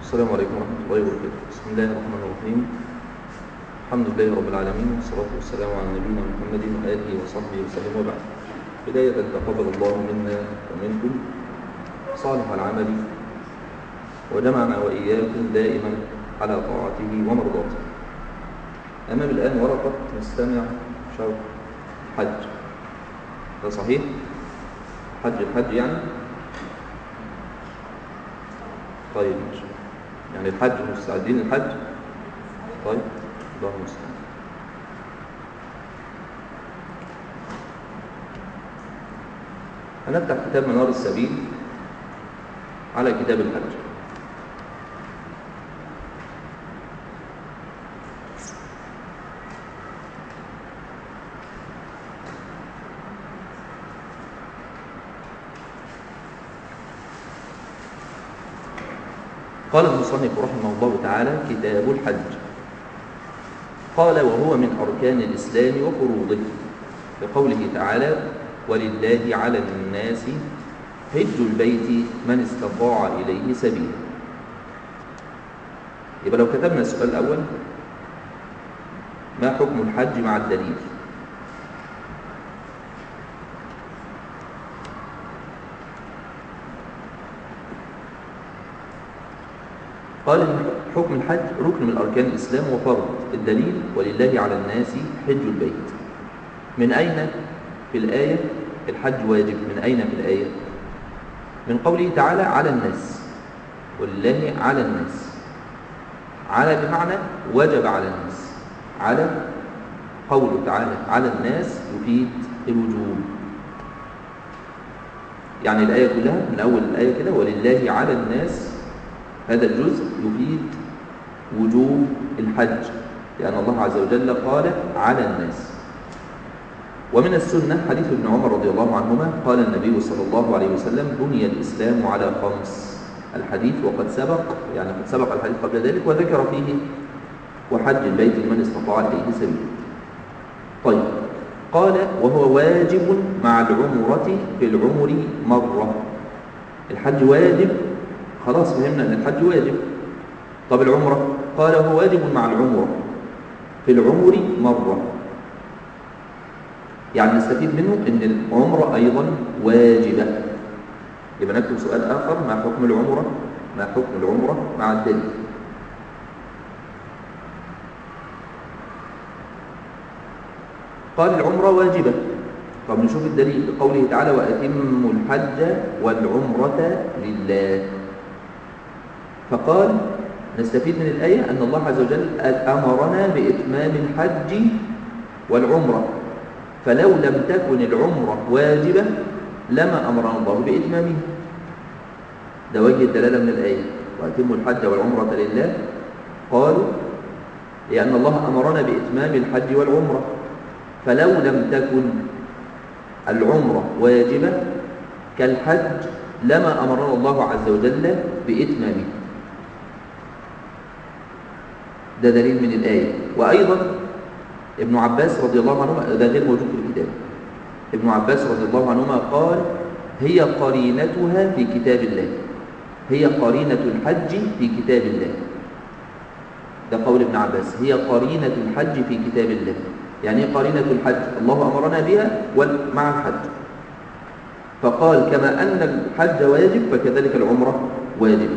السلام عليكم ورحمة الله وبركاته بسم الله الرحمن الرحيم الحمد لله رب العالمين والصلاة والسلام على نبينا محمد وآله وصحبه وسلم وبعد بداية تقبل الله منا ومنكم صالح العمل وجمعنا وإياكم دائما على طاعته ومرضاته أمام الآن ورقة نستمع شرح حج ده صحيح؟ حج الحج يعني؟ طيب ماشي يعني الحج مستعدين للحج طيب الله المستعان هنفتح كتاب منار السبيل على كتاب الحج قال المصنف رحمه الله تعالى كتاب الحج قال وهو من أركان الإسلام وفروضه بقوله تعالى ولله على الناس حج البيت من استطاع إليه سبيلا يبقى لو كتبنا السؤال الأول ما حكم الحج مع الدليل قال إن حكم الحج ركن من أركان الإسلام وفرض الدليل ولله على الناس حج البيت من أين في الآية الحج واجب من أين في الآية من قوله تعالى على الناس ولله على الناس على بمعنى وجب على الناس على قوله تعالى على الناس يفيد الوجوب يعني الآية كلها من أول الآية كده ولله على الناس هذا الجزء يفيد وجوب الحج لأن الله عز وجل قال على الناس ومن السنة حديث ابن عمر رضي الله عنهما قال النبي صلى الله عليه وسلم بني الإسلام على خمس الحديث وقد سبق يعني قد سبق الحديث قبل ذلك وذكر فيه وحج البيت لمن استطاع إليه سبيلا طيب قال وهو واجب مع العمرة في العمر مرة الحج واجب خلاص فهمنا أن الحج واجب طب العمرة قال هو واجب مع العمرة في العمر مرة يعني نستفيد منه أن العمرة أيضا واجبة يبقى نكتب سؤال آخر ما حكم العمرة ما حكم العمرة مع الدليل قال العمرة واجبة طب نشوف الدليل بقوله تعالى وأتموا الحج والعمرة لله فقال نستفيد من الآية أن الله عز وجل أمرنا بإتمام الحج والعمرة فلو لم تكن العمرة واجبة لما أمرنا الله بإتمامها ده وجه الدلالة من الآية وأتموا الحج والعمرة لله قالوا لأن الله أمرنا بإتمام الحج والعمرة فلو لم تكن العمرة واجبة كالحج لما أمرنا الله عز وجل بإتمامه ده دليل من الآية وأيضا ابن عباس رضي الله عنهما ده غير موجود في الكتاب ابن عباس رضي الله عنهما قال هي قرينتها في كتاب الله هي قرينة الحج في كتاب الله ده قول ابن عباس هي قرينة الحج في كتاب الله يعني ايه قرينة الحج الله أمرنا بها مع الحج فقال كما أن الحج واجب فكذلك العمرة واجب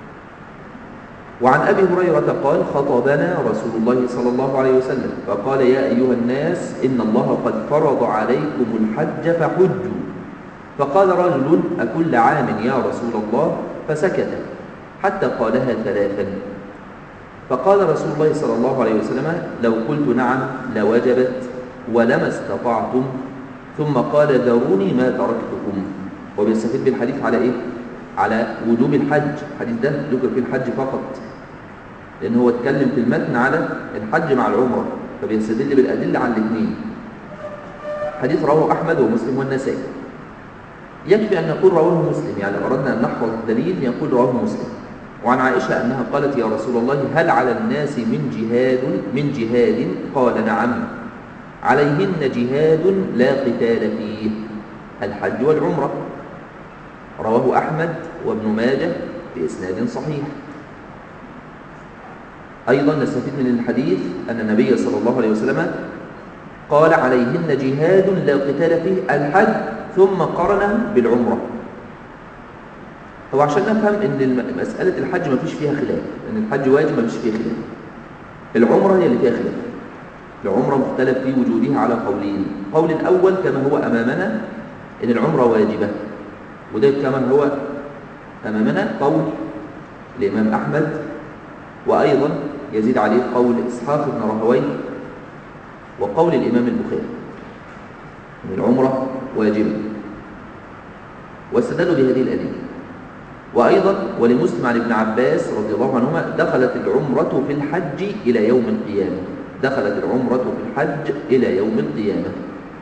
وعن أبي هريرة قال خطبنا رسول الله صلى الله عليه وسلم فقال يا أيها الناس إن الله قد فرض عليكم الحج فحجوا فقال رجل أكل عام يا رسول الله فسكت حتى قالها ثلاثا فقال رسول الله صلى الله عليه وسلم لو قلت نعم لوجبت ولما استطعتم ثم قال ذروني ما تركتكم وبيستفيد بالحديث على ايه على وجوب الحج الحديث ده ذكر فيه الحج فقط لان هو اتكلم في المتن على الحج مع العمره فبيستدل بالادله على الاثنين حديث رواه احمد ومسلم والنسائي يكفي ان نقول رواه مسلم يعني لو اردنا ان نحفظ الدليل يقول رواه مسلم وعن عائشه انها قالت يا رسول الله هل على الناس من جهاد من جهاد قال نعم عليهن جهاد لا قتال فيه الحج والعمرة رواه أحمد وابن ماجه بإسناد صحيح أيضا نستفيد من الحديث أن النبي صلى الله عليه وسلم قال عليهن جهاد لا قتال فيه الحج ثم قرنه بالعمرة هو عشان نفهم ان مسألة الحج ما فيش فيها خلاف ان الحج واجب ما فيش فيها خلاف العمرة هي اللي فيها خلاف العمرة مختلف في وجودها على قولين قول الأول كما هو أمامنا ان العمرة واجبة وده كما هو أمامنا قول الإمام أحمد وأيضا يزيد عليه قول إسحاق بن رهوي وقول الإمام البخاري ان العمرة واجبة واستدلوا بهذه الأدلة وأيضا ولمسلم عن ابن عباس رضي الله عنهما دخلت العمرة في الحج إلى يوم القيامة دخلت العمرة في الحج إلى يوم القيامة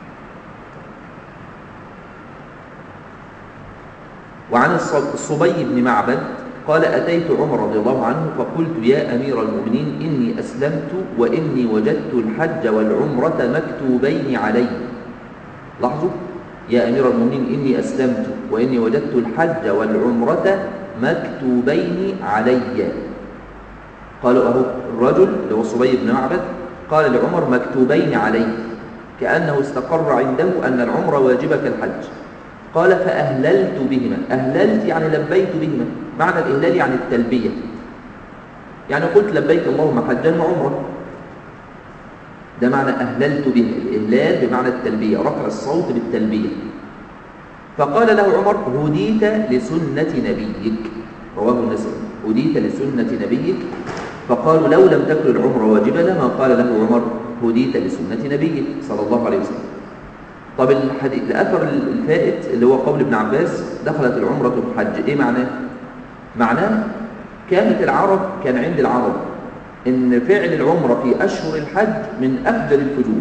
وعن الصبي بن معبد قال أتيت عمر رضي الله عنه فقلت يا أمير المؤمنين إني أسلمت وإني وجدت الحج والعمرة مكتوبين علي لاحظوا يا أمير المؤمنين إني أسلمت وإني وجدت الحج والعمرة مكتوبين علي قالوا أهو الرجل اللي هو صبي بن معبد قال لعمر مكتوبين علي كأنه استقر عنده أن العمرة واجبة كالحج قال فأهللت بهما أهللت يعني لبيت بهما معنى الإهلال يعني التلبية يعني قلت لبيك اللهم حجا وعمرة ده معنى أهللت به الإهلال بمعنى التلبية رفع الصوت بالتلبية فقال له عمر هديت لسنة نبيك رواه النسائي هديت لسنة نبيك فقالوا لو لم تكن العمر واجبة لما قال له عمر هديت لسنة نبيك صلى الله عليه وسلم طب الحديث الأثر الفائت اللي هو قول ابن عباس دخلت العمرة في الحج إيه معناه؟ معناه كانت العرب كان عند العرب إن فعل العمرة في أشهر الحج من أفضل الفجور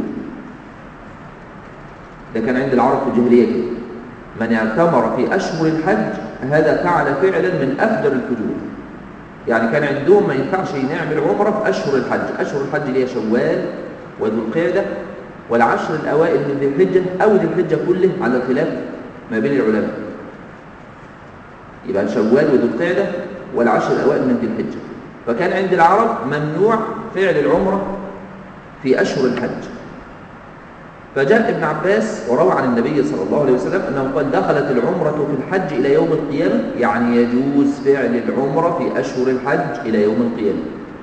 ده كان عند العرب في الجاهلية كده من اعتمر في أشهر الحج هذا فعل فعلا من أفضل الفجور يعني كان عندهم ما ينفعش نعمل عمرة في أشهر الحج أشهر الحج اللي هي شوال وذو القعدة والعشر الأوائل من ذي الحجة أو ذي الحجة كله على الخلاف ما بين العلماء يبقى شوال وذو القعدة والعشر الأوائل من ذي الحجة فكان عند العرب ممنوع فعل العمرة في أشهر الحج فجاء ابن عباس وروى عن النبي صلى الله عليه وسلم أنه قال دخلت العمرة في الحج إلى يوم القيامة يعني يجوز فعل العمرة في أشهر الحج إلى يوم القيامة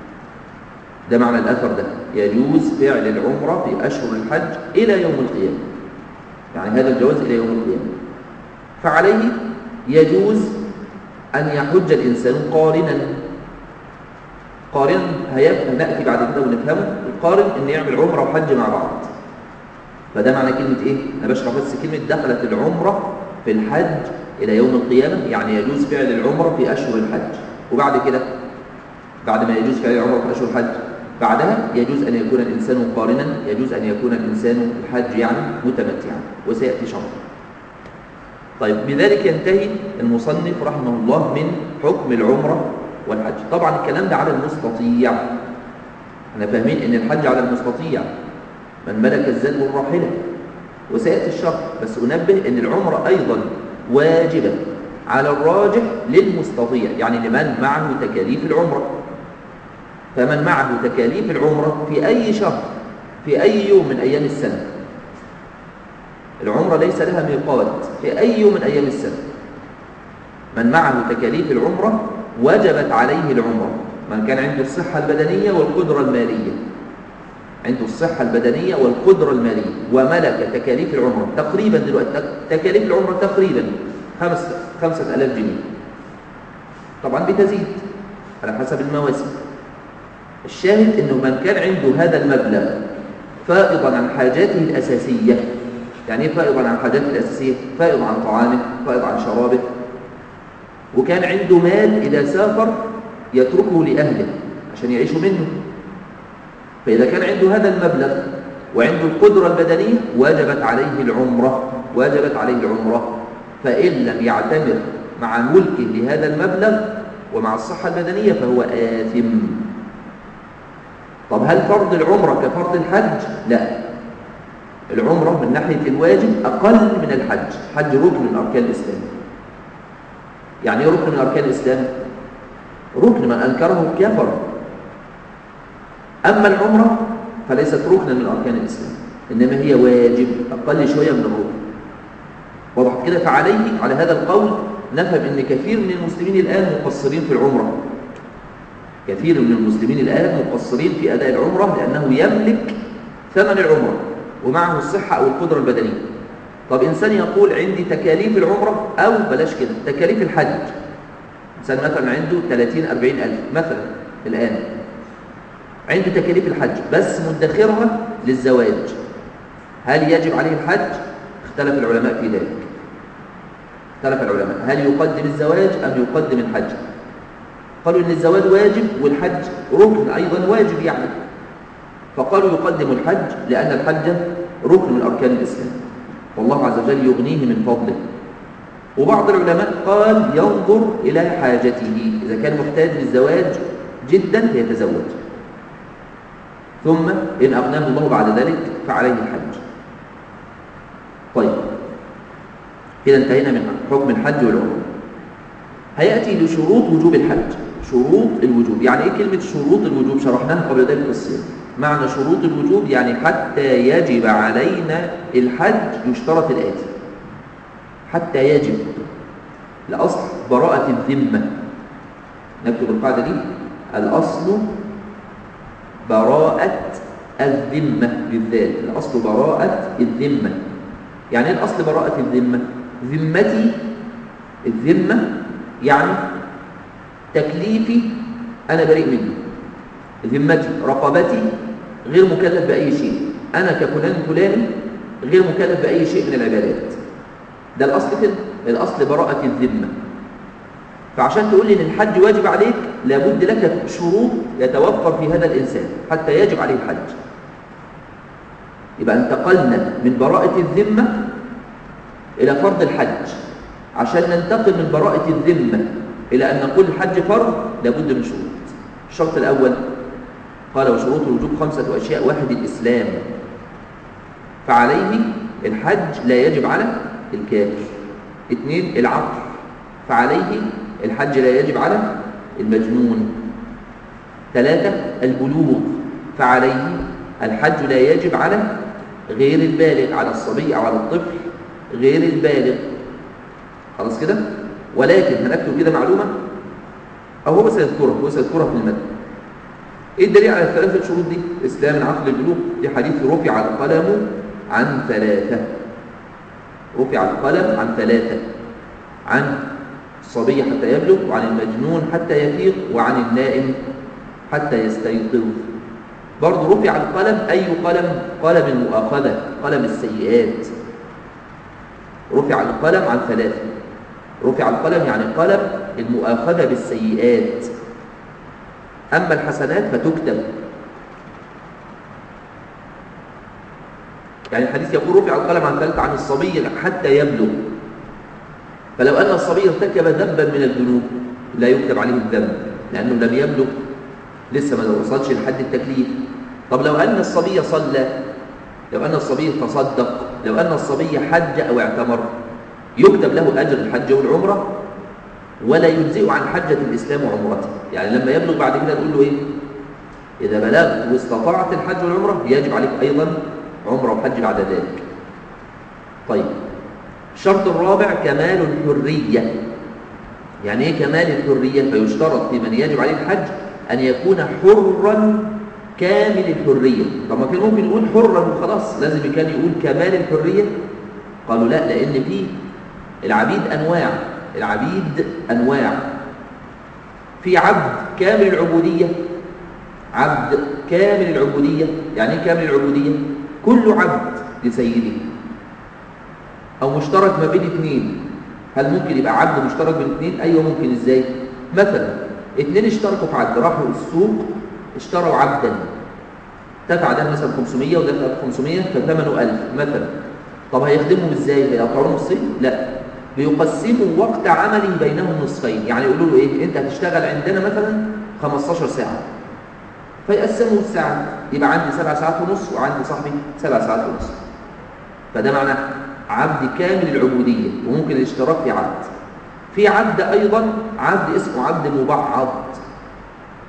ده معنى الأثر ده يجوز فعل العمرة في أشهر الحج إلى يوم القيامة يعني هذا الجواز إلى يوم القيامة فعليه يجوز أن يحج الإنسان قارنا قارن هنأتي بعد كده ونفهمه القارن ان يعمل عمره وحج مع بعض فده معنى كلمة ايه انا بشرح بس كلمة دخلت العمرة في الحج الى يوم القيامة يعني يجوز فعل العمرة في اشهر الحج وبعد كده بعد ما يجوز فعل العمرة في اشهر الحج بعدها يجوز ان يكون الانسان قارنا يجوز ان يكون الانسان الحج يعني متمتعا وسيأتي شرح طيب بذلك ينتهي المصنف رحمه الله من حكم العمرة والحج طبعا الكلام ده على المستطيع احنا فاهمين ان الحج على المستطيع من ملك الزاد والراحله وسياتي الشرح بس انبه ان العمره ايضا واجبه على الراجح للمستطيع يعني لمن معه تكاليف العمره فمن معه تكاليف العمره في اي شهر في اي يوم من ايام السنه العمره ليس لها ميقات في اي يوم من ايام السنه من معه تكاليف العمره وجبت عليه العمرة من كان عنده الصحة البدنية والقدرة المالية عنده الصحة البدنية والقدرة المالية وملك تكاليف العمرة تقريبا دلوقتي تكاليف العمرة تقريبا خمس خمسة ألاف جنيه طبعا بتزيد على حسب المواسم الشاهد أنه من كان عنده هذا المبلغ فائضا عن حاجاته الأساسية يعني ايه فائضا عن حاجاته الأساسية فائض عن طعامه فائض عن شرابه وكان عنده مال إذا سافر يتركه لأهله عشان يعيشوا منه فإذا كان عنده هذا المبلغ وعنده القدرة البدنية وجبت عليه العمرة وجبت عليه العمرة فإن لم يعتمر مع ملكه لهذا المبلغ ومع الصحة البدنية فهو آثم طب هل فرض العمرة كفرض الحج؟ لا العمرة من ناحية الواجب أقل من الحج حج ركن من أركان الإسلام يعني ايه ركن من اركان الاسلام ركن من انكره كفر أما العمرة فليست ركنا من أركان الإسلام إنما هي واجب أقل شوية من الركن وضحت كده فعليه على هذا القول نفهم أن كثير من المسلمين الآن مقصرين في العمرة كثير من المسلمين الآن مقصرين في أداء العمرة لأنه يملك ثمن العمرة ومعه الصحة أو القدرة البدنية طب إنسان يقول عندي تكاليف العمرة أو بلاش كده تكاليف الحج إنسان مثلا عنده 30 40 ألف مثلا الآن عنده تكاليف الحج بس مدخرها للزواج هل يجب عليه الحج؟ اختلف العلماء في ذلك اختلف العلماء هل يقدم الزواج أم يقدم الحج؟ قالوا إن الزواج واجب والحج ركن أيضا واجب يعني فقالوا يقدم الحج لأن الحج ركن من أركان الإسلام والله عز وجل يغنيه من فضله وبعض العلماء قال ينظر إلى حاجته إذا كان محتاج للزواج جدا فيتزوج ثم إن أغناه الله بعد ذلك فعليه الحج طيب كده انتهينا من حكم الحج والعمره هيأتي لشروط وجوب الحج شروط الوجوب يعني ايه كلمة شروط الوجوب شرحناها قبل ذلك الصيام معنى شروط الوجوب يعني حتى يجب علينا الحج يشترط الآتي حتى يجب الأصل براءة الذمة نكتب القاعدة دي الأصل براءة الذمة بالذات الأصل براءة الذمة يعني ايه الأصل براءة الذمة ذمتي الذمة يعني تكليفي أنا بريء منه ذمتي رقبتي غير مكلف بأي شيء أنا كفلان فلاني غير مكلف بأي شيء من العبادات ده الأصل كده الأصل براءة الذمة فعشان تقول لي ان الحج واجب عليك لابد لك شروط يتوفر في هذا الإنسان حتى يجب عليه الحج يبقى انتقلنا من براءة الذمة إلى فرض الحج عشان ننتقل من براءة الذمة إلى أن نقول الحج فرض لابد من شروط الشرط الأول قال وشروط الوجوب خمسة أشياء واحد الإسلام فعليه الحج لا يجب على الكافر اثنين العقل فعليه الحج لا يجب على المجنون ثلاثة البلوغ فعليه الحج لا يجب على غير البالغ على الصبي أو على الطفل غير البالغ خلاص كده ولكن هنكتب كده معلومة أو هو سيذكرها هو سيذكرها في المتن إيه الدليل على الثلاثة شروط دي إسلام العقل البلوغ في حديث رفع القلم عن ثلاثة رفع القلم عن ثلاثة عن الصبي حتى يبلغ وعن المجنون حتى يفيق وعن النائم حتى يستيقظ برضه رفع القلم أي قلم قلم المؤاخذة قلم السيئات رفع القلم عن ثلاثة رفع القلم يعني قلم المؤاخذة بالسيئات أما الحسنات فتكتب يعني الحديث يقول رفع القلم عن ثلاثة عن الصبي حتى يبلغ فلو أن الصبي ارتكب ذنبا من الذنوب لا يكتب عليه الذنب لأنه لم يبلغ لسه ما وصلش لحد التكليف طب لو أن الصبي صلى لو أن الصبي تصدق لو أن الصبي حج أو اعتمر يكتب له أجر الحج والعمرة ولا يجزئ عن حجة الإسلام وعمرته يعني لما يبلغ بعد كده تقول له إيه إذا بلغت واستطعت الحج والعمرة يجب عليك أيضا عمرة وحج بعد ذلك طيب الشرط الرابع كمال الحرية يعني ايه كمال الحرية فيشترط في من يجب عليه الحج أن يكون حرا كامل الحرية طب ما كان ممكن يقول حرا وخلاص لازم كان يقول كمال الحرية قالوا لا لأن في العبيد أنواع العبيد أنواع في عبد كامل العبودية عبد كامل العبودية يعني ايه كامل العبودية كل عبد لسيده أو مشترك ما بين اثنين هل ممكن يبقى عبد مشترك بين اثنين أيوة ممكن إزاي مثلا اثنين اشتركوا في عبد راحوا السوق اشتروا عبدا دفع ده مثلا 500 ودفع 500 فثمنه 1000 مثلا طب هيخدمهم ازاي هيقطعوا نصين لا بيقسموا وقت عمله بينهم نصفين يعني يقولوا له ايه انت هتشتغل عندنا مثلا 15 ساعه فيقسموا الساعه يبقى عندي سبع ساعات ونص وعندي صاحبي سبع ساعات ونص فده معناه عبد كامل العبوديه وممكن الاشتراك في عبد في عبد ايضا عبد اسمه عبد مبعض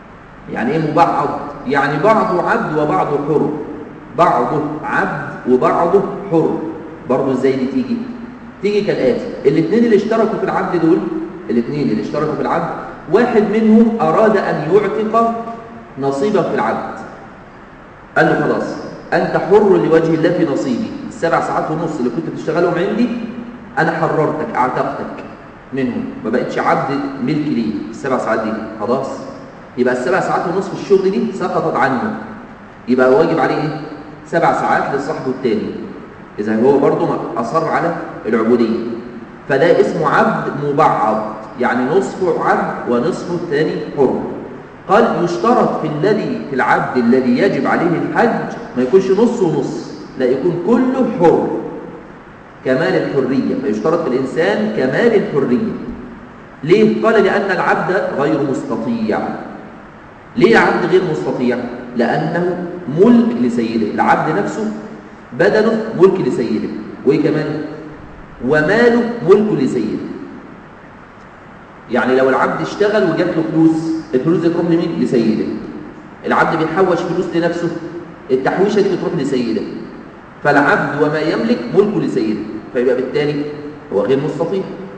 يعني ايه مبعض يعني بعضه عبد وبعضه حر بعضه عبد وبعضه حر برضه ازاي دي تيجي تيجي كالاتي الاثنين اللي اشتركوا في العبد دول الاثنين اللي اشتركوا في العبد واحد منهم اراد ان يعتق نصيبه في العبد قال له خلاص انت حر لوجه الله في نصيبي السبع ساعات ونص اللي كنت بتشتغلهم عندي انا حررتك اعتقتك منهم ما بقتش عبد ملك لي السبع ساعات دي خلاص يبقى السبع ساعات ونص في الشغل دي سقطت عنه يبقى واجب عليه ايه سبع ساعات لصاحبه التاني اذا هو برضه اصر على العبوديه فده اسمه عبد مبعض يعني نصفه عبد ونصفه الثاني حر قال يشترط في الذي في العبد الذي يجب عليه الحج ما يكونش نص ونص لا يكون كله حر كمال الحرية فيشترط في الإنسان كمال الحرية ليه؟ قال لأن العبد غير مستطيع ليه العبد غير مستطيع؟ لأنه ملك لسيده العبد نفسه بدنه ملك لسيده وإيه كمان؟ وماله ملك لسيده يعني لو العبد اشتغل وجات له فلوس الفلوس دي تروح لمين؟ لسيده العبد بيحوش فلوس لنفسه التحويشه دي بتروح لسيده فالعبد وما يملك ملك لسيده فيبقى بالتالي هو غير مستطيع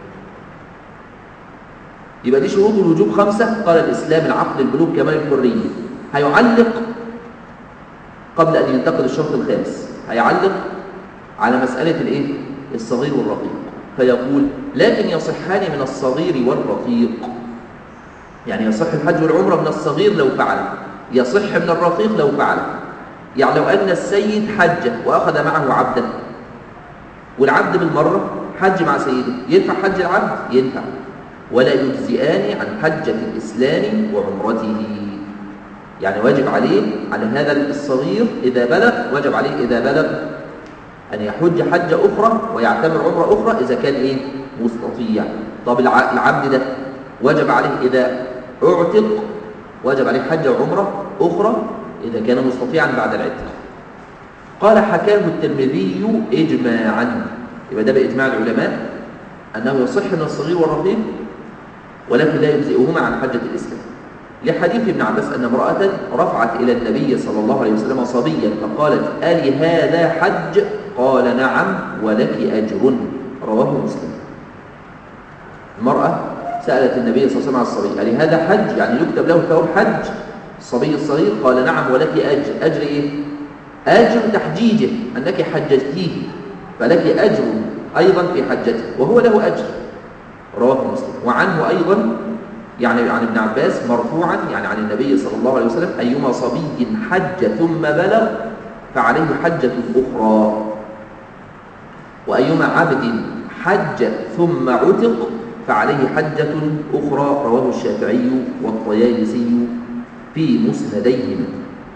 يبقى دي شروط الوجوب خمسة قال الإسلام العقل البلوغ كمال الحرية هيعلق قبل أن ينتقل الشرط الخامس هيعلق على مسألة الإيه؟ الصغير والرقيق فيقول لكن يصحان من الصغير والرقيق يعني يصح الحج والعمرة من الصغير لو فعل يصح من الرقيق لو فعل يعني لو أن السيد حج وأخذ معه عبدا والعبد بالمرة حج مع سيده ينفع حج العبد؟ ينفع ولا يجزئان عن حجة الإسلام وعمرته يعني واجب عليه على هذا الصغير إذا بلغ واجب عليه إذا بلغ أن يحج حجة أخرى ويعتمر عمرة أخرى إذا كان إيه؟ مستطيع طب العبد ده وجب عليه إذا اعتق وجب عليه حجة وعمرة أخرى إذا كان مستطيعا بعد العتق قال حكاه الترمذي إجماعا يبقى ده بإجماع العلماء أنه يصح من الصغير والرقيق ولكن لا يجزئهما عن حجة الإسلام لحديث ابن عباس أن امرأة رفعت إلى النبي صلى الله عليه وسلم صبيا فقالت ألي هذا حج قال نعم ولك أجر رواه مسلم المرأة سألت النبي صلى الله عليه وسلم عن الصبي ألي هذا حج يعني يكتب له ثوب حج الصبي الصغير قال نعم ولك أجر أجر إيه؟ أجر تحجيجه أنك حججتيه فلك أجر أيضا في حجته وهو له أجر رواه مسلم وعنه أيضا يعني عن ابن عباس مرفوعا يعني عن النبي صلى الله عليه وسلم أيما صبي حج ثم بلغ فعليه حجة أخرى وأيما عبد حج ثم عتق فعليه حجة أخرى رواه الشافعي والطيالسي في مسنديهما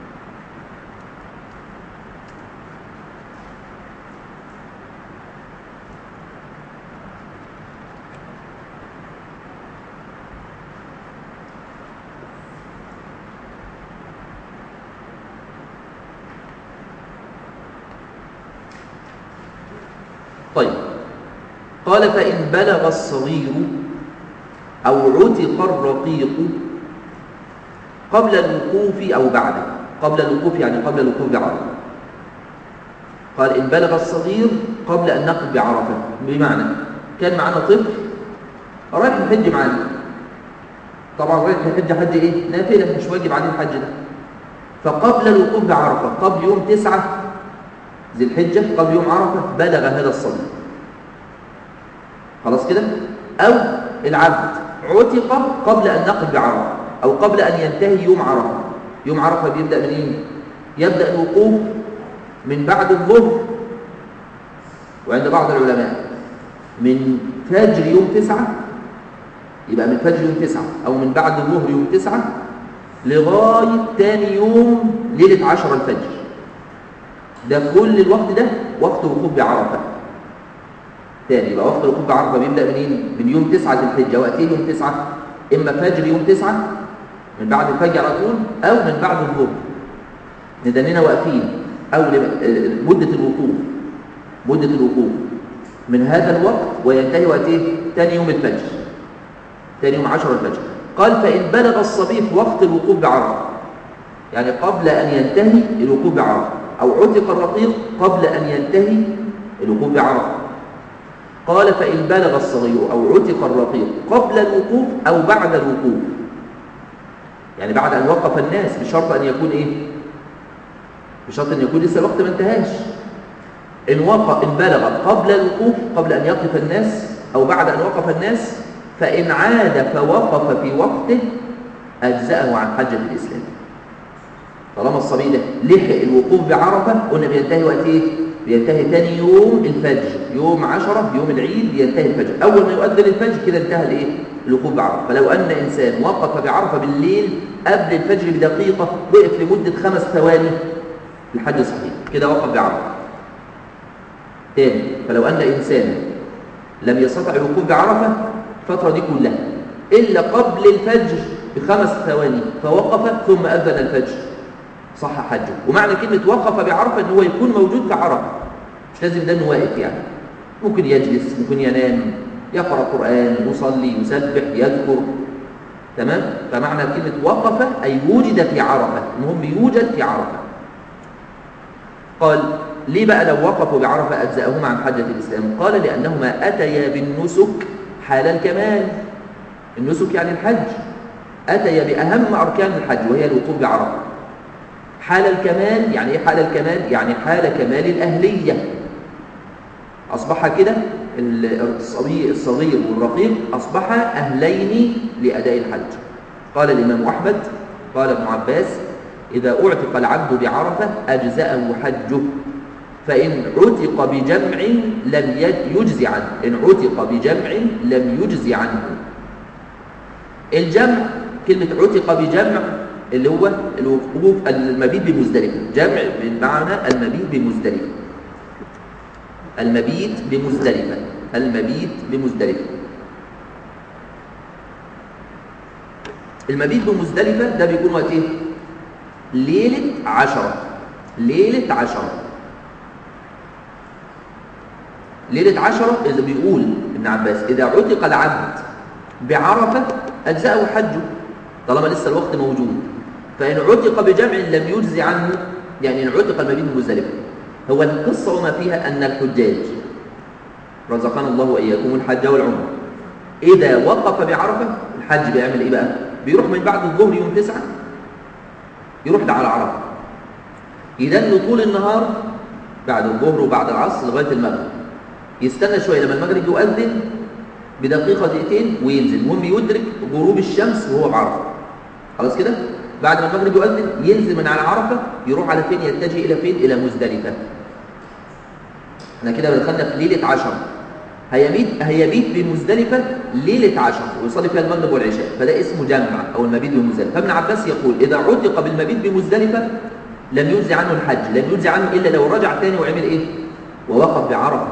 طيب قال فإن بلغ الصغير أو عتق الرقيق قبل الوقوف أو بعده قبل الوقوف يعني قبل الوقوف بعرفة قال إن بلغ الصغير قبل أن نقف بعرفة بمعنى كان معنا طفل رايح الحج معنا طبعا رايح الحج حج إيه؟ نافلة مش واجب عليه الحج ده فقبل الوقوف بعرفة قبل يوم تسعة ذي الحجة قبل يوم عرفة بلغ هذا الصغير خلاص كده أو العبد عتق قبل أن نقف بعرفة أو قبل أن ينتهي يوم عرفة يوم عرفة بيبدأ من إيه؟ يبدأ الوقوف من بعد الظهر وعند بعض العلماء من فجر يوم تسعة يبقى من فجر يوم تسعة أو من بعد الظهر يوم تسعة لغاية تاني يوم ليلة عشر الفجر ده كل الوقت ده وقت وقوف بعرفة تاني يبقى وقت الوقوف بعرفة بيبدأ منين؟ من يوم تسعة ذي الحجة وقتين يوم تسعة إما فجر يوم تسعة من بعد الفجر على طول أو من بعد الظهر ندننا واقفين أو مدة الوقوف مدة الوقوف من هذا الوقت وينتهي وقت ايه؟ تاني يوم الفجر تاني يوم 10 الفجر قال فإن بلغ الصبي في وقت الوقوف بعرفة يعني قبل أن ينتهي الوقوف بعرفة أو عتق الرقيق قبل أن ينتهي الوقوف بعرفة قال فإن بلغ الصغير أو عتق الرقيق قبل الوقوف أو بعد الوقوف يعني بعد أن وقف الناس بشرط أن يكون إيه بشرط أن يكون لسه الوقت ما انتهاش إن, وقف إن بلغ قبل الوقوف قبل أن يقف الناس أو بعد أن وقف الناس فإن عاد فوقف في وقته أجزأه عن حجة الإسلام طالما الصبي ده لحق الوقوف بعرفة قلنا بينتهي وقت إيه؟ بينتهي ثاني يوم الفجر يوم عشرة يوم العيد بينتهي الفجر أول ما يؤذن الفجر كده انتهى الإيه؟ الوقوف بعرفة فلو أن إنسان وقف بعرفة بالليل قبل الفجر بدقيقة وقف لمدة خمس ثواني الحج صحيح كده وقف بعرفة تاني فلو أن إنسان لم يستطع الوقوف بعرفة الفترة دي كلها إلا قبل الفجر بخمس ثواني فوقف ثم أذن الفجر صح حجه ومعنى كلمة وقف بعرفة أنه هو يكون موجود في عرفة مش لازم ده أنه واقف يعني ممكن يجلس ممكن ينام يقرأ قرآن يصلي يسبح يذكر تمام فمعنى كلمة وقف أي وجد في عرفة المهم يوجد في عرفة قال ليه بقى لو وقفوا بعرفة أجزأهما عن حجة الإسلام قال لأنهما أتيا بالنسك حال الكمال النسك يعني الحج أتيا بأهم أركان الحج وهي الوقوف بعرفة حال الكمال يعني إيه حال الكمال؟ يعني حال كمال الأهلية أصبح كده الصبي الصغير والرقيق أصبح أهلين لأداء الحج قال الإمام أحمد قال ابن عباس إذا أعتق العبد بعرفة أجزأه حجه فإن عتق بجمع لم يجزي عنه إن عتق بجمع لم يجزي عنه الجمع كلمة عتق بجمع اللي هو الوقوف المبيت بمزدلفة جمع بمعنى المبيت بمزدلفة المبيت بمزدلفة المبيت بمزدلفة المبيت بمزدلفة ده بيكون وقت ايه؟ ليلة عشرة ليلة عشرة ليلة عشرة إذا بيقول ابن عباس إذا عتق العبد بعرفة أجزأه حجه طالما لسه الوقت موجود فإن عتق بجمع لم يجزي عنه يعني إن عتق المبيت بمزدلفة هو القصة وما فيها أن الحجاج رزقنا الله وإياكم الحج والعمرة إذا وقف بعرفة الحج بيعمل إيه بقى؟ بيروح من بعد الظهر يوم تسعة يروح على عرفة يدن طول النهار بعد الظهر وبعد العصر لغاية المغرب يستنى شوية لما المغرب يؤذن بدقيقة دقيقتين وينزل المهم يدرك غروب الشمس وهو بعرفة خلاص كده بعد ما المغرب يؤذن ينزل من على عرفة يروح على فين يتجه إلى فين إلى مزدلفة احنا كده دخلنا في ليلة عشر هيبيت هيبيت بمزدلفة ليلة عشر ويصلي فيها المغرب والعشاء فده اسمه جمع أو المبيت بمزدلفة فابن عباس يقول إذا عتق بالمبيت بمزدلفة لم يجزي عنه الحج لم يجزي عنه إلا لو رجع تاني وعمل إيه ووقف بعرفة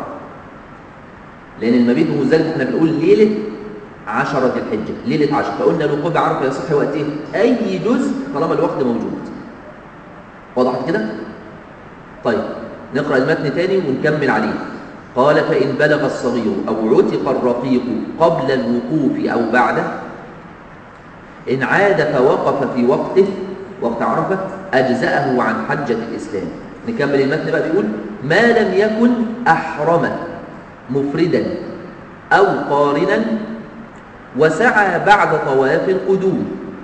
لأن المبيت بمزدلفة احنا بنقول ليلة عشرة الحجة ليلة عشرة فقلنا الوقوف بعرفة يصح وقت إيه أي جزء طالما الوقت موجود وضحت كده طيب نقرأ المتن تاني ونكمل عليه قال فإن بلغ الصغير أو عتق الرقيق قبل الوقوف أو بعده إن عاد فوقف في وقته وقت عرفة أجزأه عن حجة الإسلام نكمل المتن بقى بيقول ما لم يكن أحرم مفردا أو قارنا وسعى بعد طواف القدوم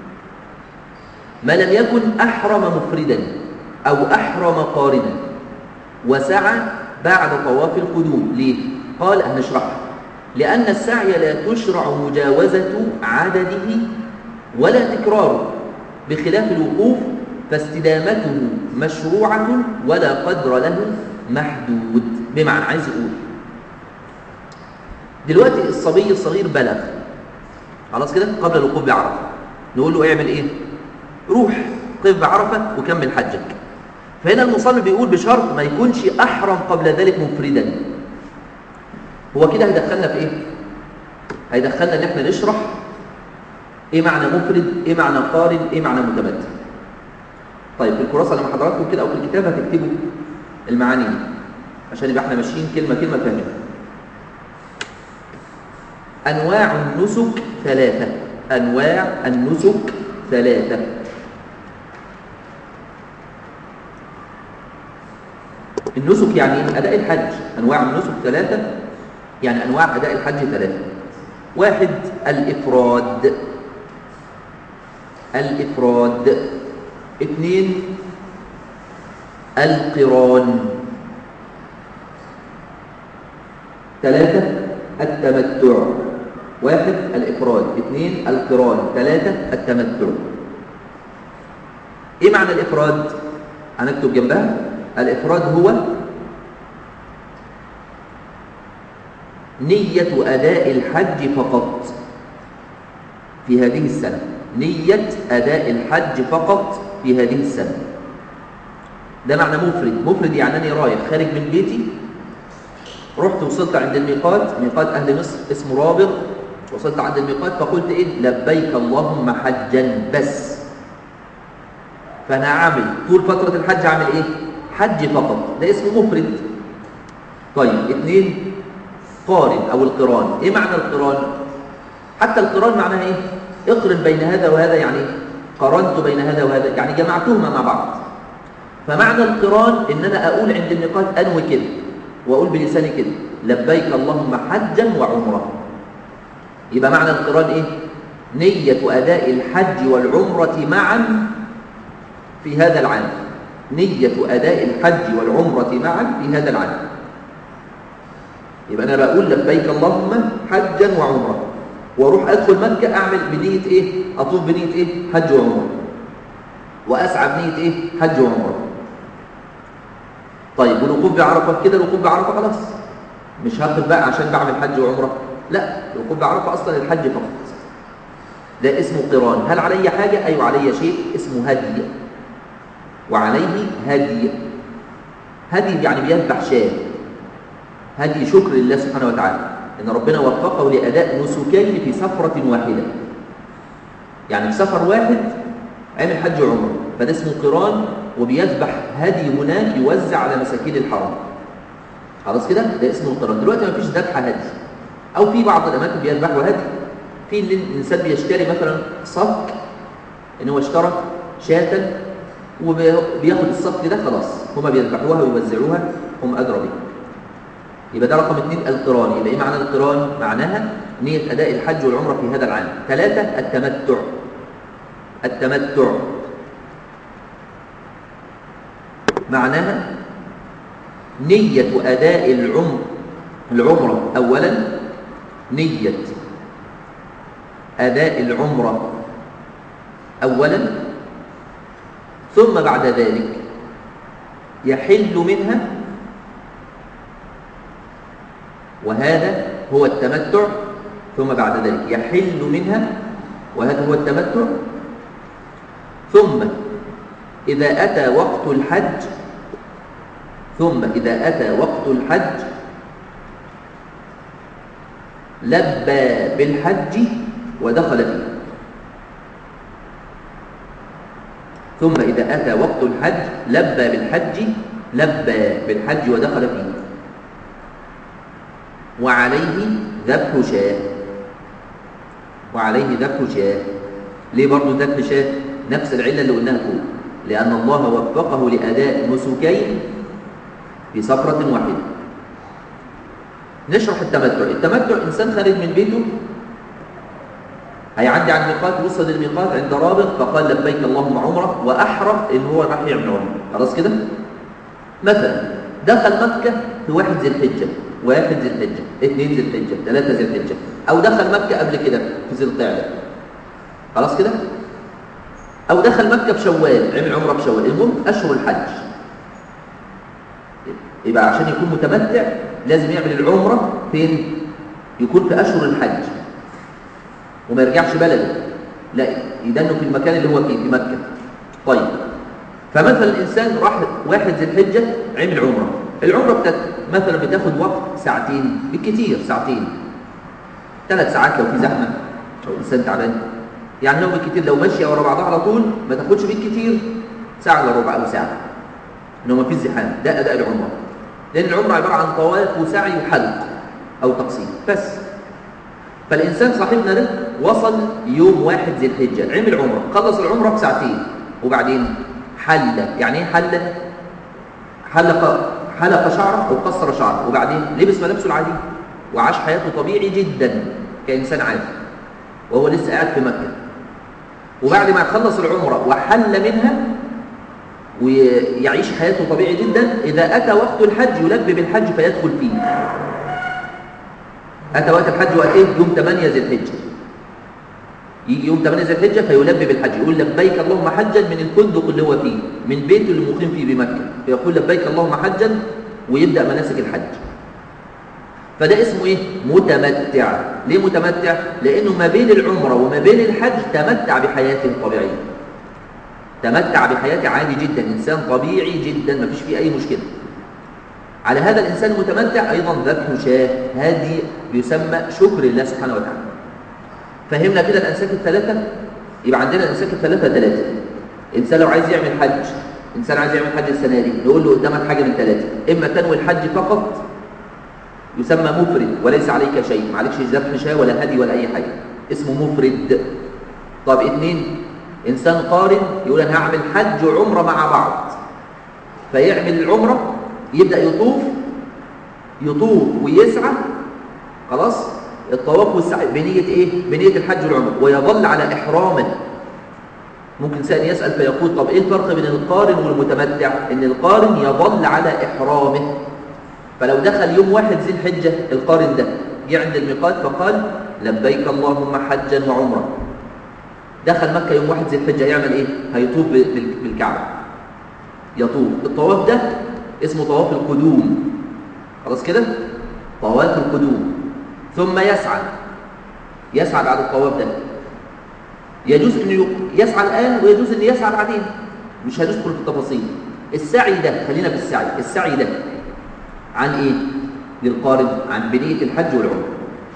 ما لم يكن أحرم مفردا أو أحرم قارنا وسعى بعد طواف القدوم ليه؟ قال هنشرحها لأن السعي لا تشرع مجاوزة عدده ولا تكراره بخلاف الوقوف فاستدامته مشروعة ولا قدر له محدود بمعنى عايز يقول دلوقتي الصبي الصغير بلغ خلاص كده قبل الوقوف بعرفة نقول له اعمل ايه روح قف بعرفة وكمل حجك فهنا المصنف بيقول بشرط ما يكونش احرم قبل ذلك مفردا هو كده هيدخلنا في ايه هيدخلنا ان احنا نشرح ايه معنى مفرد ايه معنى قارن ايه معنى متمتع طيب في الكراسه لما حضراتكم كده او في الكتاب هتكتبوا المعاني دي عشان يبقى احنا ماشيين كلمه كلمه فاهمينها انواع النسك ثلاثه أنواع النسك ثلاثة النسك يعني إيه؟ أداء الحج أنواع النسك ثلاثة يعني أنواع أداء الحج ثلاثة واحد الإفراد الإفراد اثنين القران ثلاثة التمتع واحد الإفراد اثنين القران ثلاثة التمتع إيه معنى الإفراد؟ هنكتب جنبها الإفراد هو نية أداء الحج فقط في هذه السنة نية أداء الحج فقط في هذه السنة ده معنى مفرد مفرد يعني أنا رايح خارج من بيتي رحت وصلت عند الميقات ميقات أهل مصر اسمه رابغ وصلت عند الميقات فقلت إيه لبيك اللهم حجا بس فأنا عامل طول فترة الحج عامل إيه حج فقط ده اسمه مفرد طيب اثنين قارن أو القران إيه معنى القران حتى القران معناها إيه اقرن بين هذا وهذا يعني قرنت بين هذا وهذا يعني جمعتهما مع بعض فمعنى القران ان انا اقول عند النقاط انوي كده واقول بلساني كده لبيك اللهم حجا وعمره يبقى معنى القران ايه نية أداء الحج والعمرة معا في هذا العام نية أداء الحج والعمرة معا في هذا العام يبقى أنا بقول لبيك اللهم حجا وعمرة واروح ادخل مكه اعمل بنيه ايه اطوف بنيه ايه حج وعمره واسعى بنيه ايه حج وعمره طيب والوقوف بعرفه كده الوقوف بعرفه خلاص مش هاخد بقى عشان بعمل حج وعمره لا الوقوف بعرفه اصلا الحج فقط ده اسمه قران هل علي حاجه ايوه علي شيء اسمه هدي وعليه هدي هدي يعني بيذبح شاه هدي شكر لله سبحانه وتعالى ان ربنا وفقه لاداء نسكين في سفره واحده يعني في سفر واحد عمل حج وعمره فده اسمه قران وبيذبح هدي هناك يوزع على مساكين الحرم خلاص كده ده اسمه القران دلوقتي ما فيش ذبح هدي او في بعض الاماكن بيذبحوا هدي في اللي الانسان بيشتري مثلا صك ان هو اشترى شاة وبياخد الصك ده خلاص هما بيذبحوها ويوزعوها هم ادرى بها يبقى ده رقم اثنين القران يبقى ايه معنى القران معناها نية أداء الحج والعمرة في هذا العام ثلاثة التمتع التمتع معناها نية أداء العمر العمرة أولا نية أداء العمرة أولا ثم بعد ذلك يحل منها وهذا هو التمتع ثم بعد ذلك يحل منها وهذا هو التمتع ثم إذا أتى وقت الحج ثم إذا أتى وقت الحج لبى بالحج ودخل فيه ثم إذا أتى وقت الحج لبى بالحج لبى بالحج ودخل فيه وعليه ذبح شاة وعليه ذبح شاة ليه برضه ذبح شاة نفس العلة اللي قلناها فوق لأن الله وفقه لأداء نسكين في سفرة واحدة نشرح التمتع التمتع إنسان خارج من بيته هيعدي على الميقات وصل الميقات عند رابط فقال لبيك اللهم عمره وأحرم إن هو راح يعمل عمره خلاص كده مثلا دخل مكة في واحد ذي الحجة واحد ذي الحجة اثنين ذي الحجة ثلاثة ذي الحجة أو دخل مكة قبل كده في ذي القعدة خلاص كده أو دخل مكة في شوال عمل عمرة في شوال المهم أشهر الحج يبقى عشان يكون متمتع لازم يعمل العمرة فين؟ يكون في أشهر الحج وما يرجعش بلده لا يدنه في المكان اللي هو فيه في مكة طيب فمثلا الإنسان راح واحد ذي الحجة عمل عمرة العمرة بتاعت مثلا بتاخد وقت ساعتين بالكثير ساعتين ثلاث ساعات لو في زحمة أو إنسان تعبان يعني لو بالكثير لو ماشية ورا بعضها على طول ما تاخدش بالكثير ساعة الا ربع أو ساعة إنه ما فيش زحام ده أداء العمرة لأن العمرة عبارة عن طواف وسعي وحلق أو تقسيم بس فالإنسان صاحبنا ده وصل يوم واحد ذي الحجة عمل عمرة خلص العمرة بساعتين وبعدين حل يعني ايه حل حلق حلق شعره وقصر شعره وبعدين لبس ملابسه العادية وعاش حياته طبيعي جدا كإنسان عادي وهو لسه قاعد في مكة وبعد ما يخلص العمرة وحل منها ويعيش حياته طبيعي جدا إذا أتى وقت الحج يلبي بالحج فيدخل فيه أتى وقت الحج وقت إيه؟ يوم 8 ذي الحجة يجي يوم 8 ذي الحجة فيلبي بالحج يقول لبيك اللهم حجا من الفندق اللي هو فيه من بيته اللي مقيم فيه بمكة فيقول لبيك اللهم حجا ويبدأ مناسك الحج فده اسمه ايه متمتع ليه متمتع لانه ما بين العمره وما بين الحج تمتع بحياته الطبيعيه تمتع بحياته عادي جدا انسان طبيعي جدا ما فيش فيه اي مشكله على هذا الانسان المتمتع ايضا ذبح شاه هذه يسمى شكر الله سبحانه وتعالى فهمنا كده الانساك الثلاثه يبقى عندنا الانساك الثلاثه ثلاثه انسان لو عايز يعمل حج انسان عايز يعمل حج السنه دي نقول له قدامك حاجه من ثلاثه اما تنوي الحج فقط يسمى مفرد وليس عليك شيء ما عليكش ذبح شاة ولا هدي ولا أي حاجة اسمه مفرد طب اثنين إنسان قارن يقول أنا هعمل حج وعمرة مع بعض فيعمل العمرة يبدأ يطوف يطوف ويسعى خلاص الطواف والسعي بنية إيه؟ بنية الحج والعمرة ويظل على إحرامه ممكن إنسان يسأل فيقول طب إيه الفرق بين القارن والمتمتع؟ إن القارن يظل على إحرامه فلو دخل يوم واحد ذي الحجة القارن ده جه عند الميقات فقال لبيك اللهم حجا وعمرا دخل مكة يوم واحد ذي الحجة يعمل ايه؟ هيطوف بالكعبة يطوف الطواف ده اسمه طواف القدوم خلاص كده؟ طواف القدوم ثم يسعى يسعى بعد الطواف ده يجوز انه يسعى الان ويجوز انه يسعى بعدين مش هندخل في التفاصيل السعي ده خلينا في السعي السعي ده عن ايه للقارن عن بنيه الحج والعمره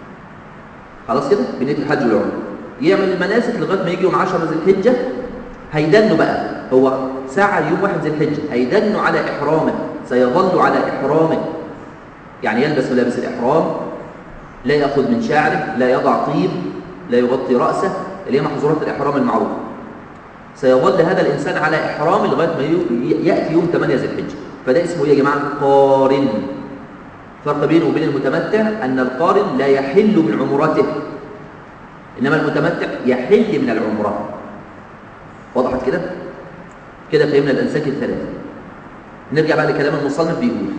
خلاص كده بنيه الحج والعمره يعمل المناسك لغايه ما يجي يوم 10 ذي الحجه هيدنوا بقى هو ساعة يوم واحد ذي الحجة هيدنوا على إحرامه سيظل على إحرامه يعني يلبس ملابس الإحرام لا يأخذ من شعره لا يضع طيب لا يغطي رأسه اللي هي محظورات الإحرام المعروفة سيظل هذا الإنسان على إحرام لغاية ما يأتي يوم 8 ذي الحجة فده اسمه ايه يا جماعه قارن فرق بينه وبين المتمتع ان القارن لا يحل من عمرته انما المتمتع يحل من العمره وضحت كده كده فهمنا الانساك الثلاثه نرجع بقى لكلام المصنف بيقول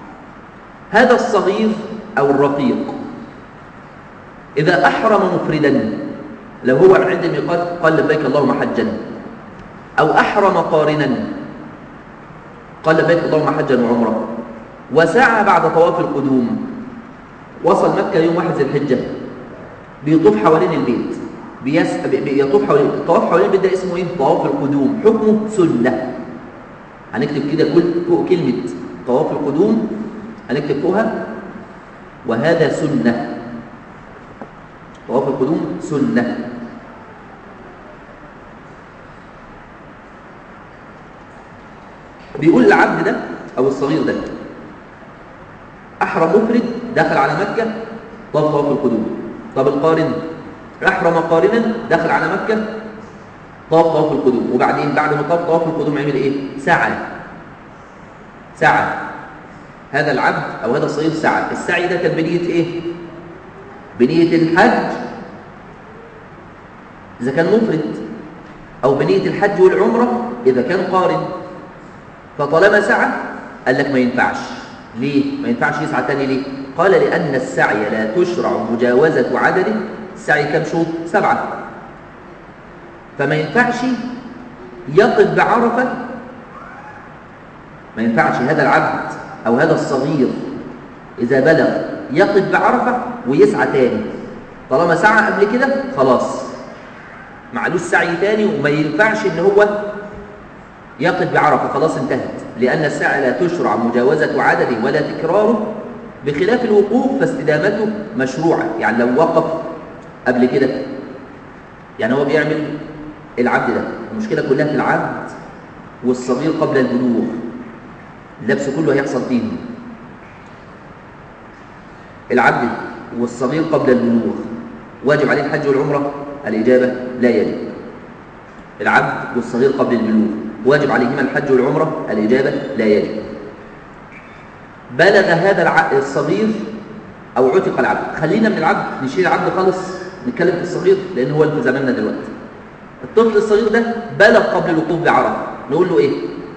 هذا الصغير او الرقيق اذا احرم مفردا لو هو عند الميقات قال لبيك اللهم حجا او احرم قارنا قال لبيك اللهم حجا وعمرة وسعى بعد طواف القدوم وصل مكة يوم واحد ذي الحجة بيطوف حوالين البيت بيس... بيطوف حوالين الطواف حوالين البيت ده اسمه ايه طواف القدوم حكمه سنة هنكتب كده كل فوق كلمة طواف القدوم هنكتب فوقها وهذا سنة طواف القدوم سنة بيقول العبد ده أو الصغير ده أحرم مفرد دخل على مكة طاف طواف القدوم طب القارن أحرم قارنا دخل على مكة طاف طواف القدوم وبعدين بعد ما طاف طواف القدوم عمل إيه؟ سعى سعى هذا العبد أو هذا الصغير سعى السعي ده كان بنية إيه؟ بنية الحج إذا كان مفرد أو بنية الحج والعمرة إذا كان قارن فطالما سعى قال لك ما ينفعش ليه؟ ما ينفعش يسعى تاني ليه؟ قال لأن السعي لا تشرع مجاوزة عدده السعي كم شوط؟ سبعة فما ينفعش يقف بعرفة ما ينفعش هذا العبد أو هذا الصغير إذا بلغ يقف بعرفة ويسعى تاني طالما سعى قبل كده خلاص معلوش سعي تاني وما ينفعش ان هو يقف بعرفة خلاص انتهت لأن السعي لا تشرع مجاوزة عدده ولا تكراره بخلاف الوقوف فاستدامته مشروعة يعني لو وقف قبل كده يعني هو بيعمل العبد ده المشكلة كلها في العبد والصغير قبل البلوغ اللبس كله هيحصل فيه العبد والصغير قبل البلوغ واجب عليه الحج والعمرة الإجابة لا يجب العبد والصغير قبل البلوغ واجب عليهما الحج والعمرة الإجابة لا يجب بلغ هذا الصغير أو عتق العبد خلينا من العبد نشيل العبد خالص نتكلم في الصغير لأن هو اللي في زماننا دلوقتي الطفل الصغير ده بلغ قبل الوقوف بعرفة نقول له إيه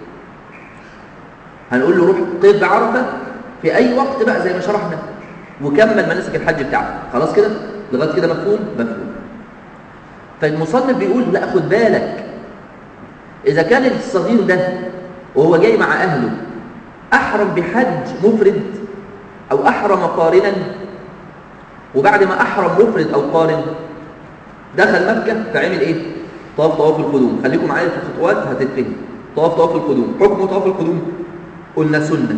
هنقول له روح قيد بعرفة في أي وقت بقى زي ما شرحنا وكمل مناسك الحج بتاعته خلاص كده لغايه كده مفهوم مفهوم فالمصنف بيقول لا خد بالك اذا كان الصغير ده وهو جاي مع اهله احرم بحج مفرد او احرم قارنا وبعد ما احرم مفرد او قارن دخل مكه فعمل ايه طواف طواف القدوم خليكم معايا في الخطوات هتتفهم طواف طواف القدوم حكم طواف القدوم قلنا سنه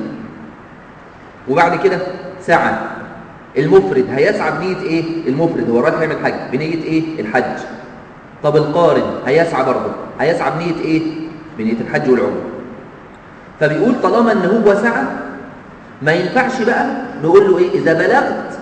وبعد كده سعى المفرد هيسعى بنية ايه المفرد هو رايح يعمل حج بنية ايه الحج طب القارن هيسعى برضه هيسعى بنية ايه بنية الحج والعمرة فبيقول طالما ان هو سعى ما ينفعش بقى نقول له ايه اذا بلغت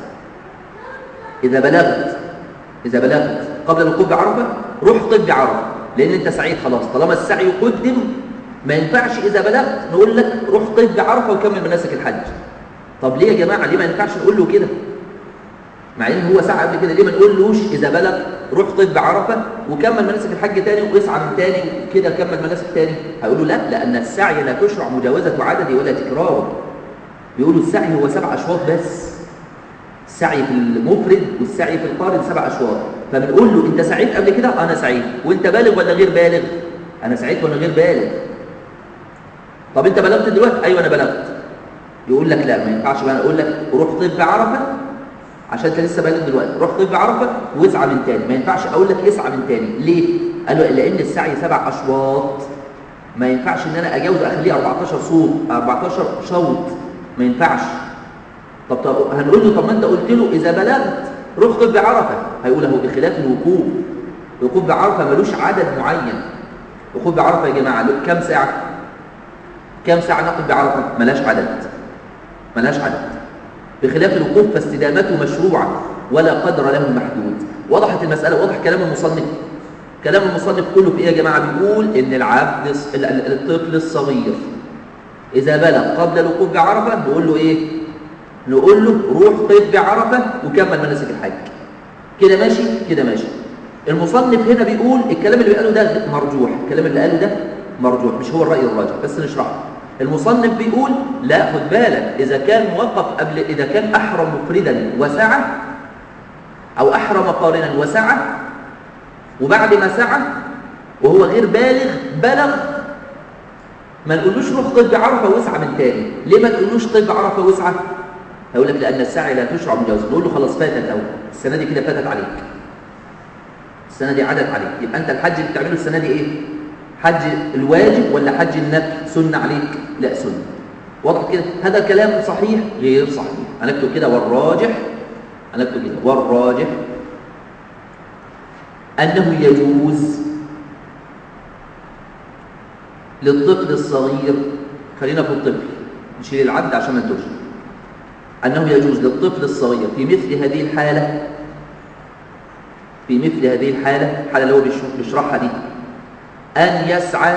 اذا بلغت اذا بلغت قبل الوقوف بعرفه روح طب بعرفه لان انت سعيد خلاص طالما السعي يقدم ما ينفعش اذا بلغت نقول لك روح طب بعرفه وكمل مناسك الحج طب ليه يا جماعه ليه ما ينفعش نقول له كده مع ان هو سعى قبل كده ليه ما نقولوش اذا بلغ روح طب بعرفه وكمل مناسك الحج تاني واسعى من تاني كده كمل مناسك تاني هيقولوا لا لان السعي لا تشرع مجاوزه عدده ولا تكراره بيقولوا السعي هو سبع اشواط بس السعي في المفرد والسعي في القارن سبع اشواط فبنقول له انت سعيت قبل كده انا سعيد وانت بالغ ولا غير بالغ انا سعيت ولا غير بالغ طب انت بلغت دلوقتي ايوه انا بلغت يقول لك لا ما ينفعش بقى اقول لك روح طب عرفه عشان انت لسه بالغ دلوقتي روح طب عرفه واسعى من تاني ما ينفعش اقول لك اسعى من تاني ليه قال له لان السعي سبع اشواط ما ينفعش ان انا اجاوز اخليه 14 صوت 14 شوط ما ينفعش طب طب هنقول له طب ما انت قلت له اذا بلغت روح طب عرفه هيقول اهو بخلاف الوقوف الوقوف بعرفه ملوش عدد معين وقوف بعرفه يا جماعه كم ساعه كم ساعه نقف بعرفه ملاش عدد ملهاش عدد بخلاف الوقوف فاستدامته مشروعة ولا قدر له محدود وضحت المسألة وضح كلام المصنف كلام المصنف كله في ايه يا جماعة بيقول ان العبد الطفل الصغير إذا بلغ قبل الوقوف بعرفة نقول له ايه نقول له روح طيب بعرفة وكمل مناسك الحج كده ماشي كده ماشي المصنف هنا بيقول الكلام اللي قاله ده مرجوح الكلام اللي قاله ده مرجوح مش هو الرأي الراجح بس نشرحه المصنف بيقول لا خد بالك إذا كان وقف قبل إذا كان أحرم مفردا وسعى أو أحرم قارنا وسعى وبعد ما سعى وهو غير بالغ بلغ ما نقولوش روح طب عرفه واسعى من تاني ليه ما تقولوش طب عرفه واسعى هيقول لك لان السعي لا تشرع مجاوزه نقول له خلاص فاتت اهو السنه دي كده فاتت عليك السنه دي عدت عليك يبقى انت الحج اللي بتعمله السنه دي ايه حج الواجب ولا حج النفل سنة عليك لا سنة واضح كده هذا كلام صحيح غير صحيح هنكتب كده والراجح هنكتب كده والراجح أنه يجوز للطفل الصغير خلينا في الطفل نشيل العبد عشان ما نتوش أنه يجوز للطفل الصغير في مثل هذه الحالة في مثل هذه الحالة الحالة اللي هو بيشرحها دي أن يسعى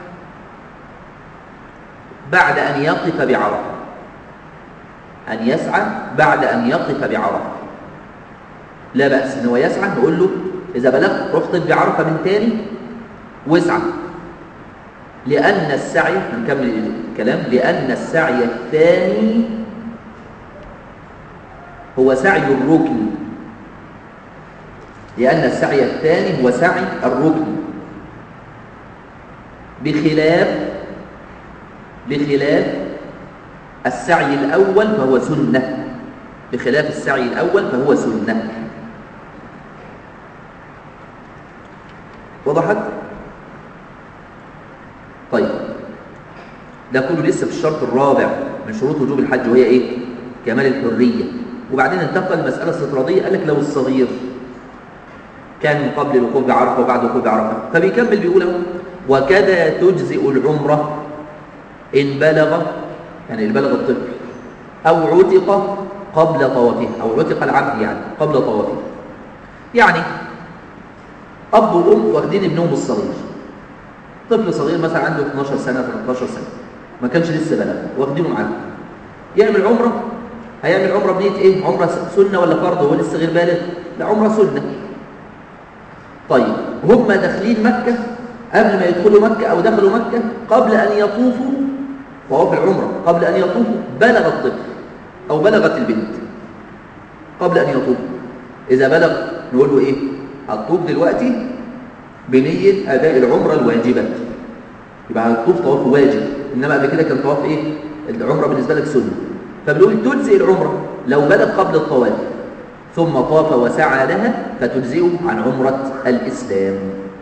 بعد أن يقف بعرفة أن يسعى بعد أن يقف بعرفة لا بأس إن هو يسعى نقول له إذا بلغت روح طب بعرفة من تاني واسعى لأن السعي هنكمل الكلام لأن السعي الثاني هو سعي الركن لأن السعي الثاني هو سعي الركن بخلاف بخلاف السعي الأول فهو سنة بخلاف السعي الأول فهو سنة وضحت؟ طيب ده كله لسه في الشرط الرابع من شروط وجوب الحج وهي ايه؟ كمال الحرية وبعدين انتقل المسألة الاستطرادية قال لك لو الصغير كان من قبل الوقوف بعرفة وبعد الوقوف بعرفة فبيكمل بيقول وكذا تجزئ العمرة إن بلغ يعني إن بلغ الطفل أو عتق قبل طوافه أو عتق العبد يعني قبل طوافه يعني أب وأم واخدين ابنهم الصغير طفل صغير مثلا عنده 12 سنة 13 سنة ما كانش لسه بلغ واخدينه معاهم يعمل عمرة هيعمل عمرة بنية ايه عمرة سنة ولا فرض هو لسه غير بالغ لا عمرة سنة طيب هم داخلين مكة قبل ما يدخلوا مكة أو دخلوا مكة قبل أن يطوفوا وهو في العمرة قبل أن يطوفوا بلغ الطفل أو بلغت البنت قبل أن يطوفوا إذا بلغ نقول له إيه هتطوف دلوقتي بنية أداء العمرة الواجبة يبقى هتطوف طواف واجب إنما قبل كده كان طواف إيه العمرة بالنسبة لك سنة فبنقول تجزئ العمرة لو بلغ قبل الطواف ثم طاف وسعى لها فتجزئه عن عمرة الإسلام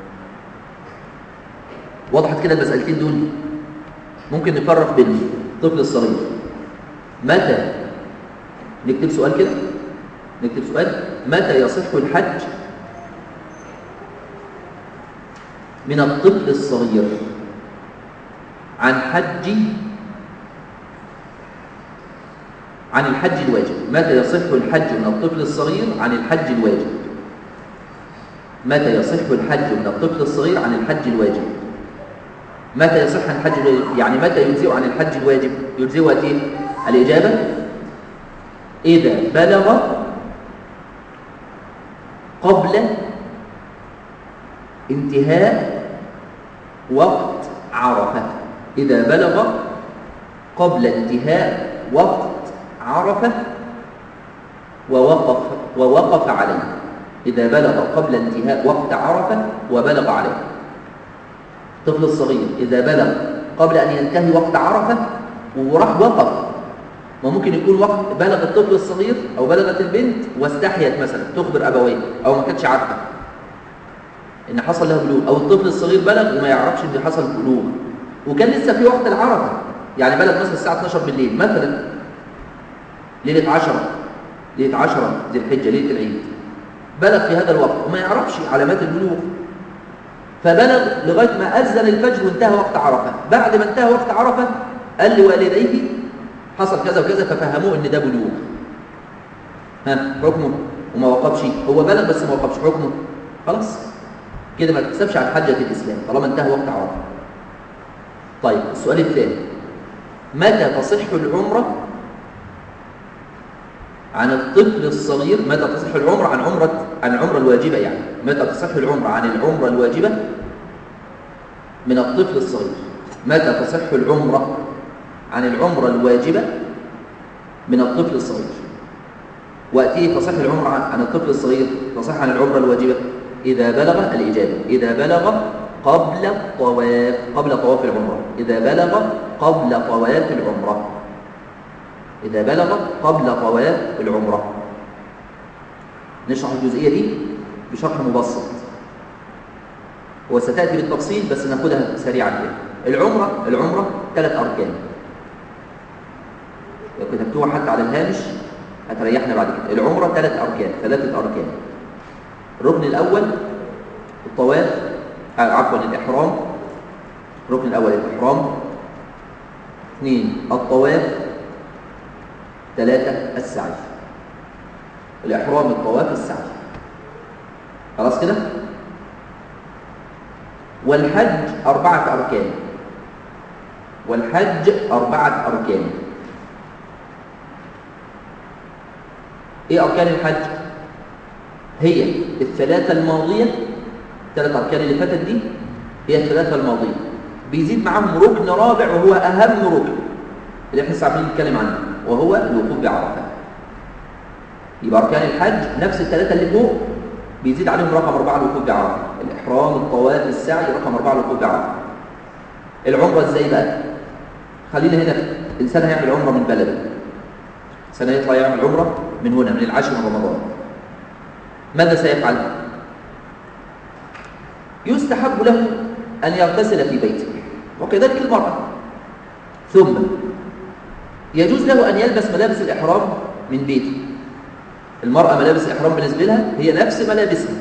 وضحت كده المسألتين دول ممكن نفرق بين الطفل الصغير متى نكتب سؤال كده نكتب سؤال متى يصح الحج من الطفل الصغير عن حج عن الحج الواجب متى يصح الحج من الطفل الصغير عن الحج الواجب متى يصح الحج من الطفل الصغير عن الحج الواجب متى يصح عن الحج الواجب يعني متى يجزئ عن الحج الواجب يجزئ وقت ايه الاجابه اذا بلغ قبل انتهاء وقت عرفه اذا بلغ قبل انتهاء وقت عرفه ووقف ووقف عليه إذا بلغ قبل انتهاء وقت عرفة وبلغ عليه الطفل الصغير إذا بلغ قبل أن ينتهي وقت عرفة وراح وقف ما ممكن يكون وقت بلغ الطفل الصغير أو بلغت البنت واستحيت مثلا تخبر أبويه أو ما كانتش عارفة إن حصل له بلوغ أو الطفل الصغير بلغ وما يعرفش إن حصل بلوغ وكان لسه في وقت العرفة يعني بلغ مثلا الساعة 12 بالليل مثلا ليلة 10 ليلة 10 ذي الحجة ليلة العيد بلغ في هذا الوقت وما يعرفش علامات البلوغ فبلغ لغاية ما أذن الفجر وانتهى وقت عرفة بعد ما انتهى وقت عرفة قال لوالديه حصل كذا وكذا ففهموه ان ده بلوغ ها حكمه وما وقفش هو بلغ بس ما وقفش حكمه خلاص كده ما تحسبش عن حجة الإسلام طالما انتهى وقت عرفة طيب السؤال الثاني متى تصح العمرة عن الطفل الصغير متى تصح العمرة عن عمرة عن العمرة الواجبة يعني متى تصح العمرة عن العمرة الواجبة من الطفل الصغير متى تصح العمرة عن العمرة الواجبة من الطفل الصغير وأتيه تصح العمرة عن الطفل الصغير تصح عن العمرة الواجبة إذا بلغ الإجابة إذا بلغ قبل الطواف قبل طواف العمرة إذا بلغ قبل طواف العمرة إذا بلغ قبل طواف العمرة نشرح الجزئية دي بشرح مبسط وستأتي بالتفصيل بس ناخدها سريعا كده العمرة العمرة ثلاث أركان لو كتبتوها حتى على الهامش هتريحنا بعد كده العمرة ثلاث أركان ثلاثة أركان الركن الأول الطواف آه عفوا الإحرام الركن الأول الإحرام اثنين الطواف ثلاثة السعي الإحرام الطواف السعي خلاص كده والحج أربعة أركان والحج أربعة أركان إيه أركان الحج؟ هي الثلاثة الماضية ثلاث أركان اللي فاتت دي هي الثلاثة الماضية بيزيد معاهم ركن رابع وهو أهم ركن اللي احنا عارفين نتكلم عنه وهو الوقوف بعرفة يبقى أركان الحج نفس الثلاثة اللي فوق بيزيد عليهم رقم أربعة الوقوف بعرفة الإحرام الطواف السعي رقم أربعة الوقوف بعرفة العمرة إزاي بقى؟ خلينا هنا الإنسان هيعمل عمرة من بلده الإنسان يطلع يعمل عمرة من هنا من العاشر من رمضان ماذا سيفعل؟ يستحب له أن يغتسل في بيته وكذلك المرأة ثم يجوز له أن يلبس ملابس الإحرام من بيته المرأة ملابس الإحرام بالنسبة لها هي نفس ملابسها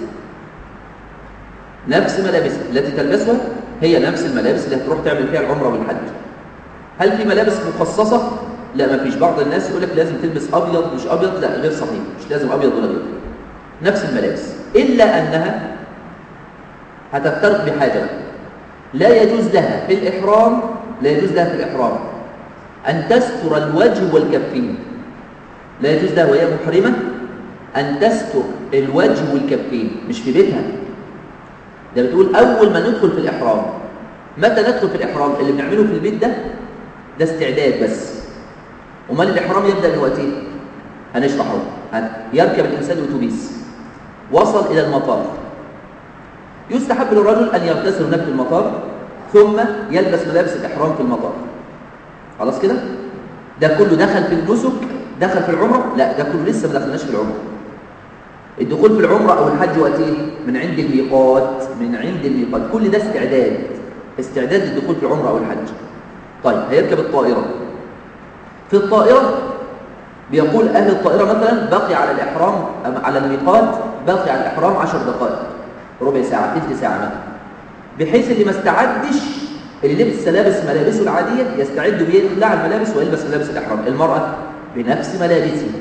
نفس ملابسها التي تلبسها هي نفس الملابس اللي هتروح تعمل فيها العمرة والحج هل في ملابس مخصصة؟ لا ما فيش بعض الناس يقول لك لازم تلبس أبيض مش أبيض لا غير صحيح مش لازم أبيض ولا غير نفس الملابس إلا أنها هتفترق بحاجة لا يجوز لها في الإحرام لا يجوز لها في الإحرام أن تستر الوجه والكفين لا يجوز لها وهي محرمة أن تستر الوجه والكفين مش في بيتها ده بتقول أول ما ندخل في الإحرام متى ندخل في الإحرام اللي بنعمله في البيت ده ده استعداد بس ومال الإحرام يبدأ من وقتين هنشرحه يركب الإنسان الأتوبيس وصل إلى المطار يستحب للرجل أن يغتسل هناك في المطار ثم يلبس ملابس الإحرام في المطار خلاص كده ده كله دخل في النسك دخل في العمرة لا ده كله لسه ما دخلناش في العمرة الدخول في العمرة أو الحج وقت ايه من عند الميقات من عند الميقات كل ده استعداد استعداد للدخول في العمرة أو الحج طيب هيركب الطائرة في الطائرة بيقول أهل الطائرة مثلا بقي على الإحرام على الميقات بقي على الإحرام عشر دقائق ربع ساعة تلت ساعة مثلا بحيث اللي ما استعدش اللي لبس لابس ملابسه العادية يستعد بيخلع الملابس ويلبس ملابس الإحرام المرأة بنفس ملابسها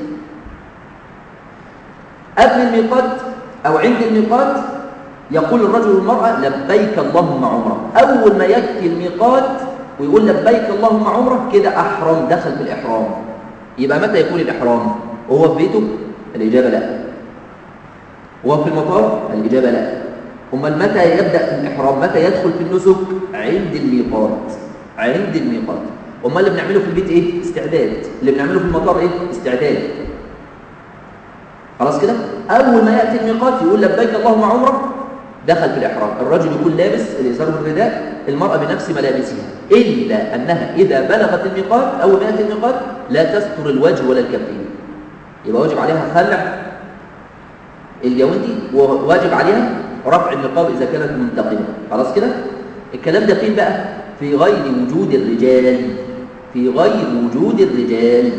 قبل الميقات أو عند الميقات يقول الرجل والمرأة لبيك اللهم عمره أول ما يأتي الميقات ويقول لبيك اللهم عمره كده أحرم دخل في الإحرام يبقى متى يكون الإحرام وهو في بيته الإجابة لا وهو في المطار الإجابة لا أمال متى يبدأ في الإحرام متى يدخل في النسك عند الميقات عند الميقات أمال اللي بنعمله في البيت إيه استعداد اللي بنعمله في المطار إيه استعداد خلاص كده أول ما يأتي الميقات يقول لبيك اللهم عمره دخل في الإحرام الرجل يكون لابس الإزار والرداء المرأة بنفس ملابسها إلا أنها إذا بلغت الميقات أول ما يأتي الميقات لا تستر الوجه ولا الكفين يبقى واجب عليها خلع الجوندي وواجب عليها رفع النقاب إذا كانت منتقمة خلاص كده الكلام ده فين بقى في غير وجود الرجال في غير وجود الرجال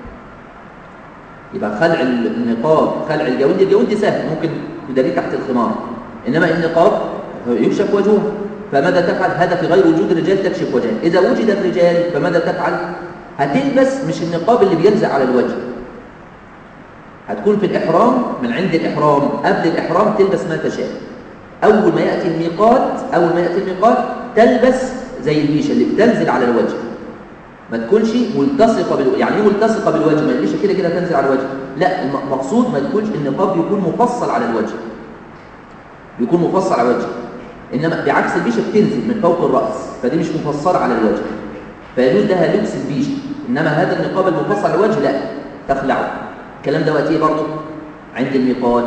يبقى خلع النقاب خلع الجوندي الجوندي سهل ممكن تداريه تحت الخمار إنما النقاب يكشف وجهه فماذا تفعل هذا في غير وجود الرجال تكشف وجهه إذا وجد الرجال فماذا تفعل هتلبس مش النقاب اللي بيلزق على الوجه هتكون في الإحرام من عند الإحرام قبل الإحرام تلبس ما تشاء أول ما يأتي الميقات أول ما يأتي الميقات تلبس زي البيشة اللي بتنزل على الوجه ما تكونش ملتصقة بالوجه يعني ايه ملتصقة بالوجه ما البيشة كده كده تنزل على الوجه لا المقصود ما تكونش النقاب يكون مفصل على الوجه يكون مفصل على الوجه إنما بعكس البيشة بتنزل من فوق الرأس فدي مش مفصلة على الوجه فيجوز لها لبس البيشة إنما هذا النقاب المفصل على الوجه لا تخلعه الكلام ده وقت ايه برضه عند الميقات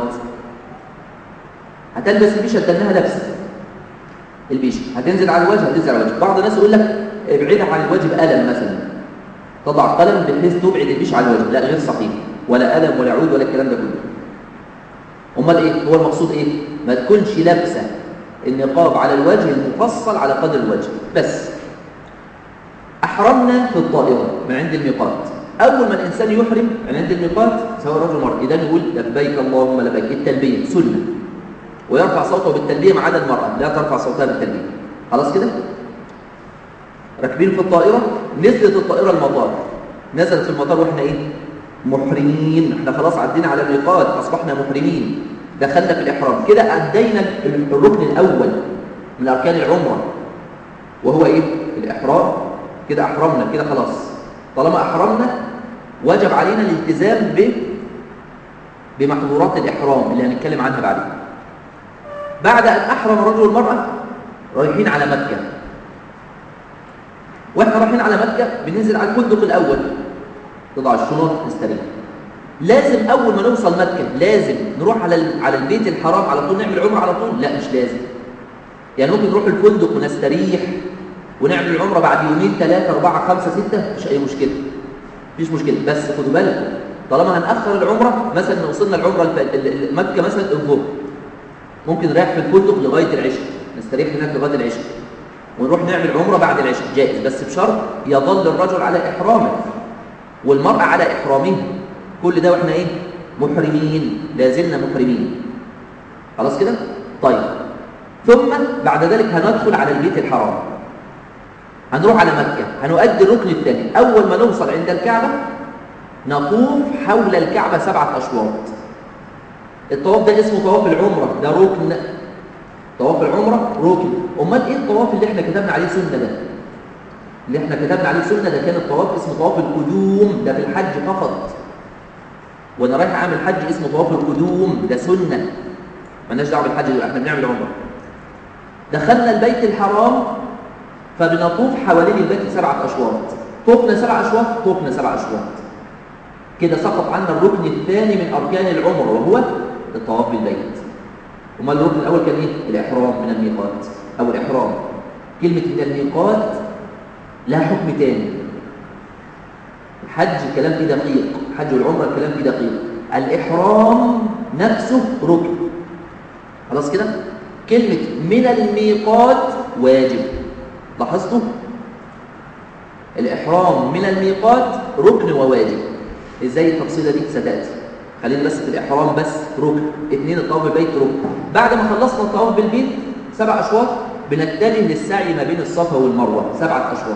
هتلبس البيشه تدنها لبس البيشه هتنزل على الوجه هتنزل على الوجه بعض الناس يقول لك ابعدها عن الوجه بقلم مثلا تضع قلم بحيث تبعد البيشه عن الوجه لا غير صحيح ولا قلم ولا عود ولا الكلام ده كله امال ايه هو المقصود ايه ما تكونش لابسه النقاب على الوجه المفصل على قدر الوجه بس احرمنا في الطائره من عند الميقات أول ما الإنسان يحرم عند الميقات سواء رجل مرة إذا يقول لبيك اللهم لبيك التلبية سنة ويرفع صوته بالتلبية ما عدا المرأة لا ترفع صوتها بالتلبية خلاص كده راكبين في الطائرة نزلت الطائرة المطار نزلت في المطار واحنا ايه محرمين احنا خلاص عدينا على الميقات اصبحنا محرمين دخلنا في الإحرام كده أدينا الركن الأول من أركان العمرة وهو ايه الإحرام كده أحرمنا كده خلاص طالما أحرمنا وجب علينا الالتزام ب بمحظورات الإحرام اللي هنتكلم عنها بعدين بعد أن أحرم الرجل والمرأة رايحين على مكة وإحنا رايحين على مكة بننزل على الفندق الأول تضع الشنط نستريح لازم أول ما نوصل مكة لازم نروح على على البيت الحرام على طول نعمل عمرة على طول لا مش لازم يعني ممكن نروح الفندق ونستريح ونعمل العمره بعد يومين ثلاثه اربعه خمسه سته مش اي مشكله مفيش مشكله بس خدوا بالكم طالما هنأخر العمره مثلا وصلنا العمره مكه مثلا الظهر ممكن نريح في الفندق لغايه العشاء نستريح هناك لغايه العشاء ونروح نعمل عمره بعد العشاء جائز بس بشرط يظل الرجل على احرامه والمراه على احرامها كل ده واحنا ايه محرمين لازلنا محرمين خلاص كده طيب ثم بعد ذلك هندخل على البيت الحرام هنروح على مكة هنؤدي الركن الثاني أول ما نوصل عند الكعبة نطوف حول الكعبة سبعة أشواط الطواف ده اسمه طواف العمرة ده ركن طواف العمرة ركن امال ايه الطواف اللي احنا كتبنا عليه سنة ده اللي احنا كتبنا عليه سنة ده كان الطواف اسمه طواف القدوم ده في الحج فقط وانا رايح اعمل حج اسمه طواف القدوم ده سنة مالناش دعوه بالحج دلوقتي احنا بنعمل عمره دخلنا البيت الحرام فبنطوف حوالين البيت سبعة أشواط طوفنا سبع أشواط طوفنا سبع أشواط كده سقط عنا الركن الثاني من أركان العمر وهو الطواف بالبيت وما الركن الأول كان إيه؟ الإحرام من الميقات أو الإحرام كلمة من الميقات لها حكم تاني الحج الكلام فيه دقيق الحج والعمرة الكلام فيه دقيق الإحرام نفسه ركن خلاص كده كلمة من الميقات واجب لاحظتوا الإحرام من الميقات ركن وواجب إزاي التفصيلة دي ستأتي خلينا بس في الإحرام بس ركن اثنين الطواف بالبيت ركن بعد ما خلصنا الطواف بالبيت سبع أشواط بنتجه للسعي ما بين الصفا والمروة سبعة أشواط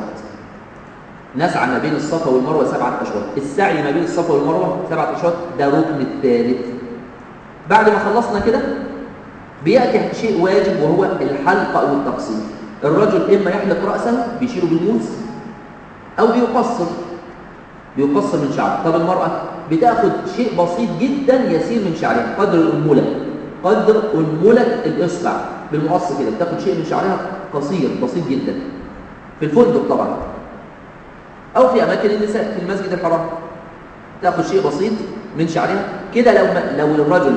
نسعى ما بين الصفا والمروة سبعة أشواط السعي ما بين الصفا والمروة سبعة أشواط ده ركن الثالث بعد ما خلصنا كده بيأتي شيء واجب وهو الحلق أو التقصير الرجل إما يحلق رأسه بيشيله بالموس أو بيقصر بيقصر من شعره طب المرأة بتاخد شيء بسيط جدا يسير من شعرها قدر الأنملة قدر أنملة الإصبع بالمقص كده بتاخد شيء من شعرها قصير بسيط جدا في الفندق طبعا أو في أماكن النساء في المسجد الحرام تاخد شيء بسيط من شعرها كده لو لو الرجل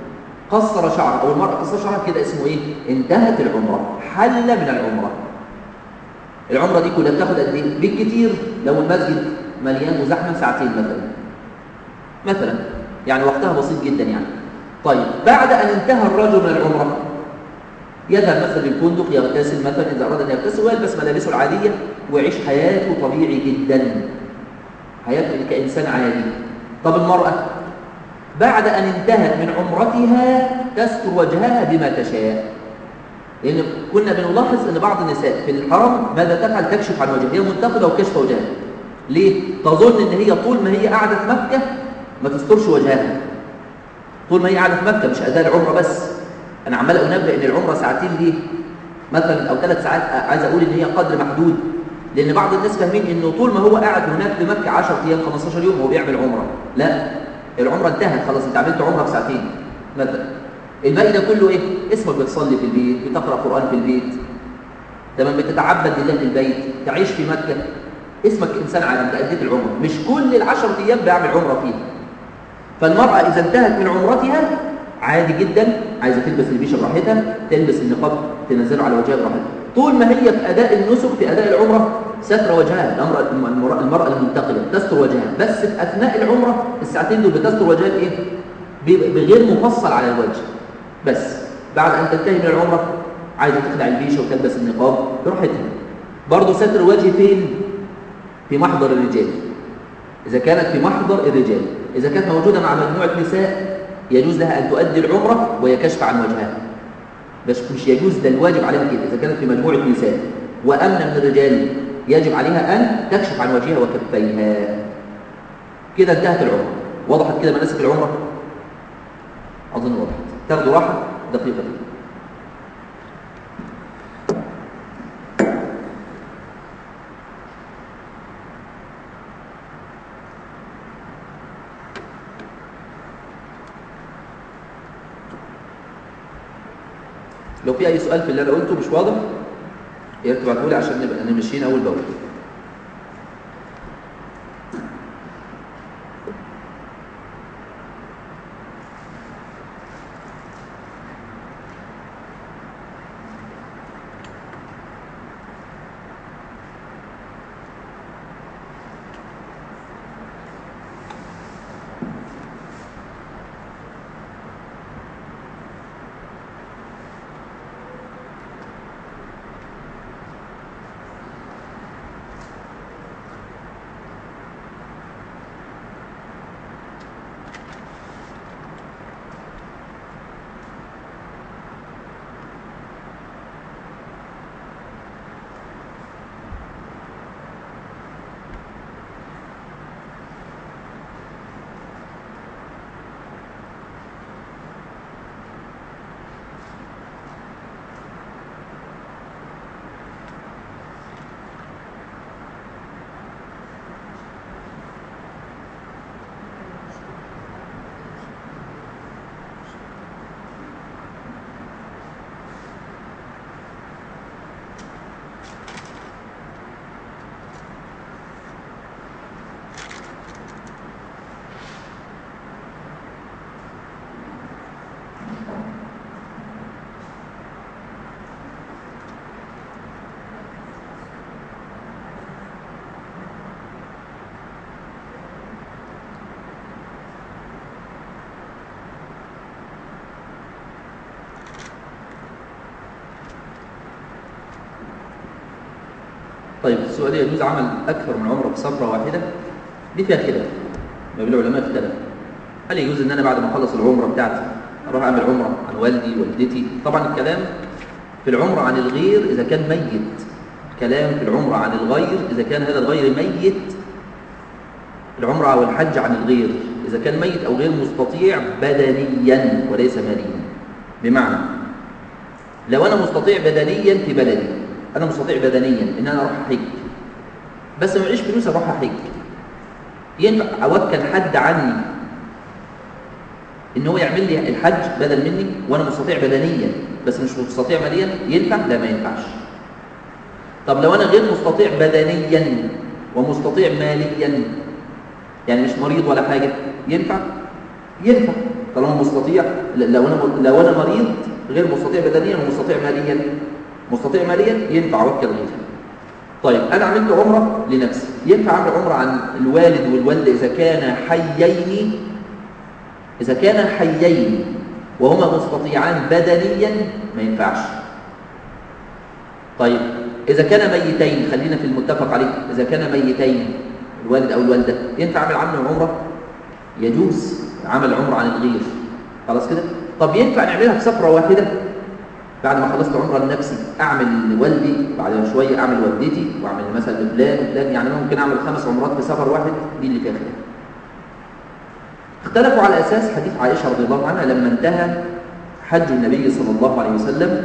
قصر شعره او المرأة قصر شعرها كده اسمه ايه انتهت العمرة حل من العمرة العمرة دي كلها بتاخد قد ايه بالكتير لو المسجد مليان وزحمة ساعتين مثلا مثلا يعني وقتها بسيط جدا يعني طيب بعد ان انتهى الرجل من العمرة يذهب مثلا للفندق يغتسل مثلا اذا اراد ان يغتسل ويلبس ملابسه العادية ويعيش حياته طبيعي جدا حياته كانسان عادي طب المرأة بعد أن انتهت من عمرتها تستر وجهها بما تشاء لأن كنا بنلاحظ أن بعض النساء في الحرم ماذا تفعل تكشف عن وجهها هي منتقدة وكشف وجهها ليه؟ تظن أن هي طول ما هي قاعدة في مكة ما تسترش وجهها طول ما هي قاعدة في مكة مش أداء العمرة بس أنا عمال أنبه أن العمرة ساعتين ليه؟ مثلا أو ثلاث ساعات عايز أقول أن هي قدر محدود لأن بعض الناس فاهمين أنه طول ما هو قاعد هناك في مكة 10 أيام 15 يوم هو بيعمل عمرة لا العمره انتهت خلاص انت عملت عمره في ساعتين مثلا الباقي ده كله ايه اسمك بتصلي في البيت بتقرا قران في البيت تمام بتتعبد لله في البيت تعيش في مكه اسمك انسان عالم انت اديت العمره مش كل العشر ايام بعمل عمره فيها فالمراه اذا انتهت من عمرتها عادي جدا عايزه تلبس البيشه براحتها تلبس النقاب تنزله على وجهها براحتها طول ما هي في اداء النسك في اداء العمره ستر وجهها الامر المراه المنتقله تستر وجهها بس في اثناء العمره الساعتين دول بتستر وجهها بايه بغير مفصل على الوجه بس بعد ان تنتهي من العمره عايزه تخلع البيشه وتلبس النقاب براحتها برضه ستر الوجه فين في محضر الرجال اذا كانت في محضر الرجال اذا كانت موجوده مع مجموعه نساء يجوز لها ان تؤدي العمره وهي كشف عن وجهها بس مش يجوز ده الواجب عليها كده اذا كانت في مجموعه نساء وامن من الرجال يجب عليها ان تكشف عن وجهها وكفيها كده انتهت العمره وضحت كده مناسك العمره اظن وضحت تاخدوا راحه دقيقه دي. لو في اي سؤال في اللي انا قلته مش واضح يا ريت تبعتوا لي عشان نبقى نمشينا اول باول طيب السؤال يجوز عمل أكثر من عمرة في سفرة واحدة دي فيها خلاف ما بين العلماء اختلف هل يجوز ان انا بعد ما اخلص العمره بتاعتي اروح اعمل عمره عن والدي والدتي طبعا الكلام في العمره عن الغير اذا كان ميت كلام في العمره عن الغير اذا كان هذا الغير ميت العمره او الحج عن الغير اذا كان ميت او غير مستطيع بدنيا وليس ماليا بمعنى لو انا مستطيع بدنيا في بلدي انا مستطيع بدنيا ان انا اروح احج بس ما معيش فلوس اروح احج ينفع اوكل حد عني ان هو يعمل لي الحج بدل مني وانا مستطيع بدنيا بس مش مستطيع ماليا ينفع لا ما ينفعش طب لو انا غير مستطيع بدنيا ومستطيع ماليا يعني مش مريض ولا حاجه ينفع ينفع طالما مستطيع لو انا لو انا مريض غير مستطيع بدنيا ومستطيع ماليا مستطيع ماليا ينفع اوكل غيري طيب انا عملت عمره لنفسي ينفع اعمل عمره عن الوالد والوالده اذا كان حيين اذا كان حيين وهما مستطيعان بدنيا ما ينفعش طيب اذا كان ميتين خلينا في المتفق عليه اذا كان ميتين الوالد او الوالده ينفع اعمل عنه عمره يجوز عمل عمره عن الغير خلاص كده طب ينفع نعملها في سفره واحده بعد ما خلصت عمره لنفسي اعمل لوالدي بعد شويه اعمل والدتي واعمل مثلا لفلان وفلان يعني ممكن اعمل خمس عمرات في سفر واحد دي اللي فيها خلاف اختلفوا على اساس حديث عائشه رضي الله عنها لما انتهى حج النبي صلى الله عليه وسلم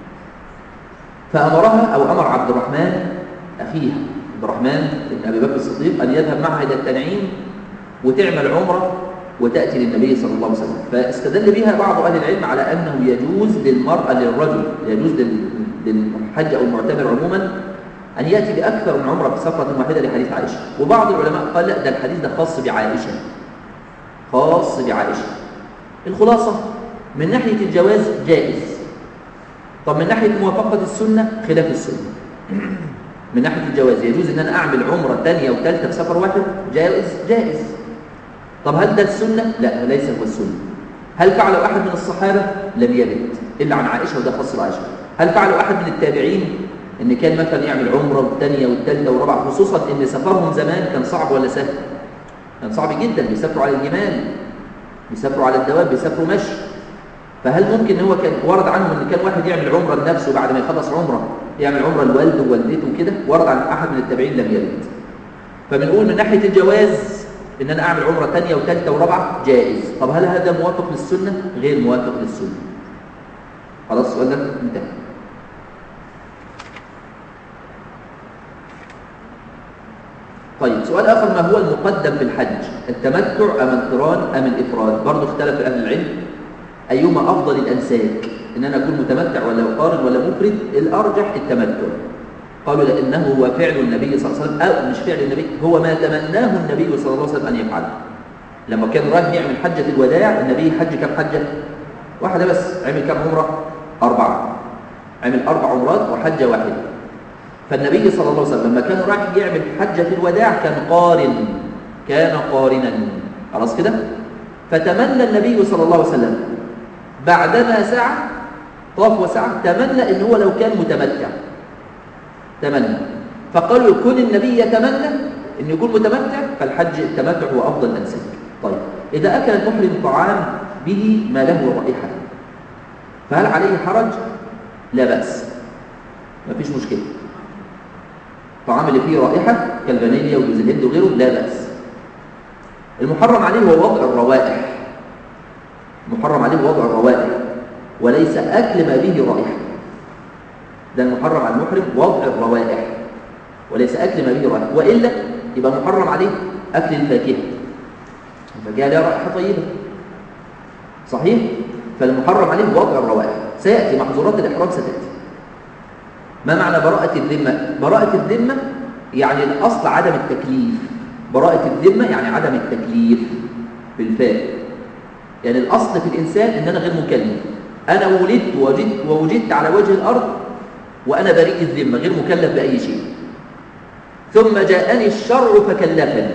فامرها او امر عبد الرحمن اخيها عبد الرحمن بن ابي بكر الصديق ان يذهب معها الى التنعيم وتعمل عمره وتأتي للنبي صلى الله عليه وسلم فاستدل بها بعض أهل العلم على أنه يجوز للمرأة للرجل يجوز للحج أو المعتمر عموما أن يأتي بأكثر من عمرة في سفرة واحدة لحديث عائشة وبعض العلماء قال لا ده الحديث ده خاص بعائشة خاص بعائشة الخلاصة من ناحية الجواز جائز طب من ناحية موافقة السنة خلاف السنة من ناحية الجواز يجوز أن أنا أعمل عمرة ثانية وثالثة في سفر واحد جائز جائز طب هل ده السنة؟ لا ليس هو السنة هل فعله أحد من الصحابة؟ لم يرد إلا عن عائشة وده خاص بعائشة هل فعله أحد من التابعين؟ إن كان مثلا يعمل عمرة والثانية والثالثة والرابعة خصوصا إن سفرهم زمان كان صعب ولا سهل؟ كان صعب جدا بيسافروا على الجمال بيسافروا على الدواب بيسافروا مشي فهل ممكن هو كان ورد عنهم ان كان واحد يعمل عمره لنفسه بعد ما يخلص عمره يعمل عمره لوالده ووالدته وكده ورد عن احد من التابعين لم يرد فبنقول من ناحيه الجواز ان انا اعمل عمره ثانيه وثالثه ورابعه جائز طب هل هذا موافق للسنه غير موافق للسنه خلاص السؤال ده انتهى طيب سؤال آخر ما هو المقدم في الحج التمتع أم القران أم الإفراد برضه اختلف أهل العلم أيهما أفضل الأنساك إن أنا أكون متمتع ولا قارن ولا مفرد الأرجح التمتع قالوا لأنه هو فعل النبي صلى الله عليه وسلم أو مش فعل النبي هو ما تمناه النبي صلى الله عليه وسلم أن يفعله لما كان رايح يعمل حجة الوداع النبي حج كم حجة واحدة بس عمل كم عمرة أربعة عمل أربع عمرات وحجة واحدة فالنبي صلى الله عليه وسلم لما كان رايح يعمل حجة الوداع كان قارن كان قارنا خلاص كده فتمنى النبي صلى الله عليه وسلم بعدما سعى طاف وسعى تمنى ان هو لو كان متمتع تمنى فقالوا يكون النبي يتمنى ان يكون متمتع فالحج التمتع هو افضل الانساك طيب اذا اكل المحرم طعام به ما له رائحه فهل عليه حرج لا باس ما فيش مشكله الطعام اللي فيه رائحه كالفانيليا وجوز الهند وغيره لا باس المحرم عليه هو وضع الروائح محرم عليه وضع الروائح وليس اكل ما به رائحه ده المحرم على المحرم وضع الروائح وليس أكل ما به رائحة وإلا يبقى محرم عليه أكل الفاكهة الفاكهة لها رائحة طيبة صحيح؟ فالمحرم عليه وضع الروائح سيأتي محظورات الإحرام ستأتي ما معنى براءة الذمة؟ براءة الذمة يعني الأصل عدم التكليف براءة الذمة يعني عدم التكليف بالفاء يعني الأصل في الإنسان إن أنا غير مكلف أنا ولدت ووجدت, ووجدت على وجه الأرض وأنا بريء الذمة غير مكلف بأي شيء ثم جاءني الشرع فكلفني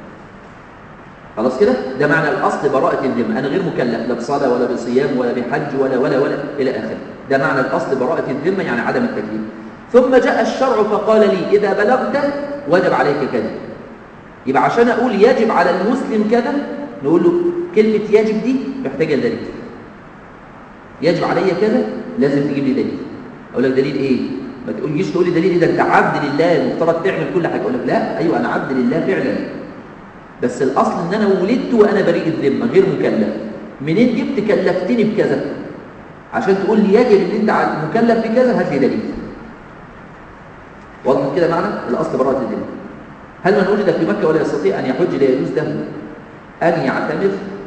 خلاص كده ده معنى الأصل براءة الذمة أنا غير مكلف لا بصلاة ولا بصيام ولا بحج ولا ولا ولا إلى آخره ده معنى الأصل براءة الذمة يعني عدم التكليف ثم جاء الشرع فقال لي إذا بلغت وجب عليك كذا يبقى عشان أقول يجب على المسلم كذا نقول له كلمة يجب دي محتاجة دليل يجب علي كذا لازم تجيب لي دليل أقول لك دليل إيه ما تقوليش تقول لي دليل إيه ده أنت عبد لله المفترض تعمل كل حاجة أقول لك لا أيوة أنا عبد لله فعلا بس الأصل إن أنا ولدت وأنا بريء الذمة غير مكلف منين جبت كلفتني بكذا عشان تقول لي يجب ان انت مكلف بكذا هات لي دليل واضح كده معنى الاصل براءه الدين هل من وجد في مكه ولا يستطيع ان يحج لا يجوز له ان يعتمر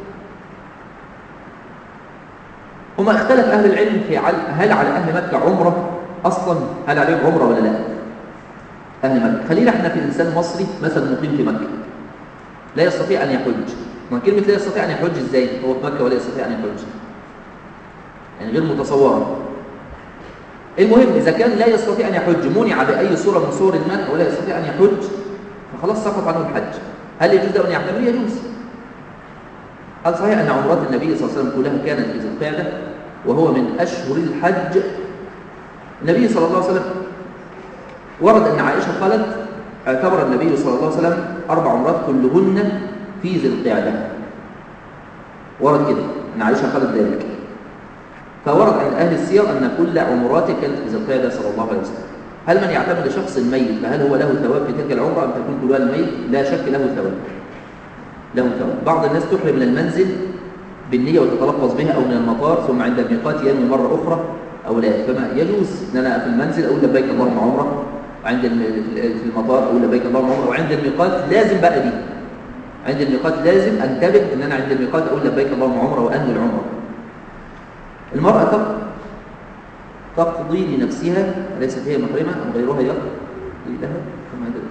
هما اختلف اهل العلم في هل على اهل مكه عمره اصلا هل عليهم عمره ولا لا اهل مكه خلينا احنا في انسان مصري مثلا مقيم في مكه لا يستطيع ان يحج ما كلمه لا يستطيع ان يحج ازاي هو في مكه ولا يستطيع ان يحج يعني غير متصورة المهم إذا كان لا يستطيع أن يحج منع بأي صورة من صور المنع ولا يستطيع أن يحج فخلاص سقط عنه الحج هل يجوز له أن يعتمر؟ يجوز هل صحيح أن عمرات النبي صلى الله عليه وسلم كلها كانت في ذي القعدة وهو من أشهر الحج النبي صلى الله عليه وسلم ورد أن عائشة قالت اعتبر النبي صلى الله عليه وسلم أربع عمرات كلهن في ذي القعدة ورد كده أن عائشة قالت ذلك فورد عند أهل السير أن كل عمراته كانت في ذي القعدة صلى الله عليه وسلم هل من يعتمد شخص ميت فهل هو له ثواب في تلك العمرة أم تكون كلها الميت لا شك له ثواب له ثواب بعض الناس تحرم من المنزل بالنية وتتلفظ بها أو من المطار ثم عند الميقات ينوي مرة أخرى أو لا فما يجوز أن أنا في المنزل أقول لبيك اللهم عمرة وعند في المطار أقول لبيك اللهم عمرة وعند الميقات لازم بقى دي عند الميقات لازم أنتبه أن أنا عند الميقات أقول لبيك اللهم عمرة وأنوي العمرة المرأة تقضي لنفسها ليست هي محرمة أم غيرها يقضي لها كما هذا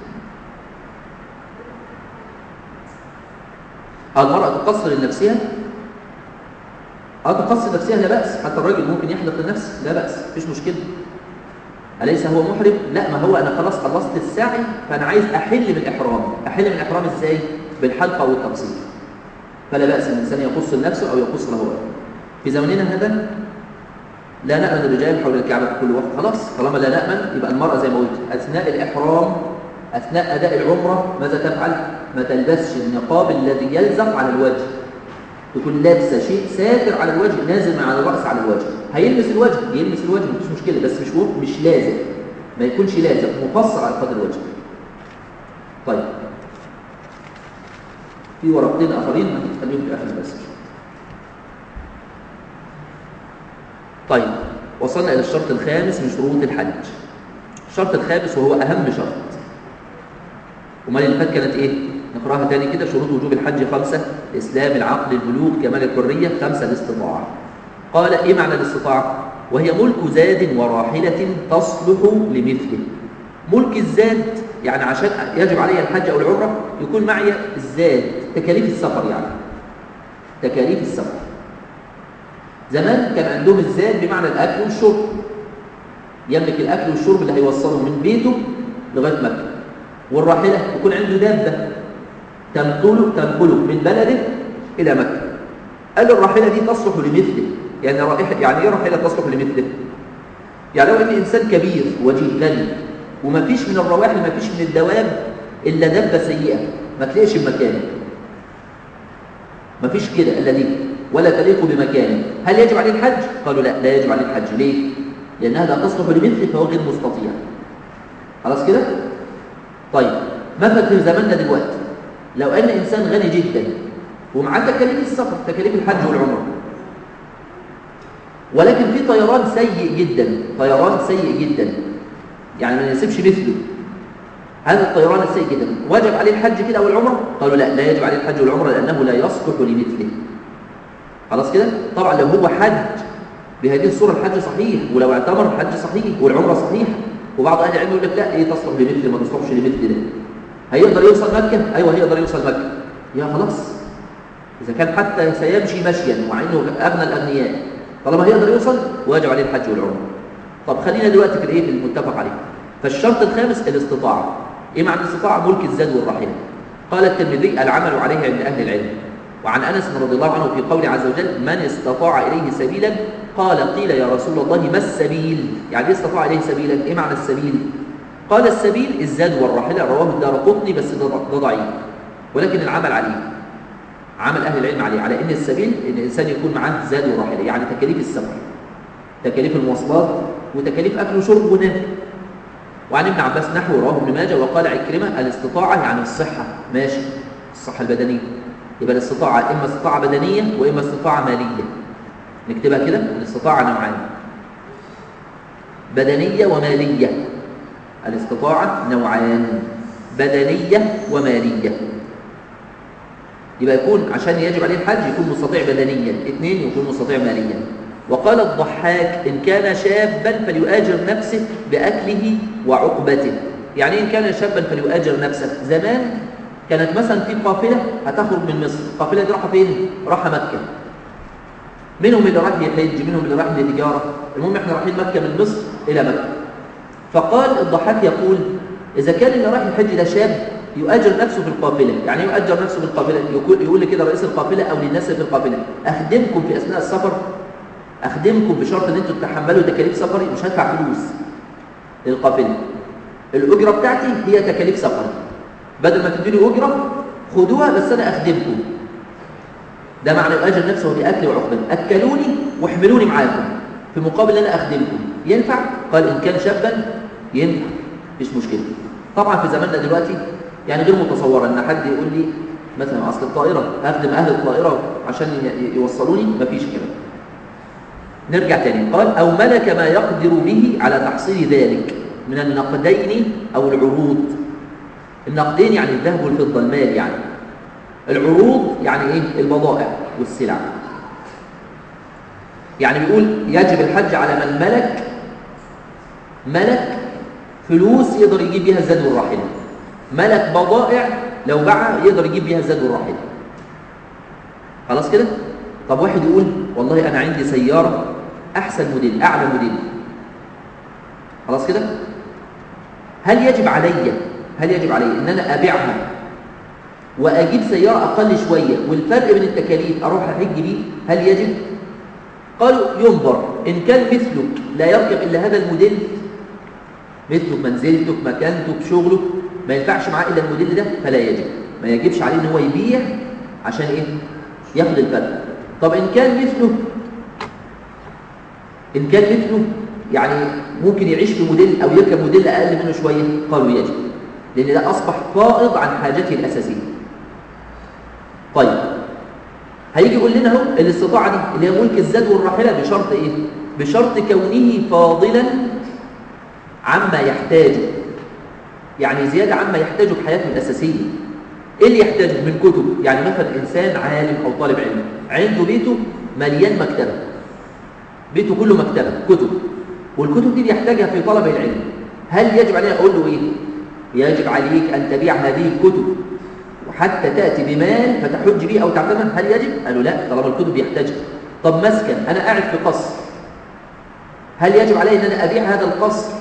المرأة تقصر لنفسها أو تقصر نفسها لا بأس حتى الرجل ممكن يحلق لنفسه لا بأس مفيش مشكلة أليس هو محرم؟ لا ما هو أنا خلاص خلصت السعي فأنا عايز أحل من الإحرام أحل من الإحرام إزاي؟ بالحلقة والتقصير فلا بأس الإنسان يقص لنفسه أو يقص له غيره في زمننا هذا لا نأمن الرجال حول الكعبة في كل وقت خلاص طالما لا نأمن يبقى المرأة زي ما قلت أثناء الإحرام أثناء أداء العمرة ماذا تفعل؟ ما تلبسش النقاب الذي يلزق على الوجه تكون لابسة شيء ساتر على الوجه نازل من على الرأس على الوجه هيلمس الوجه يلمس الوجه مفيش مشكلة بس مش مش لازم ما يكونش لازم مقصر على قدر الوجه طيب في ورقتين آخرين هنخليهم في آخر بس طيب وصلنا إلى الشرط الخامس من شروط الحج الشرط الخامس وهو أهم شرط وما اللي فات كانت إيه؟ نقراها تاني كده شروط وجوب الحج خمسة الإسلام العقل البلوغ كمال الحرية خمسة الاستطاعة قال إيه معنى الاستطاعة؟ وهي ملك زاد وراحلة تصلح لمثله ملك الزاد يعني عشان يجب علي الحج أو العمرة يكون معي الزاد تكاليف السفر يعني تكاليف السفر زمان كان عندهم الزاد بمعنى الأكل والشرب يملك الأكل والشرب اللي هيوصله من بيته لغاية مكة والراحلة يكون عنده دابة تنقله تنقله من بلده إلى مكة قال الراحلة دي تصلح لمثله يعني رائحة يعني ايه راحلة تصلح لمثله يعني لو ان انسان كبير وجيه غني وما فيش من الرواحل ما فيش من الدواب الا دابه سيئه ما تلاقيش بمكانه ما فيش كده الا دي ولا تليق بمكانه هل يجب عليه الحج؟ قالوا لا لا يجب عليه الحج ليه؟ لأنها لا تصلح لمثله فهو غير مستطيع خلاص كده؟ طيب مثلا في زماننا دلوقتي لو أن إنسان غني جدا ومعاه تكاليف السفر تكاليف الحج والعمرة ولكن في طيران سيء جدا طيران سيء جدا يعني ما يناسبش مثله هذا الطيران السيء جدا واجب عليه الحج كده او العمره قالوا لا لا يجب عليه الحج والعمره لانه لا يصلح لمثله خلاص كده طبعا لو هو حج بهذه الصورة الحج صحيح ولو اعتمر الحج صحيح والعمرة صحيحة وبعض أهل العلم يقول لك لا إيه تصلح لمثل ما تصلحش لمثل ده هيقدر يوصل مكة أيوه هيقدر يوصل مكة يا خلاص إذا كان حتى سيمشي مشيا ومع إنه أغنى الأغنياء طالما هيقدر يوصل واجب عليه الحج والعمرة طب خلينا دلوقتي في الإيه في المتفق عليه فالشرط الخامس الاستطاعة إيه معنى الاستطاعة ملك الزاد والرحيل قال الترمذي العمل عليه عند أهل العلم وعن أنس رضي الله عنه في قول عز وجل من استطاع إليه سبيلا قال قيل يا رسول الله ما السبيل يعني ايه استطاع إليه سبيلا إيه معنى السبيل قال السبيل الزاد والراحلة رواه الدار قطني بس ده ضعيف ولكن العمل عليه عمل أهل العلم عليه على إن السبيل إن الإنسان يكون معاه زاد وراحلة يعني تكاليف السفر تكاليف المواصلات وتكاليف أكل وشرب ونام وعن ابن عباس نحو رواه ابن ماجه وقال عكرمة الاستطاعة يعني الصحة ماشي الصحة البدنية يبقى الاستطاعة إما استطاعة بدنية وإما استطاعة مالية نكتبها كده الاستطاعة نوعان بدنية ومالية الاستطاعة نوعان بدنية ومالية يبقى يكون عشان يجب عليه الحج يكون مستطيع بدنيا اثنين يكون مستطيع ماليا وقال الضحاك إن كان شابا فليؤاجر نفسه بأكله وعقبته يعني إن كان شابا فليؤاجر نفسه زمان كانت مثلا في قافلة هتخرج من مصر القافلة دي راحة فين؟ راحة مكة منهم اللي راح يحج منهم اللي راح لتجارة المهم احنا رايحين مكة من مصر إلى مكة فقال الضحاك يقول إذا كان اللي راح يحج ده شاب يؤجر نفسه في القافلة يعني يؤجر نفسه في القافلة يقول, يقول لي كده رئيس القافلة أو للناس في القافلة أخدمكم في أثناء السفر أخدمكم بشرط أن أنتم تتحملوا تكاليف سفري مش هدفع فلوس للقافلة الأجرة بتاعتي هي تكاليف سفري بدل ما تدوني أجرة خدوها بس أنا أخدمكم ده معنى يؤجر نفسه بأكل وعقبة أكلوني واحملوني معاكم في مقابل أن أنا أخدمكم ينفع؟ قال إن كان شابا ينفع مش مشكلة طبعا في زماننا دلوقتي يعني غير متصورة ان حد يقول لي مثلا اصل الطائرة اخدم اهل الطائرة عشان يوصلوني مفيش كده نرجع تاني قال او ملك ما يقدر به على تحصيل ذلك من النقدين او العروض النقدين يعني الذهب والفضة المال يعني العروض يعني ايه البضائع والسلع يعني بيقول يجب الحج على من ملك ملك فلوس يقدر يجيب بيها الزاد والراحله ملك بضائع لو باع يقدر يجيب بيها الزاد والراحله خلاص كده طب واحد يقول والله انا عندي سياره احسن موديل اعلى موديل خلاص كده هل يجب علي هل يجب علي ان انا ابيعها واجيب سياره اقل شويه والفرق بين التكاليف اروح احج بيه هل يجب قالوا ينظر ان كان مثلك لا يركب الا هذا الموديل مثله بمنزلته بمكانته بشغله ما ينفعش معاه الا الموديل ده فلا يجب ما يجبش عليه ان هو يبيع عشان ايه ياخد الفرق طب ان كان مثله ان كان مثله يعني ممكن يعيش في موديل او يركب موديل اقل منه شويه قالوا يجب لان ده اصبح فائض عن حاجته الاساسيه طيب هيجي يقول لنا اهو الاستطاعه دي اللي هي ملك الزاد والراحله بشرط ايه بشرط كونه فاضلا عما يحتاجه يعني زيادة عما يحتاجه في حياته الأساسية إيه اللي يحتاجه من كتب يعني مثلا إنسان عالم أو طالب علم عنده بيته مليان مكتبة بيته كله مكتبة كتب والكتب دي بيحتاجها في طلب العلم هل يجب عليه أقول له إيه يجب عليك أن تبيع هذه الكتب وحتى تأتي بمال فتحج به أو تعتمد هل يجب؟ قالوا لا طالما الكتب يحتاجها طب مسكن أنا قاعد في قصر هل يجب علي أن أنا أبيع هذا القصر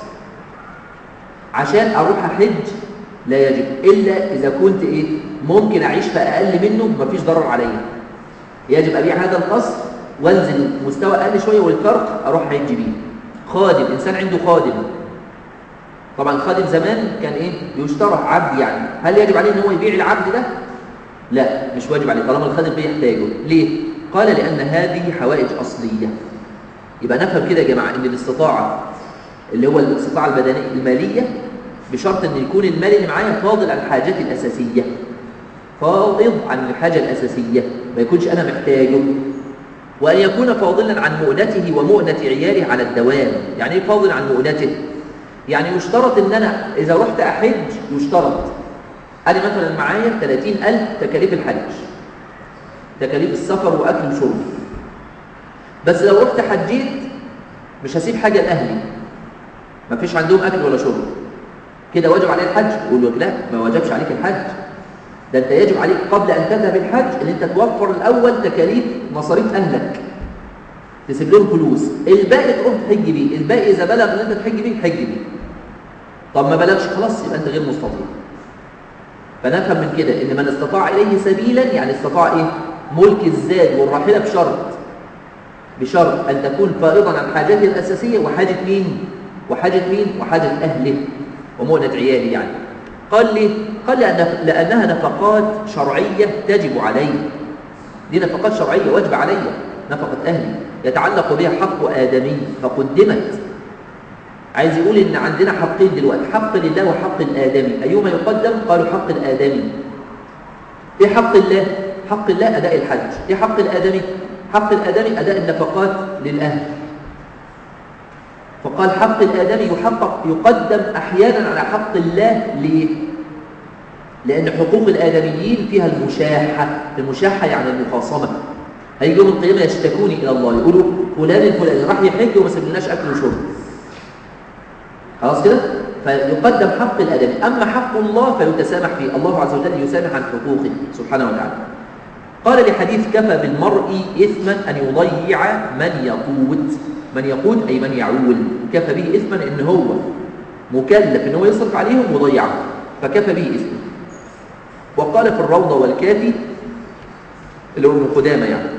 عشان اروح احج لا يجب الا اذا كنت ايه ممكن اعيش في اقل منه مفيش ضرر عليا يجب ابيع هذا القصر وانزل مستوى اقل شويه والفرق اروح احج بيه خادم انسان عنده خادم طبعا الخادم زمان كان ايه يشترى عبد يعني هل يجب عليه ان هو يبيع العبد ده لا مش واجب عليه طالما الخادم بيحتاجه ليه قال لان هذه حوائج اصليه يبقى نفهم كده يا جماعه ان الاستطاعه اللي هو الاستطاعه البدنيه الماليه بشرط ان يكون المال اللي معايا فاضل عن حاجاتي الاساسيه فاضل عن الحاجه الاساسيه ما يكونش انا محتاجه وان يكون فاضلا عن مؤنته ومؤنه عياله على الدوام يعني ايه فاضل عن مؤنته يعني يشترط ان انا اذا رحت احج يشترط انا مثلا معايا 30000 تكاليف الحج تكاليف السفر واكل وشرب بس لو رحت حجيت مش هسيب حاجه لاهلي ما فيش عندهم اكل ولا شرب كده واجب عليه الحج يقول لك لا ما واجبش عليك الحج ده انت يجب عليك قبل ان تذهب الحج ان انت توفر الاول تكاليف مصاريف اهلك تسيب لهم فلوس الباقي تروح تحج بيه الباقي اذا بلغ ان انت تحج بيه حج بيه طب ما بلغش خلاص يبقى انت غير مستطيع فنفهم من كده ان من استطاع اليه سبيلا يعني استطاع ايه ملك الزاد والراحله بشرط بشرط أن تكون فائضا عن حاجاته الأساسية وحاجة مين؟ وحاجة مين؟ وحاجة أهله ومؤنة عياله يعني قال لي قال لأن لأنها نفقات شرعية تجب علي دي نفقات شرعية واجب علي نفقة أهلي يتعلق بها حق آدمي فقدمت عايز يقول إن عندنا حقين دلوقتي حق لله وحق الآدمي أيهما يقدم؟ قالوا حق الآدمي إيه حق الله؟ حق الله أداء الحج إيه حق الآدمي؟ حق الآدمي أداء النفقات للأهل فقال حق الآدمي يحقق يقدم أحيانا على حق الله ليه؟ لأن حقوق الآدميين فيها المشاحة المشاحة يعني المخاصمة هيجي يوم القيامة يشتكوني إلى الله يقولوا فلان الفلاني راح يحج وما سبلناش أكل وشرب خلاص كده؟ فيقدم حق الآدمي أما حق الله فيتسامح فيه الله عز وجل يسامح عن حقوقه سبحانه وتعالى قال لحديث كفى بالمرء إثما أن يضيع من يقود من يقود أي من يعول كفى به إثما إن هو مكلف إن هو يصرف عليهم ويضيعهم فكفى به إثما وقال في الروضة والكافي اللي هو ابن قدامة يعني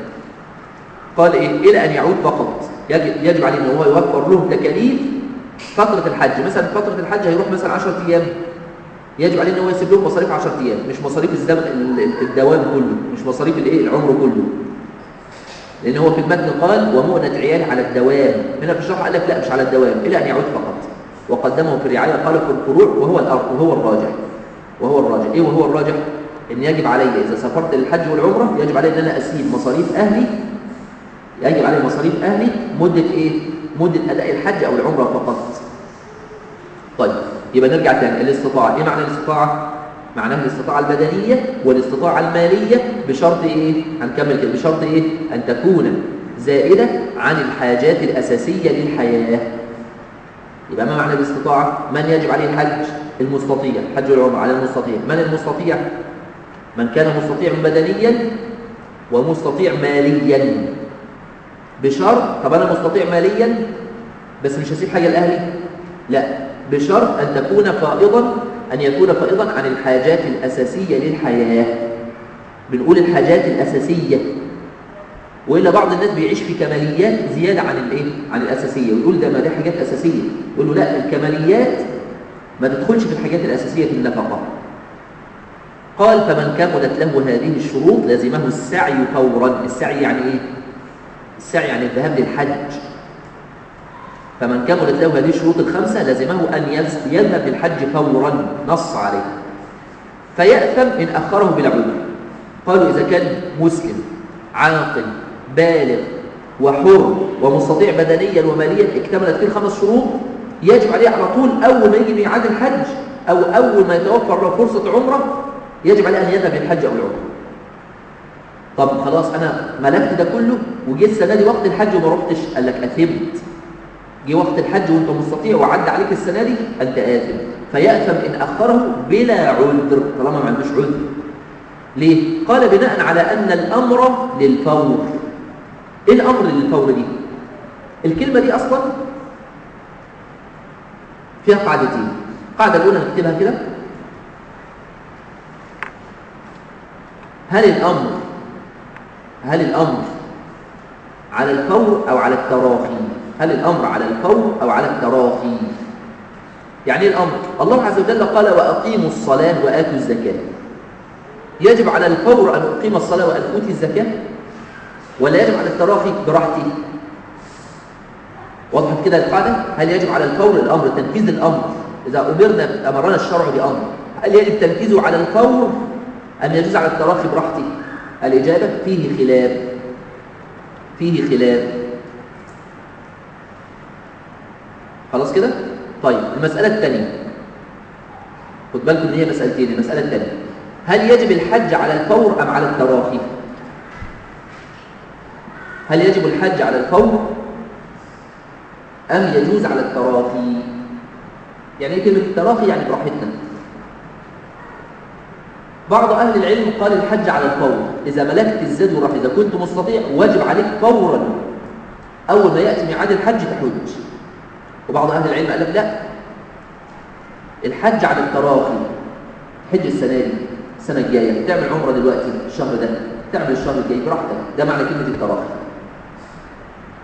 قال إيه إلى أن يعود فقط يجب, يجب عليه أن هو يوفر له تكاليف فترة الحج مثلا فترة الحج هيروح مثلا 10 أيام يجب عليه ان هو يسيب لهم مصاريف 10 ايام مش مصاريف الزمن الدوام كله مش مصاريف الايه العمر كله لان هو في المتن قال ومؤنة عيال على الدوام هنا في الشرح قال لك لا مش على الدوام الى ان يعود فقط وقدمه في الرعايه قال في الفروع وهو الارض وهو الراجح وهو الراجح ايه وهو الراجح ان يجب علي اذا سافرت للحج والعمره يجب علي ان انا اسيب مصاريف اهلي يجب علي مصاريف اهلي مده ايه مده اداء الحج او العمره فقط طيب يبقى نرجع تاني الاستطاعة ايه معنى الاستطاعة معناها الاستطاعة البدنية والاستطاعة المالية بشرط ايه هنكمل كده بشرط ايه ان تكون زائدة عن الحاجات الأساسية للحياة يبقى ما معنى الاستطاعة من يجب عليه الحج المستطيع حج العمر على المستطيع من المستطيع من كان مستطيع بدنيا ومستطيع ماليا بشرط طب انا مستطيع ماليا بس مش هسيب حاجة لأهلي لا بشرط أن تكون فائضا أن يكون فائضا عن الحاجات الأساسية للحياة بنقول الحاجات الأساسية وإلا بعض الناس بيعيش في كماليات زيادة عن الإيه؟ عن الأساسية ويقول ده ما دي حاجات أساسية يقول له لا الكماليات ما تدخلش في الحاجات الأساسية في النفقة قال فمن كملت له هذه الشروط لازمه السعي فورا السعي يعني إيه؟ السعي يعني الذهاب للحج فمن كملت له هذه الشروط الخمسة لازمه أن يذهب للحج فورا نص عليه فيأثم إن أخره بلا عذر قالوا إذا كان مسلم عاقل بالغ وحر ومستطيع بدنيا وماليا اكتملت فيه الخمس شروط يجب عليه على طول أول ما يجي ميعاد الحج أو أول ما يتوفر له فرصة عمرة يجب عليه أن يذهب للحج أو العمرة طب خلاص أنا ملكت ده كله وجيت السنة دي وقت الحج وما رحتش قال لك أثمت جه وقت الحج وانت مستطيع وعدى عليك السنه دي انت آثم فيأثم إن أخره بلا عذر طالما ما عندوش عذر ليه؟ قال بناء على أن الأمر للفور إيه الأمر للفور دي؟ الكلمة دي أصلا فيها قاعدتين القاعدة الأولى نكتبها كده هل الأمر هل الأمر على الفور أو على التراخي هل الأمر على الفور أو على التراخي يعني ايه الأمر الله عز وجل قال وأقيموا الصلاة وآتوا الزكاة يجب على الفور أن أقيم الصلاة وأن أوتي الزكاة ولا يجب على التراخي براحتي وضحت كده القاعدة هل يجب على الفور الأمر تنفيذ الأمر إذا أمرنا أمرنا الشرع بأمر هل يجب تنفيذه على الفور أم يجوز على التراخي براحتي الإجابة فيه خلاف فيه خلاف خلاص كده طيب المسألة الثانية خد بالكم ان هي مسألتين المسألة الثانية هل يجب الحج على الفور أم على التراخي هل يجب الحج على الفور أم يجوز على التراخي يعني ايه كلمة التراخي يعني براحتنا بعض أهل العلم قال الحج على الفور إذا ملكت الزاد والراحة إذا كنت مستطيع واجب عليك فورا أول ما يأتي ميعاد الحج تحج وبعض أهل العلم قال لك لا الحج على التراخي حج السنة دي السنة الجاية تعمل عمرة دلوقتي الشهر ده تعمل الشهر الجاي براحتك ده معنى كلمة التراخي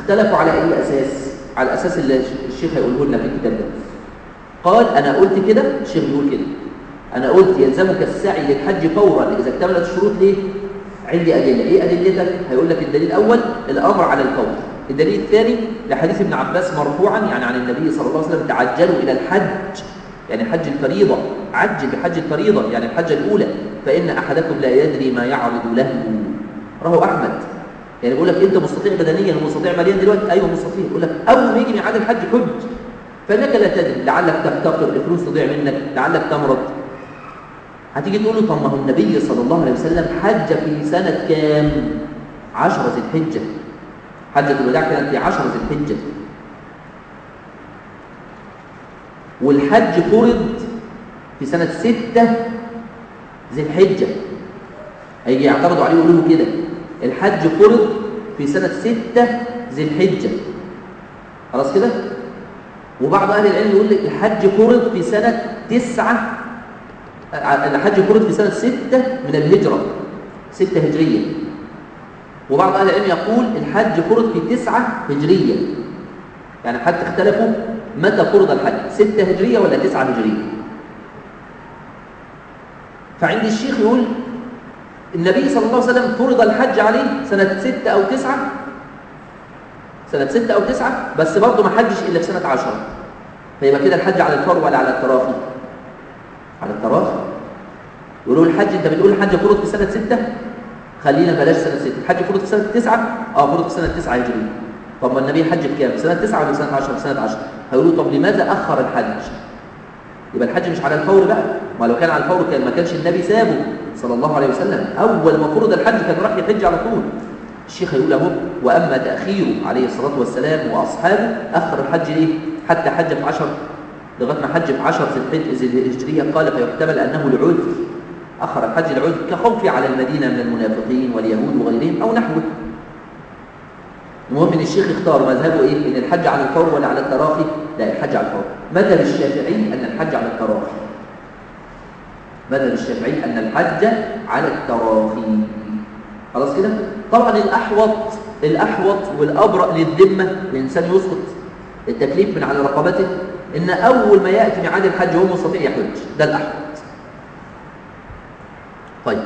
اختلفوا على أي أساس على الأساس اللي الشيخ هيقوله لنا في الكتاب ده قال أنا قلت كده الشيخ بيقول كده أنا قلت يلزمك السعي للحج فورا إذا اكتملت الشروط ليه عندي أدلة إيه أدلتك هيقول لك الدليل الأول الأمر على الفور الدليل الثاني لحديث ابن عباس مرفوعا يعني عن النبي صلى الله عليه وسلم تعجلوا إلى الحج يعني حج الفريضة عجل بحج الفريضة يعني الحجة الأولى فإن أحدكم لا يدري ما يعرض له رواه أحمد يعني بيقول لك أنت مستطيع بدنيا ومستطيع ماليا دلوقتي أيوه مستطيع يقول لك أول ما يجي ميعاد الحج حج فإنك لا تدري لعلك تفتقر الفلوس تضيع منك لعلك تمرض هتيجي تقول له طب ما هو النبي صلى الله عليه وسلم حج في سنة كام؟ 10 ذي الحجة حجة الوداع كانت في 10 ذي الحجة والحج فرض في سنة ستة ذي الحجة هيجي يعترضوا عليه ويقولوا له كده الحج فرض في سنة ستة ذي الحجة خلاص كده وبعض أهل العلم يقول لك الحج فرض في سنة تسعة الحج فرض في سنة ستة من الهجرة ستة هجرية وبعض أهل العلم يقول الحج فرض في تسعة هجرية يعني حتى اختلفوا متى فرض الحج ستة هجرية ولا تسعة هجرية فعند الشيخ يقول النبي صلى الله عليه وسلم فرض الحج عليه سنة ستة أو تسعة سنة ستة أو تسعة بس برضه ما حجش إلا في سنة عشرة فيبقى كده الحج على الفور ولا على التراخي على التراخي يقولوا الحج انت بتقول الحج فرض في سنة ستة خلينا بلاش سنة ستة الحج فرض في سنة تسعة اه فرض في سنة تسعة هجرية طب ما النبي حج بكام في سنة تسعة ولا سنة عشرة في سنة عشرة هيقولوا طب لماذا أخر الحج يبقى الحج مش على الفور بقى ما لو كان على الفور كان ما كانش النبي سابه صلى الله عليه وسلم أول ما فرض الحج كان راح يحج على طول الشيخ يقول له وأما تأخيره عليه الصلاة والسلام وأصحابه أخر الحج ليه حتى حج في عشر لغاية ما حج في عشر في الحج الهجرية قال فيحتمل أنه العذر أخر الحج العذر كخوفه على المدينة من المنافقين واليهود وغيرهم أو نحوه المهم ان الشيخ اختار مذهبه ايه ان الحج على الفور ولا على التراخي لا الحج على الفور مذهب الشافعي ان الحج على التراخي مذهب الشافعي ان الحج على التراخي خلاص كده طبعا الاحوط الاحوط والابرأ للذمه الانسان يسقط التكليف من على رقبته ان اول ما ياتي ميعاد الحج هو مستطيع يحج ده الاحوط طيب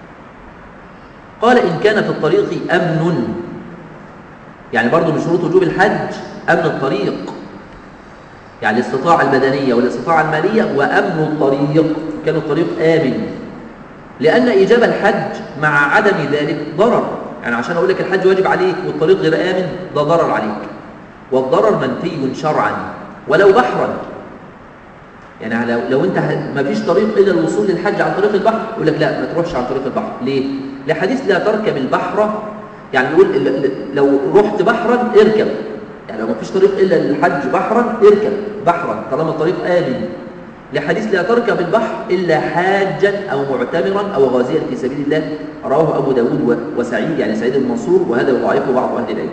قال ان كان في الطريق امن يعني برضو من شروط وجوب الحج أمن الطريق يعني الاستطاعة البدنية والاستطاعة المالية وأمن الطريق كان الطريق آمن لأن إيجاب الحج مع عدم ذلك ضرر يعني عشان أقول لك الحج واجب عليك والطريق غير آمن ده ضرر عليك والضرر منفي شرعا ولو بحرا يعني لو, لو انت ما فيش طريق الا الوصول للحج عن طريق البحر يقول لك لا ما تروحش عن طريق البحر ليه لحديث لا تركب البحر يعني نقول لو رحت بحرا اركب يعني لو ما فيش طريق الا للحج بحرا اركب بحرا طالما الطريق امن لحديث لا تركب البحر الا حاجا او معتمرا او غازيا في سبيل الله رواه ابو داود وسعيد يعني سعيد المنصور وهذا يضاعفه بعض اهل العلم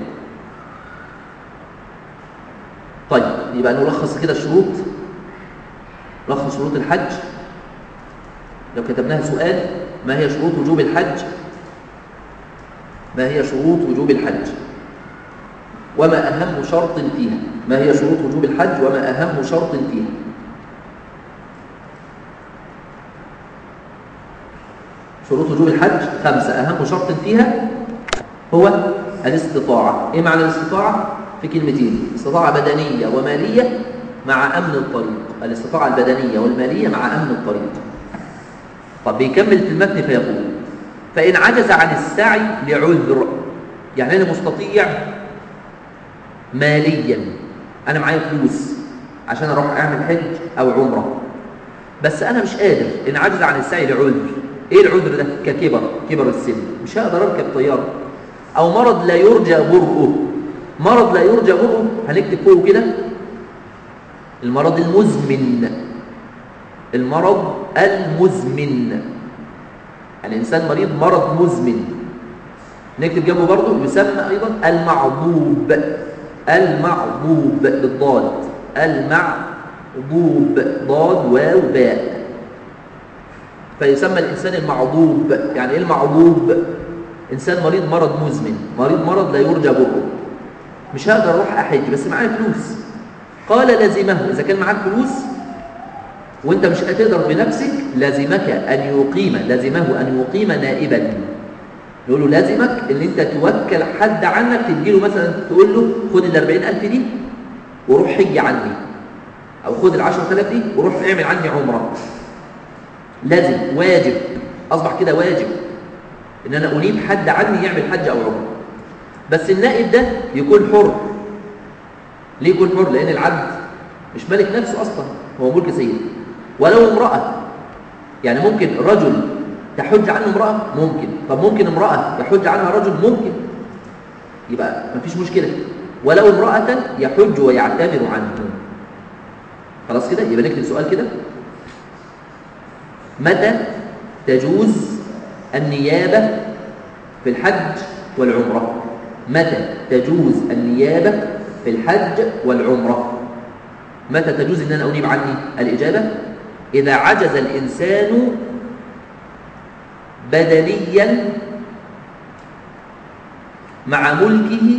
طيب يبقى نلخص كده الشروط نلخص شروط الحج لو كتبناها سؤال ما هي شروط وجوب الحج ما هي شروط وجوب الحج وما أهم شرط فيها ما هي شروط وجوب الحج وما أهم شرط فيها شروط وجوب الحج خمسة أهم شرط فيها هو الاستطاعة إيه معنى الاستطاعة؟ في كلمتين استطاعة بدنية ومالية مع أمن الطريق الاستطاعة البدنية والمالية مع أمن الطريق طب بيكمل في المتن فيقول فإن عجز عن السعي لعذر يعني أنا مستطيع ماليا أنا معايا فلوس عشان أروح أعمل حج أو عمرة بس أنا مش قادر إن عجز عن السعي لعذر إيه العذر ده؟ ككبر كبر السن مش هقدر أركب طيارة أو مرض لا يرجى برؤه مرض لا يرجى برؤه هنكتب فوق كده المرض المزمن المرض المزمن الإنسان مريض مرض مزمن نكتب جنبه برضه يسمى أيضا المعضوب المعضوب بالضاد المعضوب ضاد واو باء فيسمى الإنسان المعضوب يعني إيه المعضوب إنسان مريض مرض مزمن مريض مرض لا يرجى بره مش هقدر اروح احج بس معايا فلوس قال لازمه اذا كان معاك فلوس وانت مش هتقدر بنفسك لازمك ان يقيم لازمه ان يقيم نائبا يقول له لازمك ان انت توكل حد عنك تديله مثلا تقول له خد ال 40000 دي وروح حج عني او خد ال 10000 دي وروح اعمل عني عمره لازم واجب اصبح كده واجب ان انا انيب حد عني يعمل حج او عمره بس النائب ده يكون حر ليه يكون حر لان العبد مش ملك نفسه اصلا هو ملك سيد ولو امراه يعني ممكن رجل تحج عنه امراه ممكن طب ممكن امراه يحج عنها رجل ممكن يبقى مفيش مشكله ولو امراه يحج ويعتمر عنه خلاص كده يبقى نكتب سؤال كده متى تجوز النيابة في الحج والعمرة متى تجوز النيابة في الحج والعمرة متى تجوز أن أنا أنيب عني الإجابة إذا عجز الإنسان بدنيا مع ملكه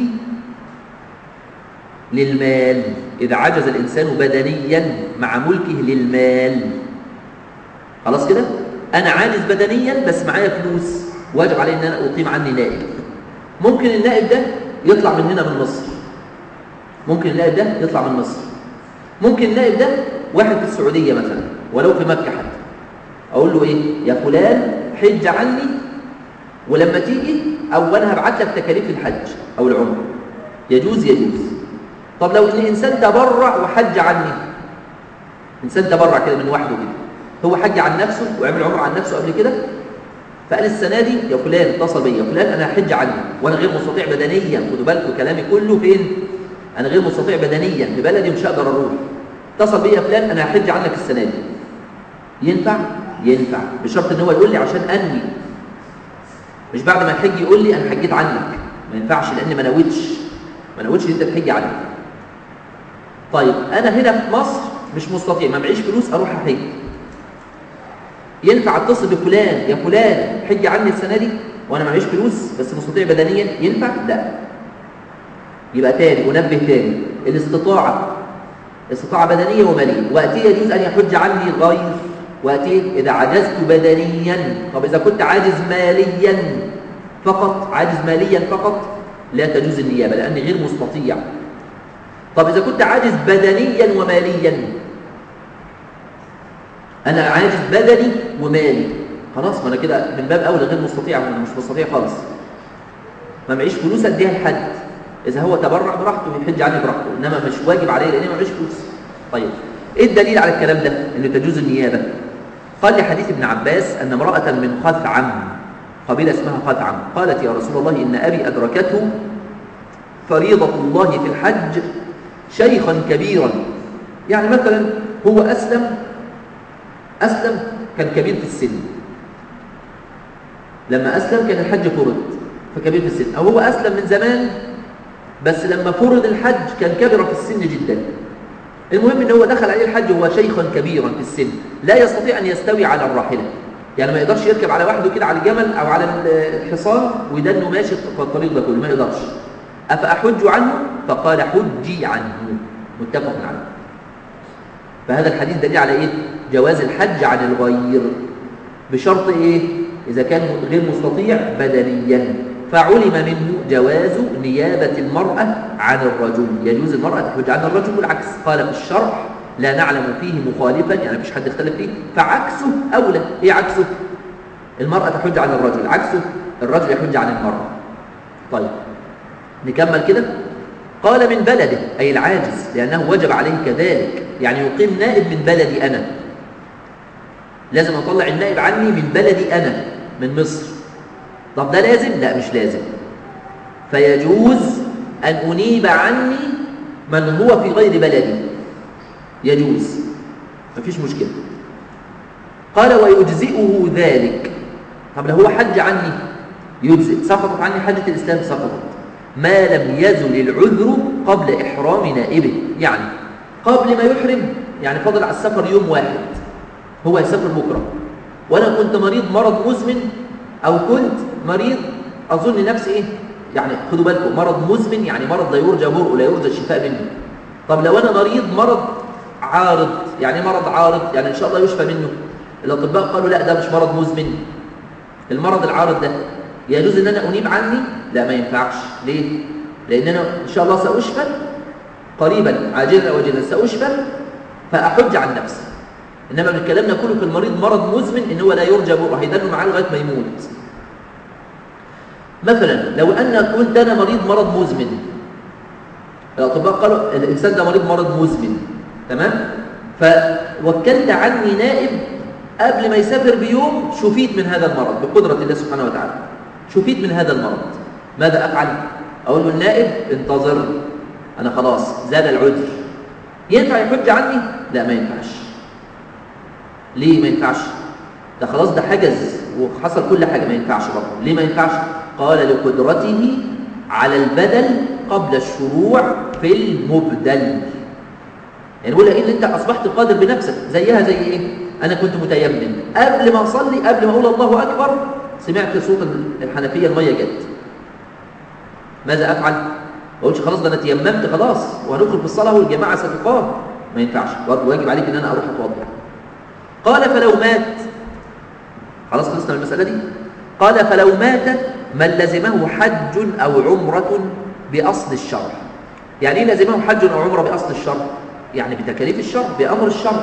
للمال إذا عجز الإنسان بدنيا مع ملكه للمال خلاص كده انا عاجز بدنيا بس معايا فلوس واجب علي ان انا اقيم عني نائب ممكن النائب ده يطلع من هنا من مصر ممكن النائب ده يطلع من مصر ممكن النائب ده واحد في السعوديه مثلا ولو في مكه حتى اقول له ايه يا فلان حج عني ولما تيجي او انا هبعت لك تكاليف الحج او العمره يجوز يجوز طب لو ان انسان تبرع وحج عني انسان تبرع كده من وحده كده هو حج عن نفسه وعمل عمره عن نفسه قبل كده فقال السنه دي يا فلان اتصل بيا يا فلان انا هحج عني وانا غير مستطيع بدنيا خدوا بالكم كلامي كله فين انا غير مستطيع بدنيا في بلدي مش هقدر اروح اتصل بيا فلان انا هحج عنك السنه دي ينفع ينفع بشرط ان هو يقول لي عشان انوي مش بعد ما الحج يقول لي انا حجيت عنك ما ينفعش لان ما نويتش ما نويتش ان انت تحج عني طيب انا هنا في مصر مش مستطيع ما معيش فلوس اروح احج ينفع اتصل بفلان يا فلان حج عني السنه دي وانا معيش فلوس بس مستطيع بدنيا ينفع لا يبقى تاني انبه تاني الاستطاعه استطاعه بدنيه وماليه وقتي يجوز ان يحج عني غير وقتي اذا عجزت بدنيا طب اذا كنت عاجز ماليا فقط عاجز ماليا فقط لا تجوز النيابه لاني غير مستطيع طب اذا كنت عاجز بدنيا وماليا انا عاجز بدني ومالي خلاص ما انا كده من باب اولى غير مستطيع انا مش مستطيع خالص ما معيش فلوس اديها لحد اذا هو تبرع براحته يحج عني براحته انما مش واجب عليه لان ما معيش فلوس طيب ايه الدليل على الكلام ده انه تجوز النيابه قال لحديث ابن عباس ان امراه من خثعم قبيله اسمها خثعم قالت يا رسول الله ان ابي ادركته فريضه الله في الحج شيخا كبيرا يعني مثلا هو اسلم أسلم كان كبير في السن لما أسلم كان الحج فرض فكبير في السن أو هو أسلم من زمان بس لما فرض الحج كان كبر في السن جدا المهم ان هو دخل عليه الحج وهو شيخا كبيرا في السن لا يستطيع ان يستوي على الراحله يعني ما يقدرش يركب على وحده كده على الجمل او على الحصان ويدنه ماشي في الطريق ده كله ما يقدرش افاحج عنه فقال حجي عنه متفق عليه فهذا الحديث دليل على ايه جواز الحج عن الغير بشرط ايه اذا كان غير مستطيع بدنيا فعلم منه جواز نيابة المرأة عن الرجل يجوز المرأة تحج عن الرجل والعكس قال في الشرح لا نعلم فيه مخالفا يعني مفيش حد اختلف فيه فعكسه أولى ايه عكسه المرأة تحج عن الرجل عكسه الرجل يحج عن المرأة طيب نكمل كده قال من بلده أي العاجز لأنه وجب عليه كذلك يعني يقيم نائب من بلدي أنا لازم أطلع النائب عني من بلدي أنا من مصر طب ده لازم؟ لا مش لازم فيجوز أن أنيب عني من هو في غير بلدي يجوز مفيش مشكلة قال ويجزئه ذلك طب لو هو حج عني يجزئ سقطت عني حجة الإسلام سقطت ما لم يزل العذر قبل إحرام نائبه يعني قبل ما يحرم يعني فضل على السفر يوم واحد هو يسافر بكرة وأنا كنت مريض مرض مزمن أو كنت مريض أظن نفسي إيه يعني خدوا بالكم مرض مزمن يعني مرض لا يرجى برء لا يرجى الشفاء منه طب لو انا مريض مرض عارض يعني مرض عارض يعني ان شاء الله يشفى منه الاطباء قالوا لا ده مش مرض مزمن المرض العارض ده يجوز ان انا انيب عني لا ما ينفعش ليه لان انا ان شاء الله ساشفى قريبا عاجلا وجلا ساشفى فاحج عن نفسي انما من كلامنا كله في المريض مرض مزمن ان هو لا يرجى برء هيدل معاه لغايه ما يموت مثلا لو ان كنت انا مريض مرض مزمن الاطباء قالوا الانسان ده مريض مرض مزمن تمام فوكلت عني نائب قبل ما يسافر بيوم شفيت من هذا المرض بقدرة الله سبحانه وتعالى شفيت من هذا المرض ماذا أفعل؟ أقول له النائب انتظر أنا خلاص زاد العذر ينفع يحج عني؟ لا ما ينفعش ليه ما ينفعش؟ ده خلاص ده حجز وحصل كل حاجة ما ينفعش برضه ليه ما ينفعش؟ قال لقدرته على البدل قبل الشروع في المبدل يعني بقول لك ان انت اصبحت قادر بنفسك زيها زي ايه انا كنت متيمم قبل ما اصلي قبل ما اقول الله اكبر سمعت صوت الحنفيه الميه جت ماذا افعل ما اقولش خلاص ده انا تيممت خلاص وهندخل في الصلاه والجماعه ستقام ما ينفعش واجب عليك ان انا اروح اتوضا قال فلو مات خلاص خلصنا من المساله دي قال فلو مات من لزمه حج او عمره باصل الشرع يعني ايه لزمه حج او عمره باصل الشرع يعني بتكاليف الشرع بأمر الشرع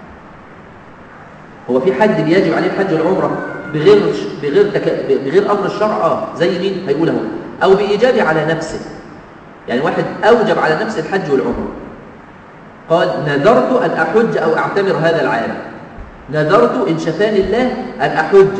هو في حد بيجب عليه الحج والعمرة بغير بغير تك... بغير أمر الشرع اه زي مين هيقول اهو أو بإيجابه على نفسه يعني واحد أوجب على نفسه الحج والعمرة قال نذرت أن أحج أو أعتمر هذا العام نذرت إن شفاني الله أن أحج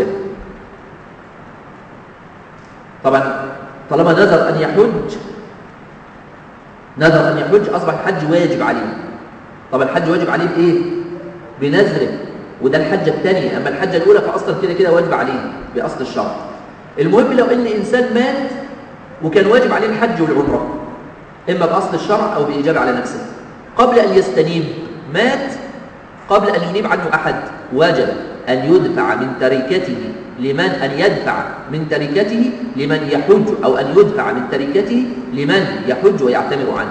طبعا طالما نذر أن يحج نذر أن يحج أصبح الحج واجب عليه طب الحج واجب عليه بايه بنذره وده الحجه الثانيه اما الحجه الاولى فاصلا كده كده واجب عليه باصل الشرع المهم لو ان انسان مات وكان واجب عليه الحج والعمره اما باصل الشرع او بايجاب على نفسه قبل ان يستنيب مات قبل ان ينيب عنه احد وجب ان يدفع من تركته لمن ان يدفع من تركته لمن يحج او ان يدفع من تركته لمن يحج ويعتمر عنه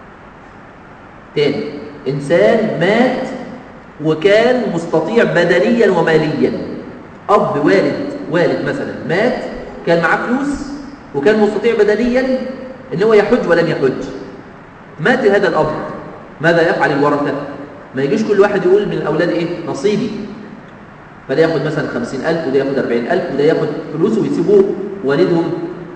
تاني إنسان مات وكان مستطيع بدنيا وماليا أب والد والد مثلا مات كان معاه فلوس وكان مستطيع بدنيا ان هو يحج ولم يحج مات هذا الأب ماذا يفعل الورثة ما يجيش كل واحد يقول من الأولاد إيه نصيبي فده ياخد مثلا خمسين ألف وده ياخد أربعين ألف وده ياخد فلوسه ويسيبوه والدهم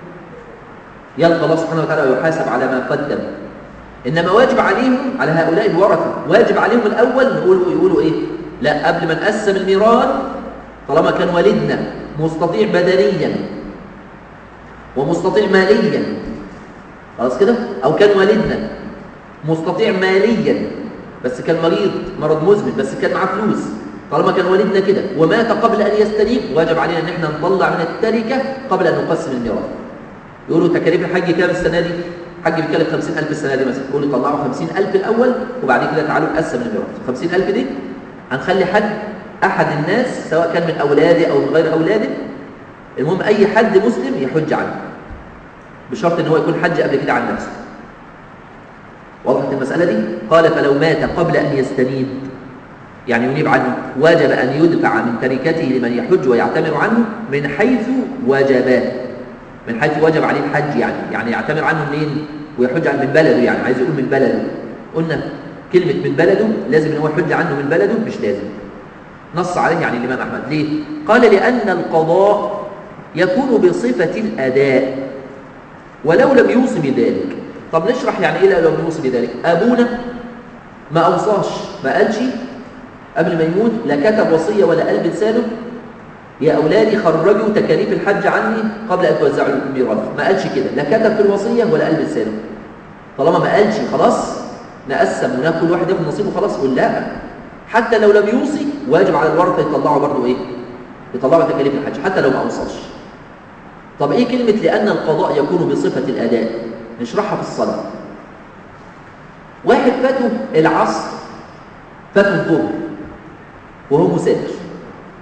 يلقى الله سبحانه وتعالى ويحاسب على ما قدم إنما واجب عليهم على هؤلاء الورثة واجب عليهم الأول نقولوا يقولوا إيه لا قبل ما نقسم الميراث طالما كان والدنا مستطيع بدنيا ومستطيع ماليا خلاص كده أو كان والدنا مستطيع ماليا بس كان مريض مرض مزمن بس كان معاه فلوس طالما كان والدنا كده ومات قبل أن يستجيب واجب علينا أن احنا نطلع من التركة قبل أن نقسم الميراث يقولوا تكاليف الحج كام السنة دي حج بيتكلف 50000 السنه دي مثلا يقول طلعوا 50000 الاول وبعد كده تعالوا نقسم الميراث 50000 دي هنخلي حد احد الناس سواء كان من اولاده او من غير اولاده المهم اي حد مسلم يحج عنه بشرط ان هو يكون حج قبل كده عن نفسه وضحت المساله دي قال فلو مات قبل ان يستنيب يعني ينيب عنه وجب ان يدفع من تركته لمن يحج ويعتمر عنه من حيث وجب من حيث وجب عليه الحج يعني يعني يعتمر عنه منين ويحج عن من بلده يعني عايز يقول من بلده قلنا كلمة من بلده لازم ان هو يحج عنه من بلده مش لازم نص عليه يعني الإمام أحمد ليه؟ قال لأن القضاء يكون بصفة الأداء ولو لم يوصي بذلك طب نشرح يعني إيه لو لم يوصي بذلك أبونا ما أوصاش ما قالش قبل ما يموت لا كتب وصية ولا قلب لسانه يا أولادي خرجوا تكاليف الحج عني قبل أن توزعوا الميراث ما قالش كده لا كتب في الوصية ولا قال لسانه طالما ما قالش خلاص نقسم وناخد واحد ياخد نصيبه خلاص قول لا حتى لو لم يوصي واجب على الورثة يطلعوا برضه إيه يطلعوا تكاليف الحج حتى لو ما أوصاش طب إيه كلمة لأن القضاء يكون بصفة الأداء نشرحها في الصلاة واحد فاته العصر فاته الظهر وهو مسافر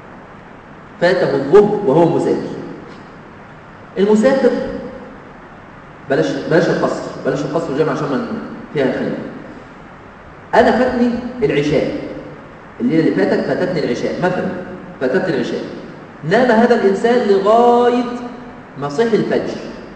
فاته الظهر وهو مسافر المسافر بلاش بلاش القصر بلاش القصر والجمع عشان ما فيها خلاف انا فاتني العشاء الليله اللي فاتت فاتتني العشاء مثلا فاتتني العشاء نام هذا الانسان لغايه ما صحي الفجر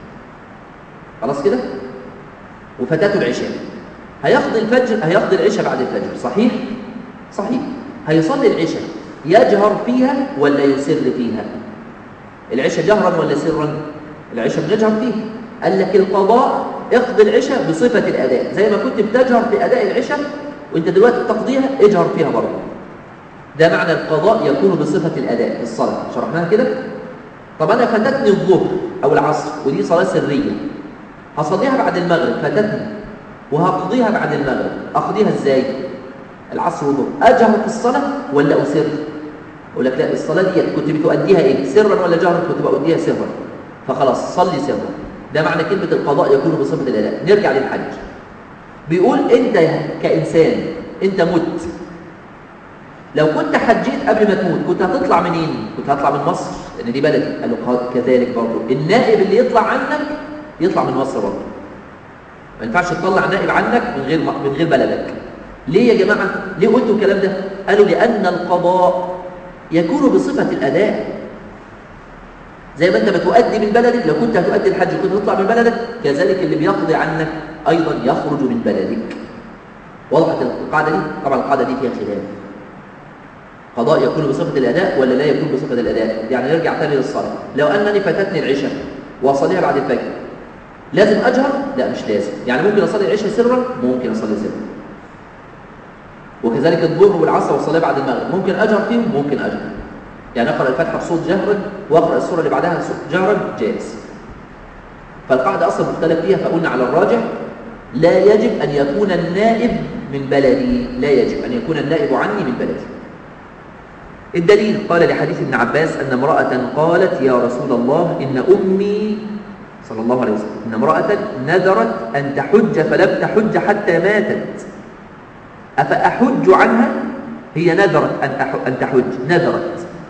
خلاص كده وفاتته العشاء هيقضي الفجر هيقضي العشاء بعد الفجر صحيح صحيح هيصلي العشاء يجهر فيها ولا يسر فيها العشاء جهرا ولا سرا العشاء بنجهر فيها قال لك القضاء اقضي العشاء بصفة الأداء زي ما كنت بتجهر في أداء العشاء وانت دلوقتي بتقضيها اجهر فيها برضه ده معنى القضاء يكون بصفة الأداء في الصلاة شرحناها كده طب أنا فاتتني الظهر أو العصر ودي صلاة سرية هصليها بعد المغرب فاتتني وهقضيها بعد المغرب أقضيها إزاي العصر والظهر أجهر في الصلاة ولا أسر أقول لك لا الصلاة دي كنت بتؤديها إيه سرا ولا جهرا كنت بؤديها سرا فخلاص صلي سرا ده معنى كلمة القضاء يكون بصفة الأداء نرجع للحج بيقول أنت كإنسان أنت مت لو كنت حجيت قبل ما تموت كنت هتطلع منين؟ كنت هطلع من مصر لأن دي بلدي قالوا كذلك برضه النائب اللي يطلع عنك يطلع من مصر برضه ما ينفعش تطلع نائب عنك من غير من غير بلدك ليه يا جماعة؟ ليه قلتوا الكلام ده؟ قالوا لأن القضاء يكون بصفة الأداء زي ما أنت بتؤدي من بلدك لو كنت هتؤدي الحج وكنت تطلع من بلدك كذلك اللي بيقضي عنك أيضا يخرج من بلدك وضحت القاعدة دي؟ طبعا القاعدة دي فيها خلاف قضاء يكون بصفة الأداء ولا لا يكون بصفة الأداء يعني نرجع تاني للصلاة لو أنني فاتتني العشاء وأصليها بعد الفجر لازم أجهر؟ لا مش لازم يعني ممكن أصلي العشاء سرا ممكن أصلي سرا وكذلك الظهر والعصر والصلاة بعد المغرب ممكن أجهر فيهم ممكن أجهر يعني أقرأ الفاتحة بصوت جهرا وأقرأ السورة اللي بعدها جهرا جائز فالقاعدة أصلا مختلف فيها فقلنا على الراجح لا يجب أن يكون النائب من بلدي لا يجب أن يكون النائب عني من بلدي الدليل قال لحديث ابن عباس أن امرأة قالت يا رسول الله إن أمي صلى الله عليه وسلم إن امرأة نذرت أن تحج فلم تحج حتى ماتت أفأحج عنها هي نذرت أن تحج نذرت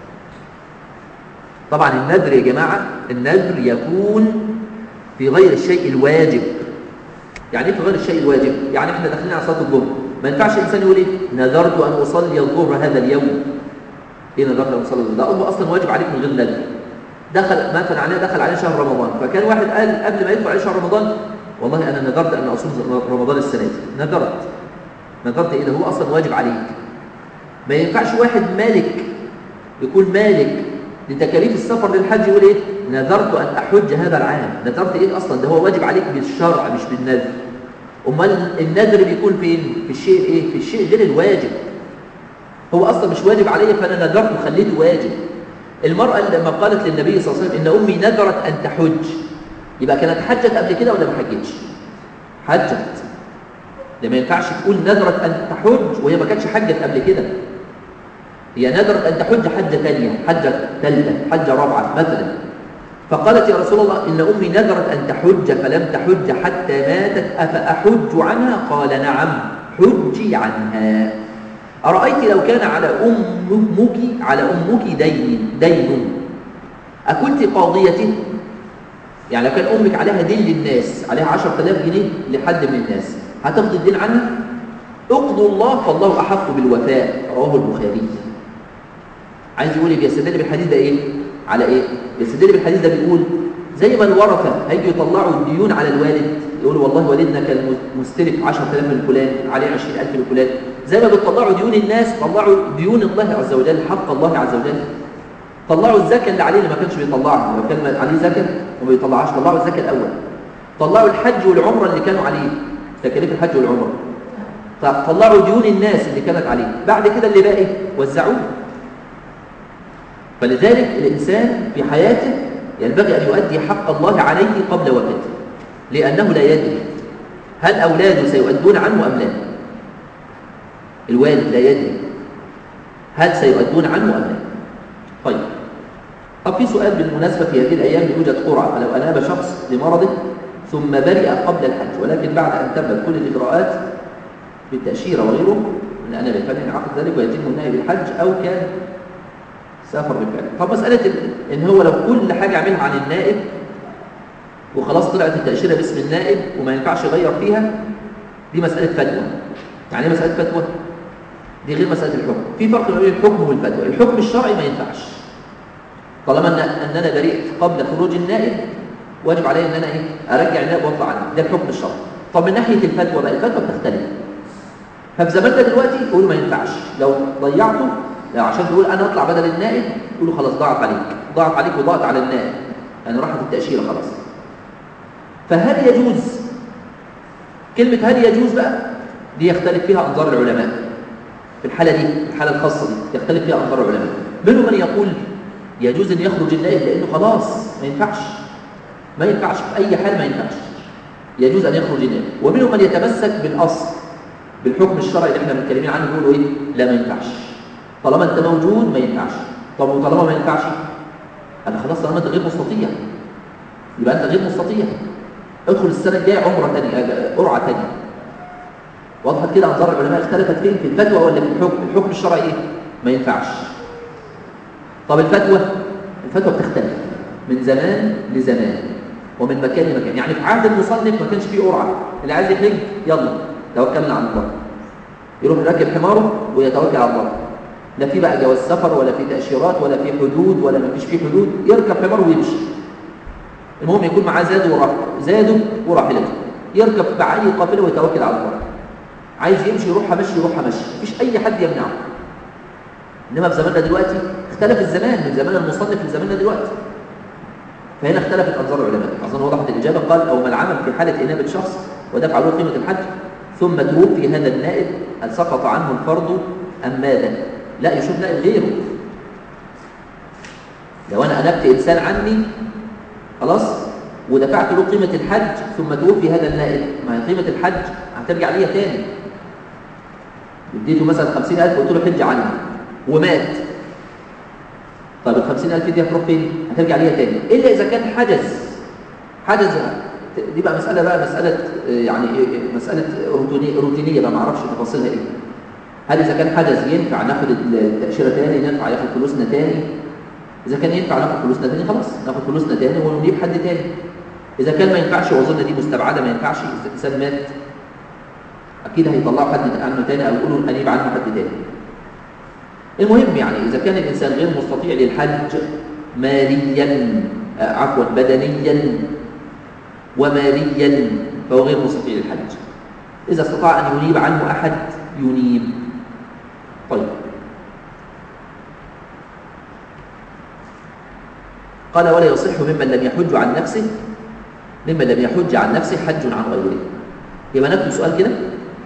طبعا النذر يا جماعة النذر يكون في غير الشيء الواجب يعني ايه في غير الشيء الواجب يعني احنا داخلين على صلاه الظهر ما ينفعش انسان يقول ايه نذرت ان اصلي الظهر هذا اليوم ايه نذرت ان اصلي الظهر ده هو اصلا واجب عليك من غير نذر دخل مثلا عليه دخل عليه شهر رمضان فكان واحد قال قبل ما يدخل عليه شهر رمضان والله انا نذرت ان اصوم رمضان السنه دي نذرت نذرت ايه ده هو اصلا واجب عليك ما ينفعش واحد مالك يكون مالك لتكاليف السفر للحج يقول ايه نذرت ان احج هذا العام نذرت ايه اصلا ده هو واجب عليك بالشرع مش بالنذر امال النذر بيكون فين في الشيء ايه في الشيء غير الواجب هو اصلا مش واجب عليا فانا نذرت وخليته واجب المراه لما قالت للنبي صلى الله عليه وسلم ان امي نذرت ان تحج يبقى كانت حجت قبل كده ولا ما حجتش حجت ده ما ينفعش تقول نذرت ان تحج وهي ما كانتش حجت قبل كده هي نذرت أن تحج حجة ثانية حجة ثالثة حجة رابعة مثلا فقالت يا رسول الله إن أمي نذرت أن تحج فلم تحج حتى ماتت أفأحج عنها قال نعم حجي عنها أرأيت لو كان على أمك على أمك دين دين أكنت قاضيته يعني لو كان أمك عليها دين للناس عليها 10000 جنيه لحد من الناس هتاخد الدين عنها اقضوا الله فالله أحق بالوفاء رواه البخاري عايز يقول ايه بيستدل بالحديث ده ايه على ايه بيستدل بالحديث ده بيقول زي ما الورثه هيجوا يطلعوا الديون على الوالد يقولوا والله والدنا كان مستلف 10000 من فلان عليه 20000 من فلان زي ما بتطلعوا ديون الناس طلعوا ديون الله عز وجل حق الله عز وجل طلعوا الزكاه اللي عليه اللي ما كانش بيطلعها لو كان عليه زكاه وما بيطلعهاش طلعوا الزكاه الاول طلعوا الحج والعمره اللي كانوا عليه تكاليف الحج والعمره طلعوا ديون الناس اللي كانت عليه بعد كده اللي باقي وزعوه فلذلك الإنسان في حياته ينبغي أن يؤدي حق الله عليه قبل وقته لأنه لا يدري هل أولاده سيؤدون عنه أم لا الوالد لا يدري هل سيؤدون عنه أم لا طيب طب في سؤال بالمناسبة في هذه الأيام يوجد قرعة فلو أناب شخص لمرضه ثم برئ قبل الحج ولكن بعد أن تمت كل الإجراءات بالتأشيرة وغيره من أنا بالفعل عقد ذلك ويتم النهي بالحج أو كان سافر بالفعل طب مسألة إن هو لو كل حاجة عملها عن النائب وخلاص طلعت التأشيرة باسم النائب وما ينفعش يغير فيها دي مسألة فتوى يعني ايه مسألة فتوى؟ دي غير مسألة الحكم في فرق بين الحكم والفتوى الحكم الشرعي ما ينفعش طالما أن أننا بريء قبل خروج النائب واجب علي أن أنا إيه؟ أرجع النائب وأطلع عنه ده الحكم الشرعي طب من ناحية الفتوى بقى الفتوى بتختلف ففي زماننا دلوقتي يقولوا ما ينفعش لو ضيعته لو عشان تقول أنا أطلع بدل النائب يقولوا خلاص ضاعت عليك ضاعت عليك وضاعت على النائب يعني راحت التأشيرة خلاص فهل يجوز كلمة هل يجوز بقى دي يختلف فيها أنظار العلماء في الحالة دي الحالة الخاصة دي يختلف فيها أنظار العلماء منهم من يقول يجوز أن يخرج النائب لأنه خلاص ما ينفعش ما ينفعش في أي حال ما ينفعش يجوز أن يخرج النائب ومنهم من يتمسك بالأصل بالحكم الشرعي اللي احنا متكلمين عنه يقولوا ايه لا ما ينفعش طالما انت موجود ما ينفعش طب وطالما ما ينفعش انا خلاص طالما انت غير مستطيع يبقى انت غير مستطيع ادخل السنه الجايه عمره ثانيه قرعه ثانيه وضحت كده انظار العلماء اختلفت فين في الفتوى ولا في الحكم الحكم الشرعي ايه ما ينفعش طب الفتوى الفتوى بتختلف من زمان لزمان ومن مكان لمكان يعني في عهد المصنف ما كانش فيه قرعه اللي عايز يحج يلا توكلنا على الله يروح راكب حماره ويتوكل على الله لا في بقى جواز سفر ولا في تاشيرات ولا في حدود ولا ما فيش فيه حدود يركب حماره ويمشي المهم يكون معاه زاد وراح زاده وراحلته يركب مع اي قافله ويتوكل على الله عايز يمشي يروح مشي يروح مشي مفيش اي حد يمنعه انما في زماننا دلوقتي اختلف الزمان من زمان المصنف لزماننا دلوقتي فهنا اختلفت انظار العلماء اظن وضحت الاجابه قال او ما العمل في حاله انابه شخص ودفع له قيمه الحج ثم توفي هذا النائب هل سقط عنه الفرض ام ماذا لا يشوف نائب غيره لو انا انبت انسان عني خلاص ودفعت له قيمه الحج ثم توفي هذا النائب ما هي قيمه الحج هترجع ليا تاني اديته مثلا 50000 وقلت له حج عني ومات طيب ال 50000 دي هتروح فين؟ هترجع ليا تاني الا اذا كان حجز حجز دي بقى مساله بقى مساله يعني مساله روتينيه روتينيه بقى ما اعرفش تفاصيلها ايه هل اذا كان حدث ينفع ناخد التاشيره تاني ينفع ياخد فلوسنا تاني اذا كان ينفع ناخد فلوسنا تاني خلاص ناخد فلوسنا تاني ونجيب حد تاني اذا كان ما ينفعش واظن دي مستبعده ما ينفعش اذا الانسان مات اكيد هيطلعوا حد عنه تاني او يقولوا انيب عنه حد تاني المهم يعني اذا كان الانسان غير مستطيع للحج ماليا عفوا بدنيا وماليا فهو غير مستطيع للحج اذا استطاع ان ينيب عنه احد ينيب طيب قال ولا يصح ممن لم يحج عن نفسه ممن لم يحج عن نفسه حج عن غيره يبقى نكتب سؤال كده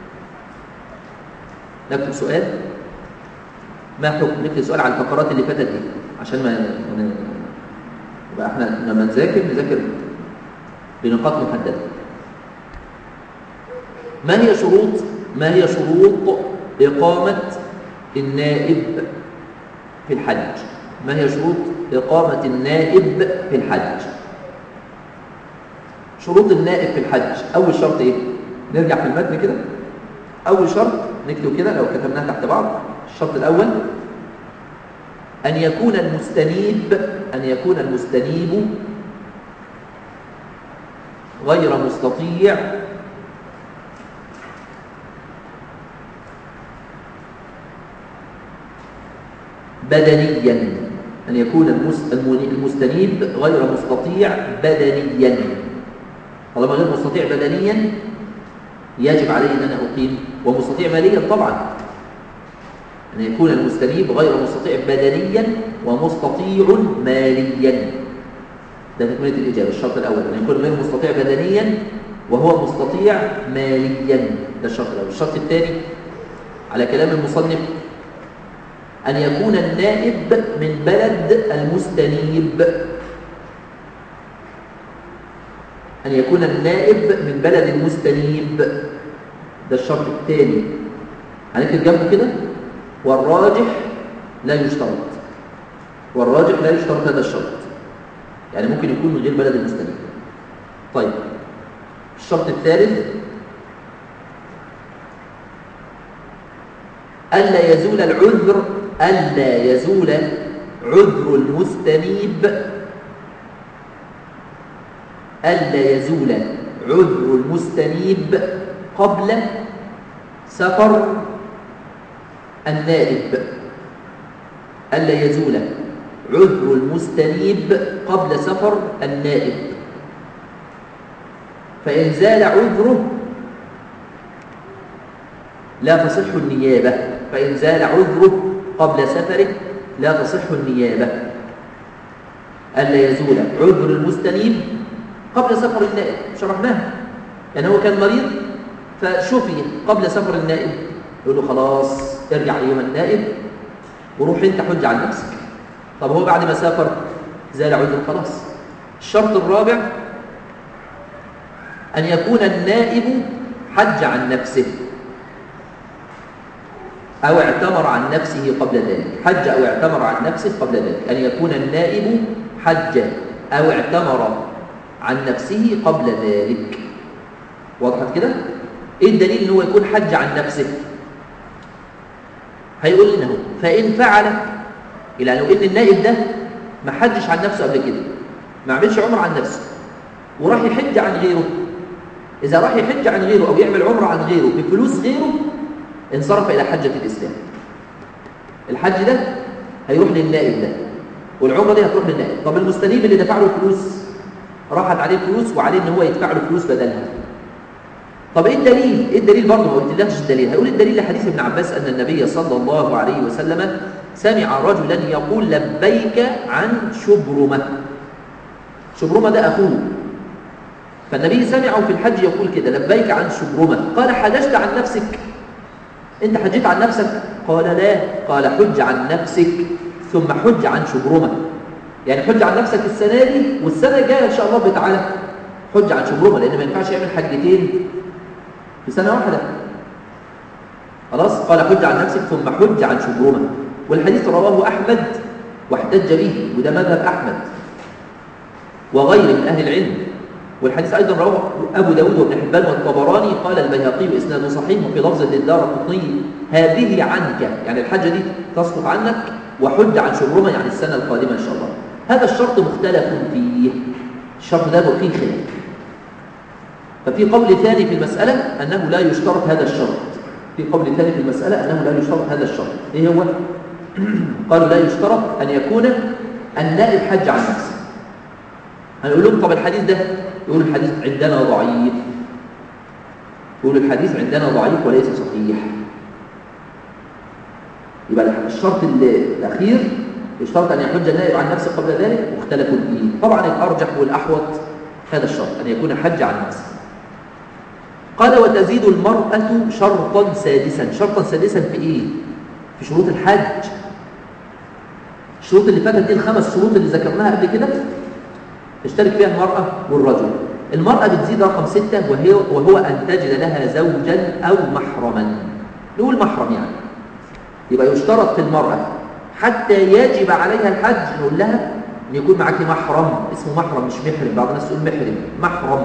نكتب سؤال ما حكم نكتب سؤال عن الفقرات اللي فاتت دي عشان ما يبقى احنا لما نذاكر نذاكر بنقاط محدده ما هي شروط ما هي شروط إقامة النائب في الحج ما هي شروط إقامة النائب في الحج شروط النائب في الحج أول شرط إيه نرجع في المتن كده أول شرط نكتب كده لو كتبناها تحت بعض الشرط الأول أن يكون المستنيب أن يكون المستنيب غير مستطيع بدنيا أن يكون المستنيب غير مستطيع بدنيا طالما غير مستطيع بدنيا يجب علي أن أنا أقيم ومستطيع ماليا طبعا أن يكون المستنيب غير مستطيع بدنيا ومستطيع ماليا ده تكملة الإجابة الشرط الأول أن يكون غير مستطيع بدنيا وهو مستطيع ماليا ده الشرط الأول الشرط الثاني على كلام المصنف أن يكون النائب من بلد المستنيب أن يكون النائب من بلد المستنيب ده الشرط الثاني هنكتب جنبه كده والراجح لا يشترط والراجح لا يشترط هذا الشرط يعني ممكن يكون من غير بلد المستنيب طيب الشرط الثالث ألا يزول العذر ألا يزول عذر المستنيب ألا يزول عذر المستنيب قبل سفر النائب ألا يزول عذر المستنيب قبل سفر النائب فإن زال عذره لا تصح النيابة فإن زال عذره قبل سفره لا تصح النيابة ألا يزول عذر المستنيب قبل سفر النائب شرحناها يعني هو كان مريض فشفي قبل سفر النائب يقول له خلاص ارجع أيها النائب وروح انت حج عن نفسك طب هو بعد ما سافر زال عذر خلاص الشرط الرابع أن يكون النائب حج عن نفسه أو اعتمر عن نفسه قبل ذلك حج أو اعتمر عن نفسه قبل ذلك أن يكون النائب حج أو اعتمر عن نفسه قبل ذلك وضحت كده؟ إيه الدليل إن هو يكون حج عن نفسه؟ هيقول لنا هو فإن فعل إلى لو إن النائب ده ما حجش عن نفسه قبل كده ما عملش عمر عن نفسه وراح يحج عن غيره إذا راح يحج عن غيره أو يعمل عمره عن غيره بفلوس غيره انصرف إلى حجة الإسلام الحج ده هيروح للنائب ده والعمرة دي هتروح للنائب طب المستنيب اللي دفع له فلوس راحت عليه فلوس وعليه ان هو يدفع له فلوس بدلها طب ايه الدليل ايه الدليل برضه ما قلتلكش الدليل هيقول الدليل لحديث ابن عباس ان النبي صلى الله عليه وسلم سمع رجلا يقول لبيك عن شبرمه شبرمه ده اخوه فالنبي سمعه في الحج يقول كده لبيك عن شبرمه قال حججت عن نفسك انت حجيت عن نفسك قال لا قال حج عن نفسك ثم حج عن شبرمه يعني حج عن نفسك السنه دي والسنه الجايه ان شاء الله بتعالى حج عن شبرمه لان ما ينفعش يعمل حجتين في سنه واحده خلاص قال حج عن نفسك ثم حج عن شبرمه والحديث رواه احمد واحتج به وده مذهب احمد وغيره من اهل العلم والحديث أيضا رواه أبو داود وابن حبان والطبراني قال البيهقي إسناده صحيح وفي لفظ للدار القطني هذه عنك يعني الحجة دي تسقط عنك وحج عن شبرمة يعني السنة القادمة إن شاء الله هذا الشرط مختلف فيه الشرط ده فيه خلاف ففي قول ثاني في المسألة أنه لا يشترط هذا الشرط في قول ثاني في المسألة أنه لا يشترط هذا الشرط إيه هو؟ قالوا لا يشترط أن يكون النائب حج عن نفسه هنقول لهم طب الحديث ده يقول الحديث عندنا ضعيف يقول الحديث عندنا ضعيف وليس صحيح يبقى الشرط الأخير يشترط أن يحج النائب عن نفسه قبل ذلك واختلفوا فيه طبعا الأرجح والأحوط هذا الشرط أن يكون حج عن نفسه قال وتزيد المرأة شرطا سادسا شرطا سادسا في إيه؟ في شروط الحج الشروط اللي فاتت دي الخمس شروط اللي ذكرناها قبل كده تشترك فيها المرأة والرجل المرأة بتزيد رقم ستة وهي وهو أن تجد لها زوجا أو محرما نقول محرم يعني يبقى يشترط في المرأة حتى يجب عليها الحج نقول لها أن يكون معك محرم اسمه محرم مش محرم بعض الناس تقول محرم محرم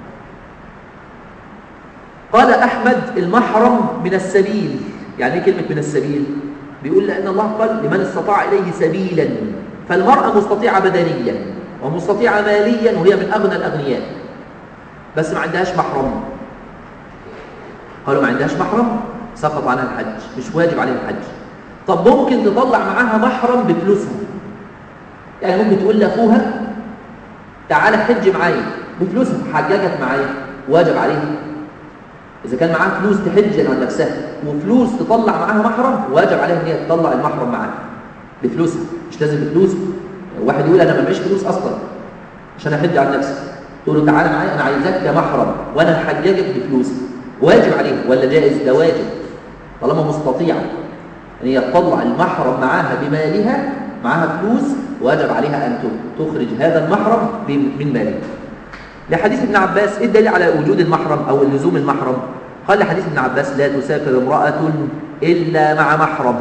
قال أحمد المحرم من السبيل يعني ايه كلمة من السبيل بيقول لأن الله قال لمن استطاع إليه سبيلا فالمرأة مستطيعة بدنيا ومستطيعة ماليا وهي من أغنى الأغنياء بس ما عندهاش محرم قالوا ما عندهاش محرم سقط عنها الحج مش واجب عليها الحج طب ممكن تطلع معاها محرم بفلوسها يعني ممكن تقول لأخوها تعالى حج معايا بفلوسها حججت معايا واجب عليها إذا كان معاها فلوس تحج عن نفسها وفلوس تطلع معاها محرم واجب عليها إن هي تطلع المحرم معاها بفلوسها مش لازم بفلوس واحد يقول انا ما معيش فلوس اصلا عشان احج عن نفسي تقول له تعالى معايا انا عايزك كمحرم وانا هحججك بفلوسي واجب عليه ولا جائز ده واجب طالما مستطيعه ان هي تطلع المحرم معاها بمالها معاها فلوس واجب عليها ان تخرج هذا المحرم من مالها لحديث ابن عباس ايه الدليل على وجود المحرم او لزوم المحرم قال لحديث ابن عباس لا تسافر امراه الا مع محرم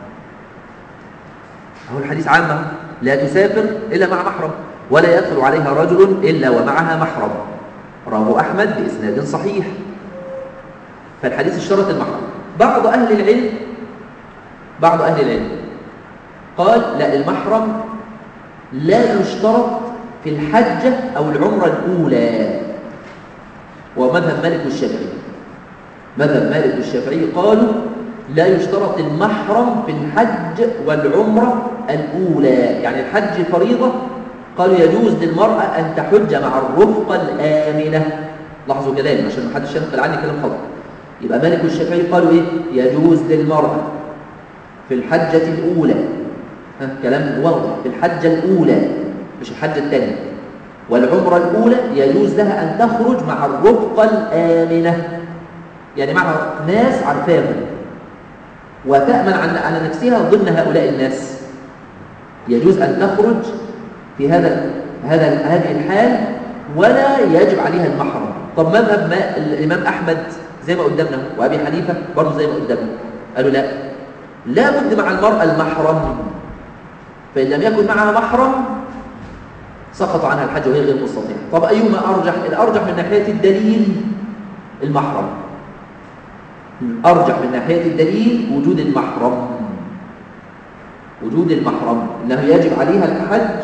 هو الحديث عامه لا تسافر إلا مع محرم ولا يدخل عليها رجل إلا ومعها محرم رواه أحمد بإسناد صحيح فالحديث اشترط المحرم بعض أهل العلم بعض أهل العلم قال لا المحرم لا يشترط في الحجة أو العمرة الأولى ومذهب مالك والشافعي مذهب مالك والشافعي قالوا لا يشترط المحرم في الحج والعمرة الأولى يعني الحج فريضة قالوا يجوز للمرأة أن تحج مع الرفقة الآمنة لاحظوا كلامي عشان ما حدش ينقل عني كلام خطأ يبقى مالك والشافعي قالوا إيه يجوز للمرأة في الحجة الأولى ها كلام واضح في الحجة الأولى مش الحجة الثانية والعمرة الأولى يجوز لها أن تخرج مع الرفقة الآمنة يعني مع ناس عارفاهم وتأمن على نفسها ضمن هؤلاء الناس يجوز أن تخرج في هذا هذا هذه الحال ولا يجب عليها المحرم طب مذهب ما الإمام أحمد زي ما قدامنا وأبي حنيفة برضه زي ما قدامنا قالوا لا لا بد مع المرأة المحرم فإن لم يكن معها محرم سقط عنها الحج وهي غير مستطيعة طب أيهما أرجح الأرجح من ناحية الدليل المحرم أرجح من ناحية الدليل وجود المحرم وجود المحرم إنه يجب عليها الحج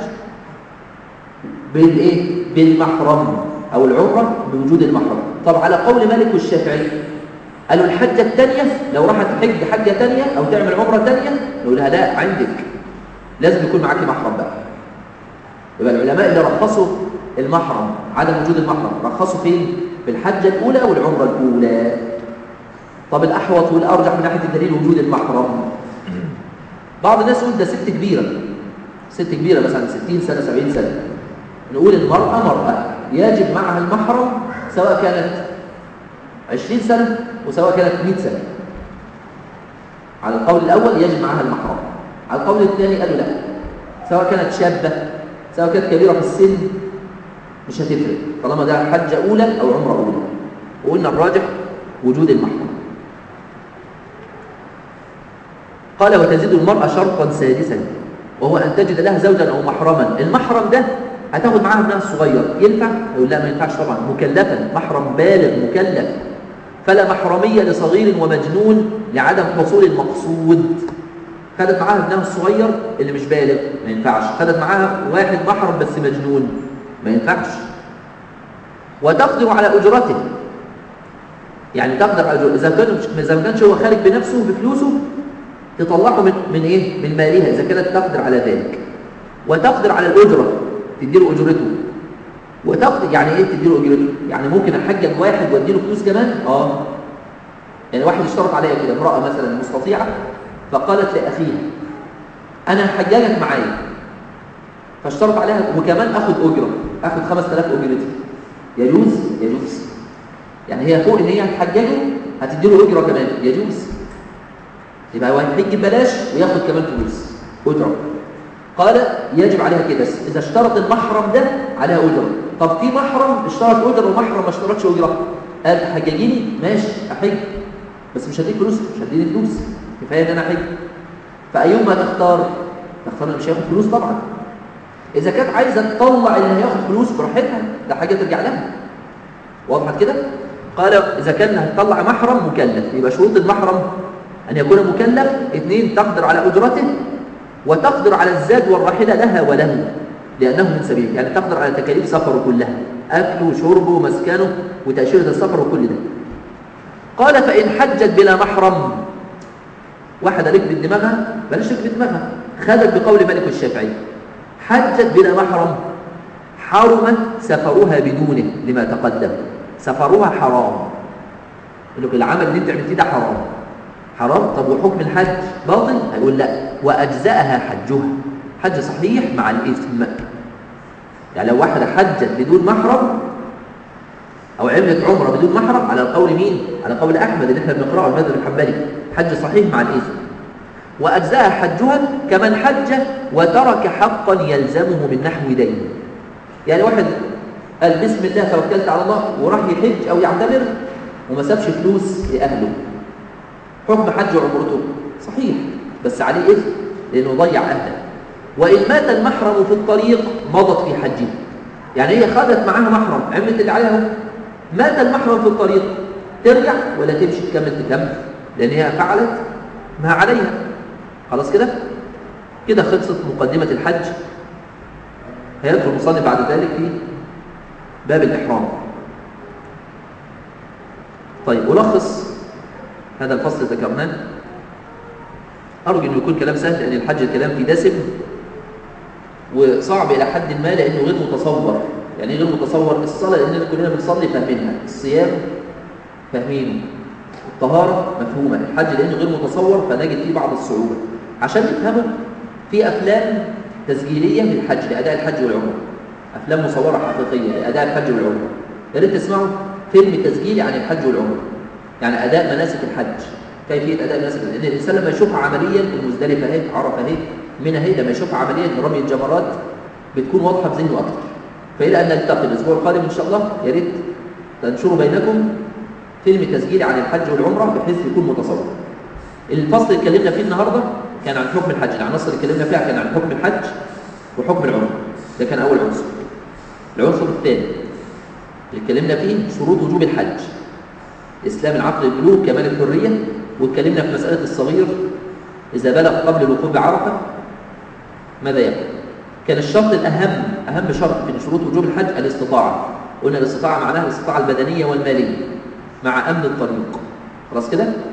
بالإيه؟ بالمحرم أو العمرة بوجود المحرم طب على قول مالك والشافعي قالوا الحجة الثانية لو راحت تحج حجة ثانية أو تعمل عمرة ثانية نقول لها لا عندك لازم يكون معاكي محرم بقى يبقى العلماء اللي رخصوا المحرم عدم وجود المحرم رخصوا فين؟ في الحجة الأولى والعمرة الأولى طب الأحوط والأرجح من ناحية الدليل وجود المحرم بعض الناس يقول ده ست كبيرة ست كبيرة مثلا 60 سنة 70 سنة نقول المرأة مرأة يجب معها المحرم سواء كانت 20 سنة وسواء كانت 100 سنة على القول الأول يجب معها المحرم على القول الثاني قالوا لا سواء كانت شابة سواء كانت كبيرة في السن مش هتفرق طالما ده حجة أولى أو عمرة أولى وقلنا الراجح وجود المحرم قال وتزيد المرأة شرطا سادسا وهو أن تجد لها زوجا أو محرما المحرم ده هتاخد معاها ابنها الصغير ينفع؟ يقول لا ما ينفعش طبعا مكلفا محرم بالغ مكلف فلا محرمية لصغير ومجنون لعدم حصول المقصود خدت معاها ابنها الصغير اللي مش بالغ ما ينفعش خدت معاها واحد محرم بس مجنون ما ينفعش وتقدر على أجرته يعني تقدر على أجرته إذا كان إذا ما كانش هو خارج بنفسه بفلوسه تطلعه من من ايه من مالها اذا كانت تقدر على ذلك وتقدر على الاجره تديله اجرته وتقدر يعني ايه تديله اجرته يعني ممكن احجج واحد واديله فلوس كمان اه يعني واحد اشترط عليا كده امراه مثلا مستطيعه فقالت لاخيها انا هحججك معايا فاشترط عليها وكمان اخد اجره اخد 5000 اجرتي يجوز يجوز يعني هي فوق ان هي هتحججه هتديله اجره كمان يجوز يبقى هو هيحج ببلاش وياخد كمان فلوس اجره قال يجب عليها كده اذا اشترط المحرم ده عليها اجره طب في محرم اشترط اجره ومحرم ما اشترطش اجره قال حججيني ماشي احج بس مش هديك فلوس مش هديني فلوس كفايه ان انا احج فايهما تختار تختار اللي مش هياخد فلوس طبعا اذا كانت عايزه تطلع اللي هياخد فلوس براحتها ده حاجه ترجع لها وضحت كده قال اذا كان هتطلع محرم مكلف يبقى شروط المحرم أن يكون مكلف اثنين تقدر على أجرته وتقدر على الزاد والراحلة لها وله لأنه من سبيل يعني تقدر على تكاليف سفره كلها أكله وشربه ومسكنه وتأشيرة السفر وكل ده قال فإن حجت بلا محرم واحدة ركبت دماغها بلاش ركبت دماغها خدت بقول مالك الشافعي حجت بلا محرم حرمت سفرها بدونه لما تقدم سفرها حرام يقول لك العمل اللي انت عملتيه ده حرام حرام طب وحكم الحج باطل هيقول لا واجزاها حجها حج صحيح مع الاثم يعني لو واحده حجت بدون محرم او عملت عمره بدون محرم على القول مين على قول احمد اللي احنا بنقراه المذهب الحنبلي حج صحيح مع الاثم واجزاها حجها كمن حج وترك حقا يلزمه من نحو دين يعني واحد قال بسم الله توكلت على الله وراح يحج او يعتمر وما سابش فلوس لاهله حكم حج عمرته صحيح بس عليه إثم لأنه ضيع أهله وإن مات المحرم في الطريق مضت في حجه يعني هي خدت معاها محرم عملت اللي عليها مات المحرم في الطريق ترجع ولا تمشي تكمل تكمل لأن هي فعلت ما عليها خلاص كده كده خلصت مقدمة الحج هيدخل المصنف بعد ذلك في باب الإحرام طيب ألخص هذا الفصل ذكرناه أرجو أنه يكون كلام سهل لأن الحج الكلام فيه دسم وصعب إلى حد ما لأنه غير متصور يعني غير متصور الصلاة لأننا كلنا بنصلي فاهمينها الصيام فاهمينه الطهارة مفهومة الحج لأنه غير متصور فنجد فيه بعض الصعوبة عشان نفهمه في أفلام تسجيلية للحج لأداء الحج والعمرة أفلام مصورة حقيقية لأداء الحج والعمرة يا ريت تسمعوا فيلم تسجيلي عن الحج والعمرة يعني أداء مناسك الحج كيفية أداء مناسك لأن الإنسان لما يشوفها عمليا المزدلفة اهي عرفة اهي منى اهي لما يشوفها عمليا رمي الجمرات بتكون واضحة في ذهنه أكثر فإلى أن نلتقي الأسبوع القادم إن شاء الله يا ريت تنشروا بينكم فيلم تسجيلي عن الحج والعمرة بحيث يكون متصور الفصل اللي اتكلمنا فيه النهارده كان عن حكم الحج العناصر اللي اتكلمنا فيها كان عن حكم الحج وحكم العمرة ده كان أول عنصر العنصر الثاني اللي اتكلمنا فيه شروط وجوب الحج إسلام العقل البلوغ كمال الحرية واتكلمنا في مسألة الصغير إذا بلغ قبل الوقوف بعرفة ماذا يفعل؟ كان الشرط الأهم أهم شرط في شروط وجوب الحج الاستطاعة قلنا الاستطاعة معناها الاستطاعة البدنية والمالية مع أمن الطريق خلاص كده؟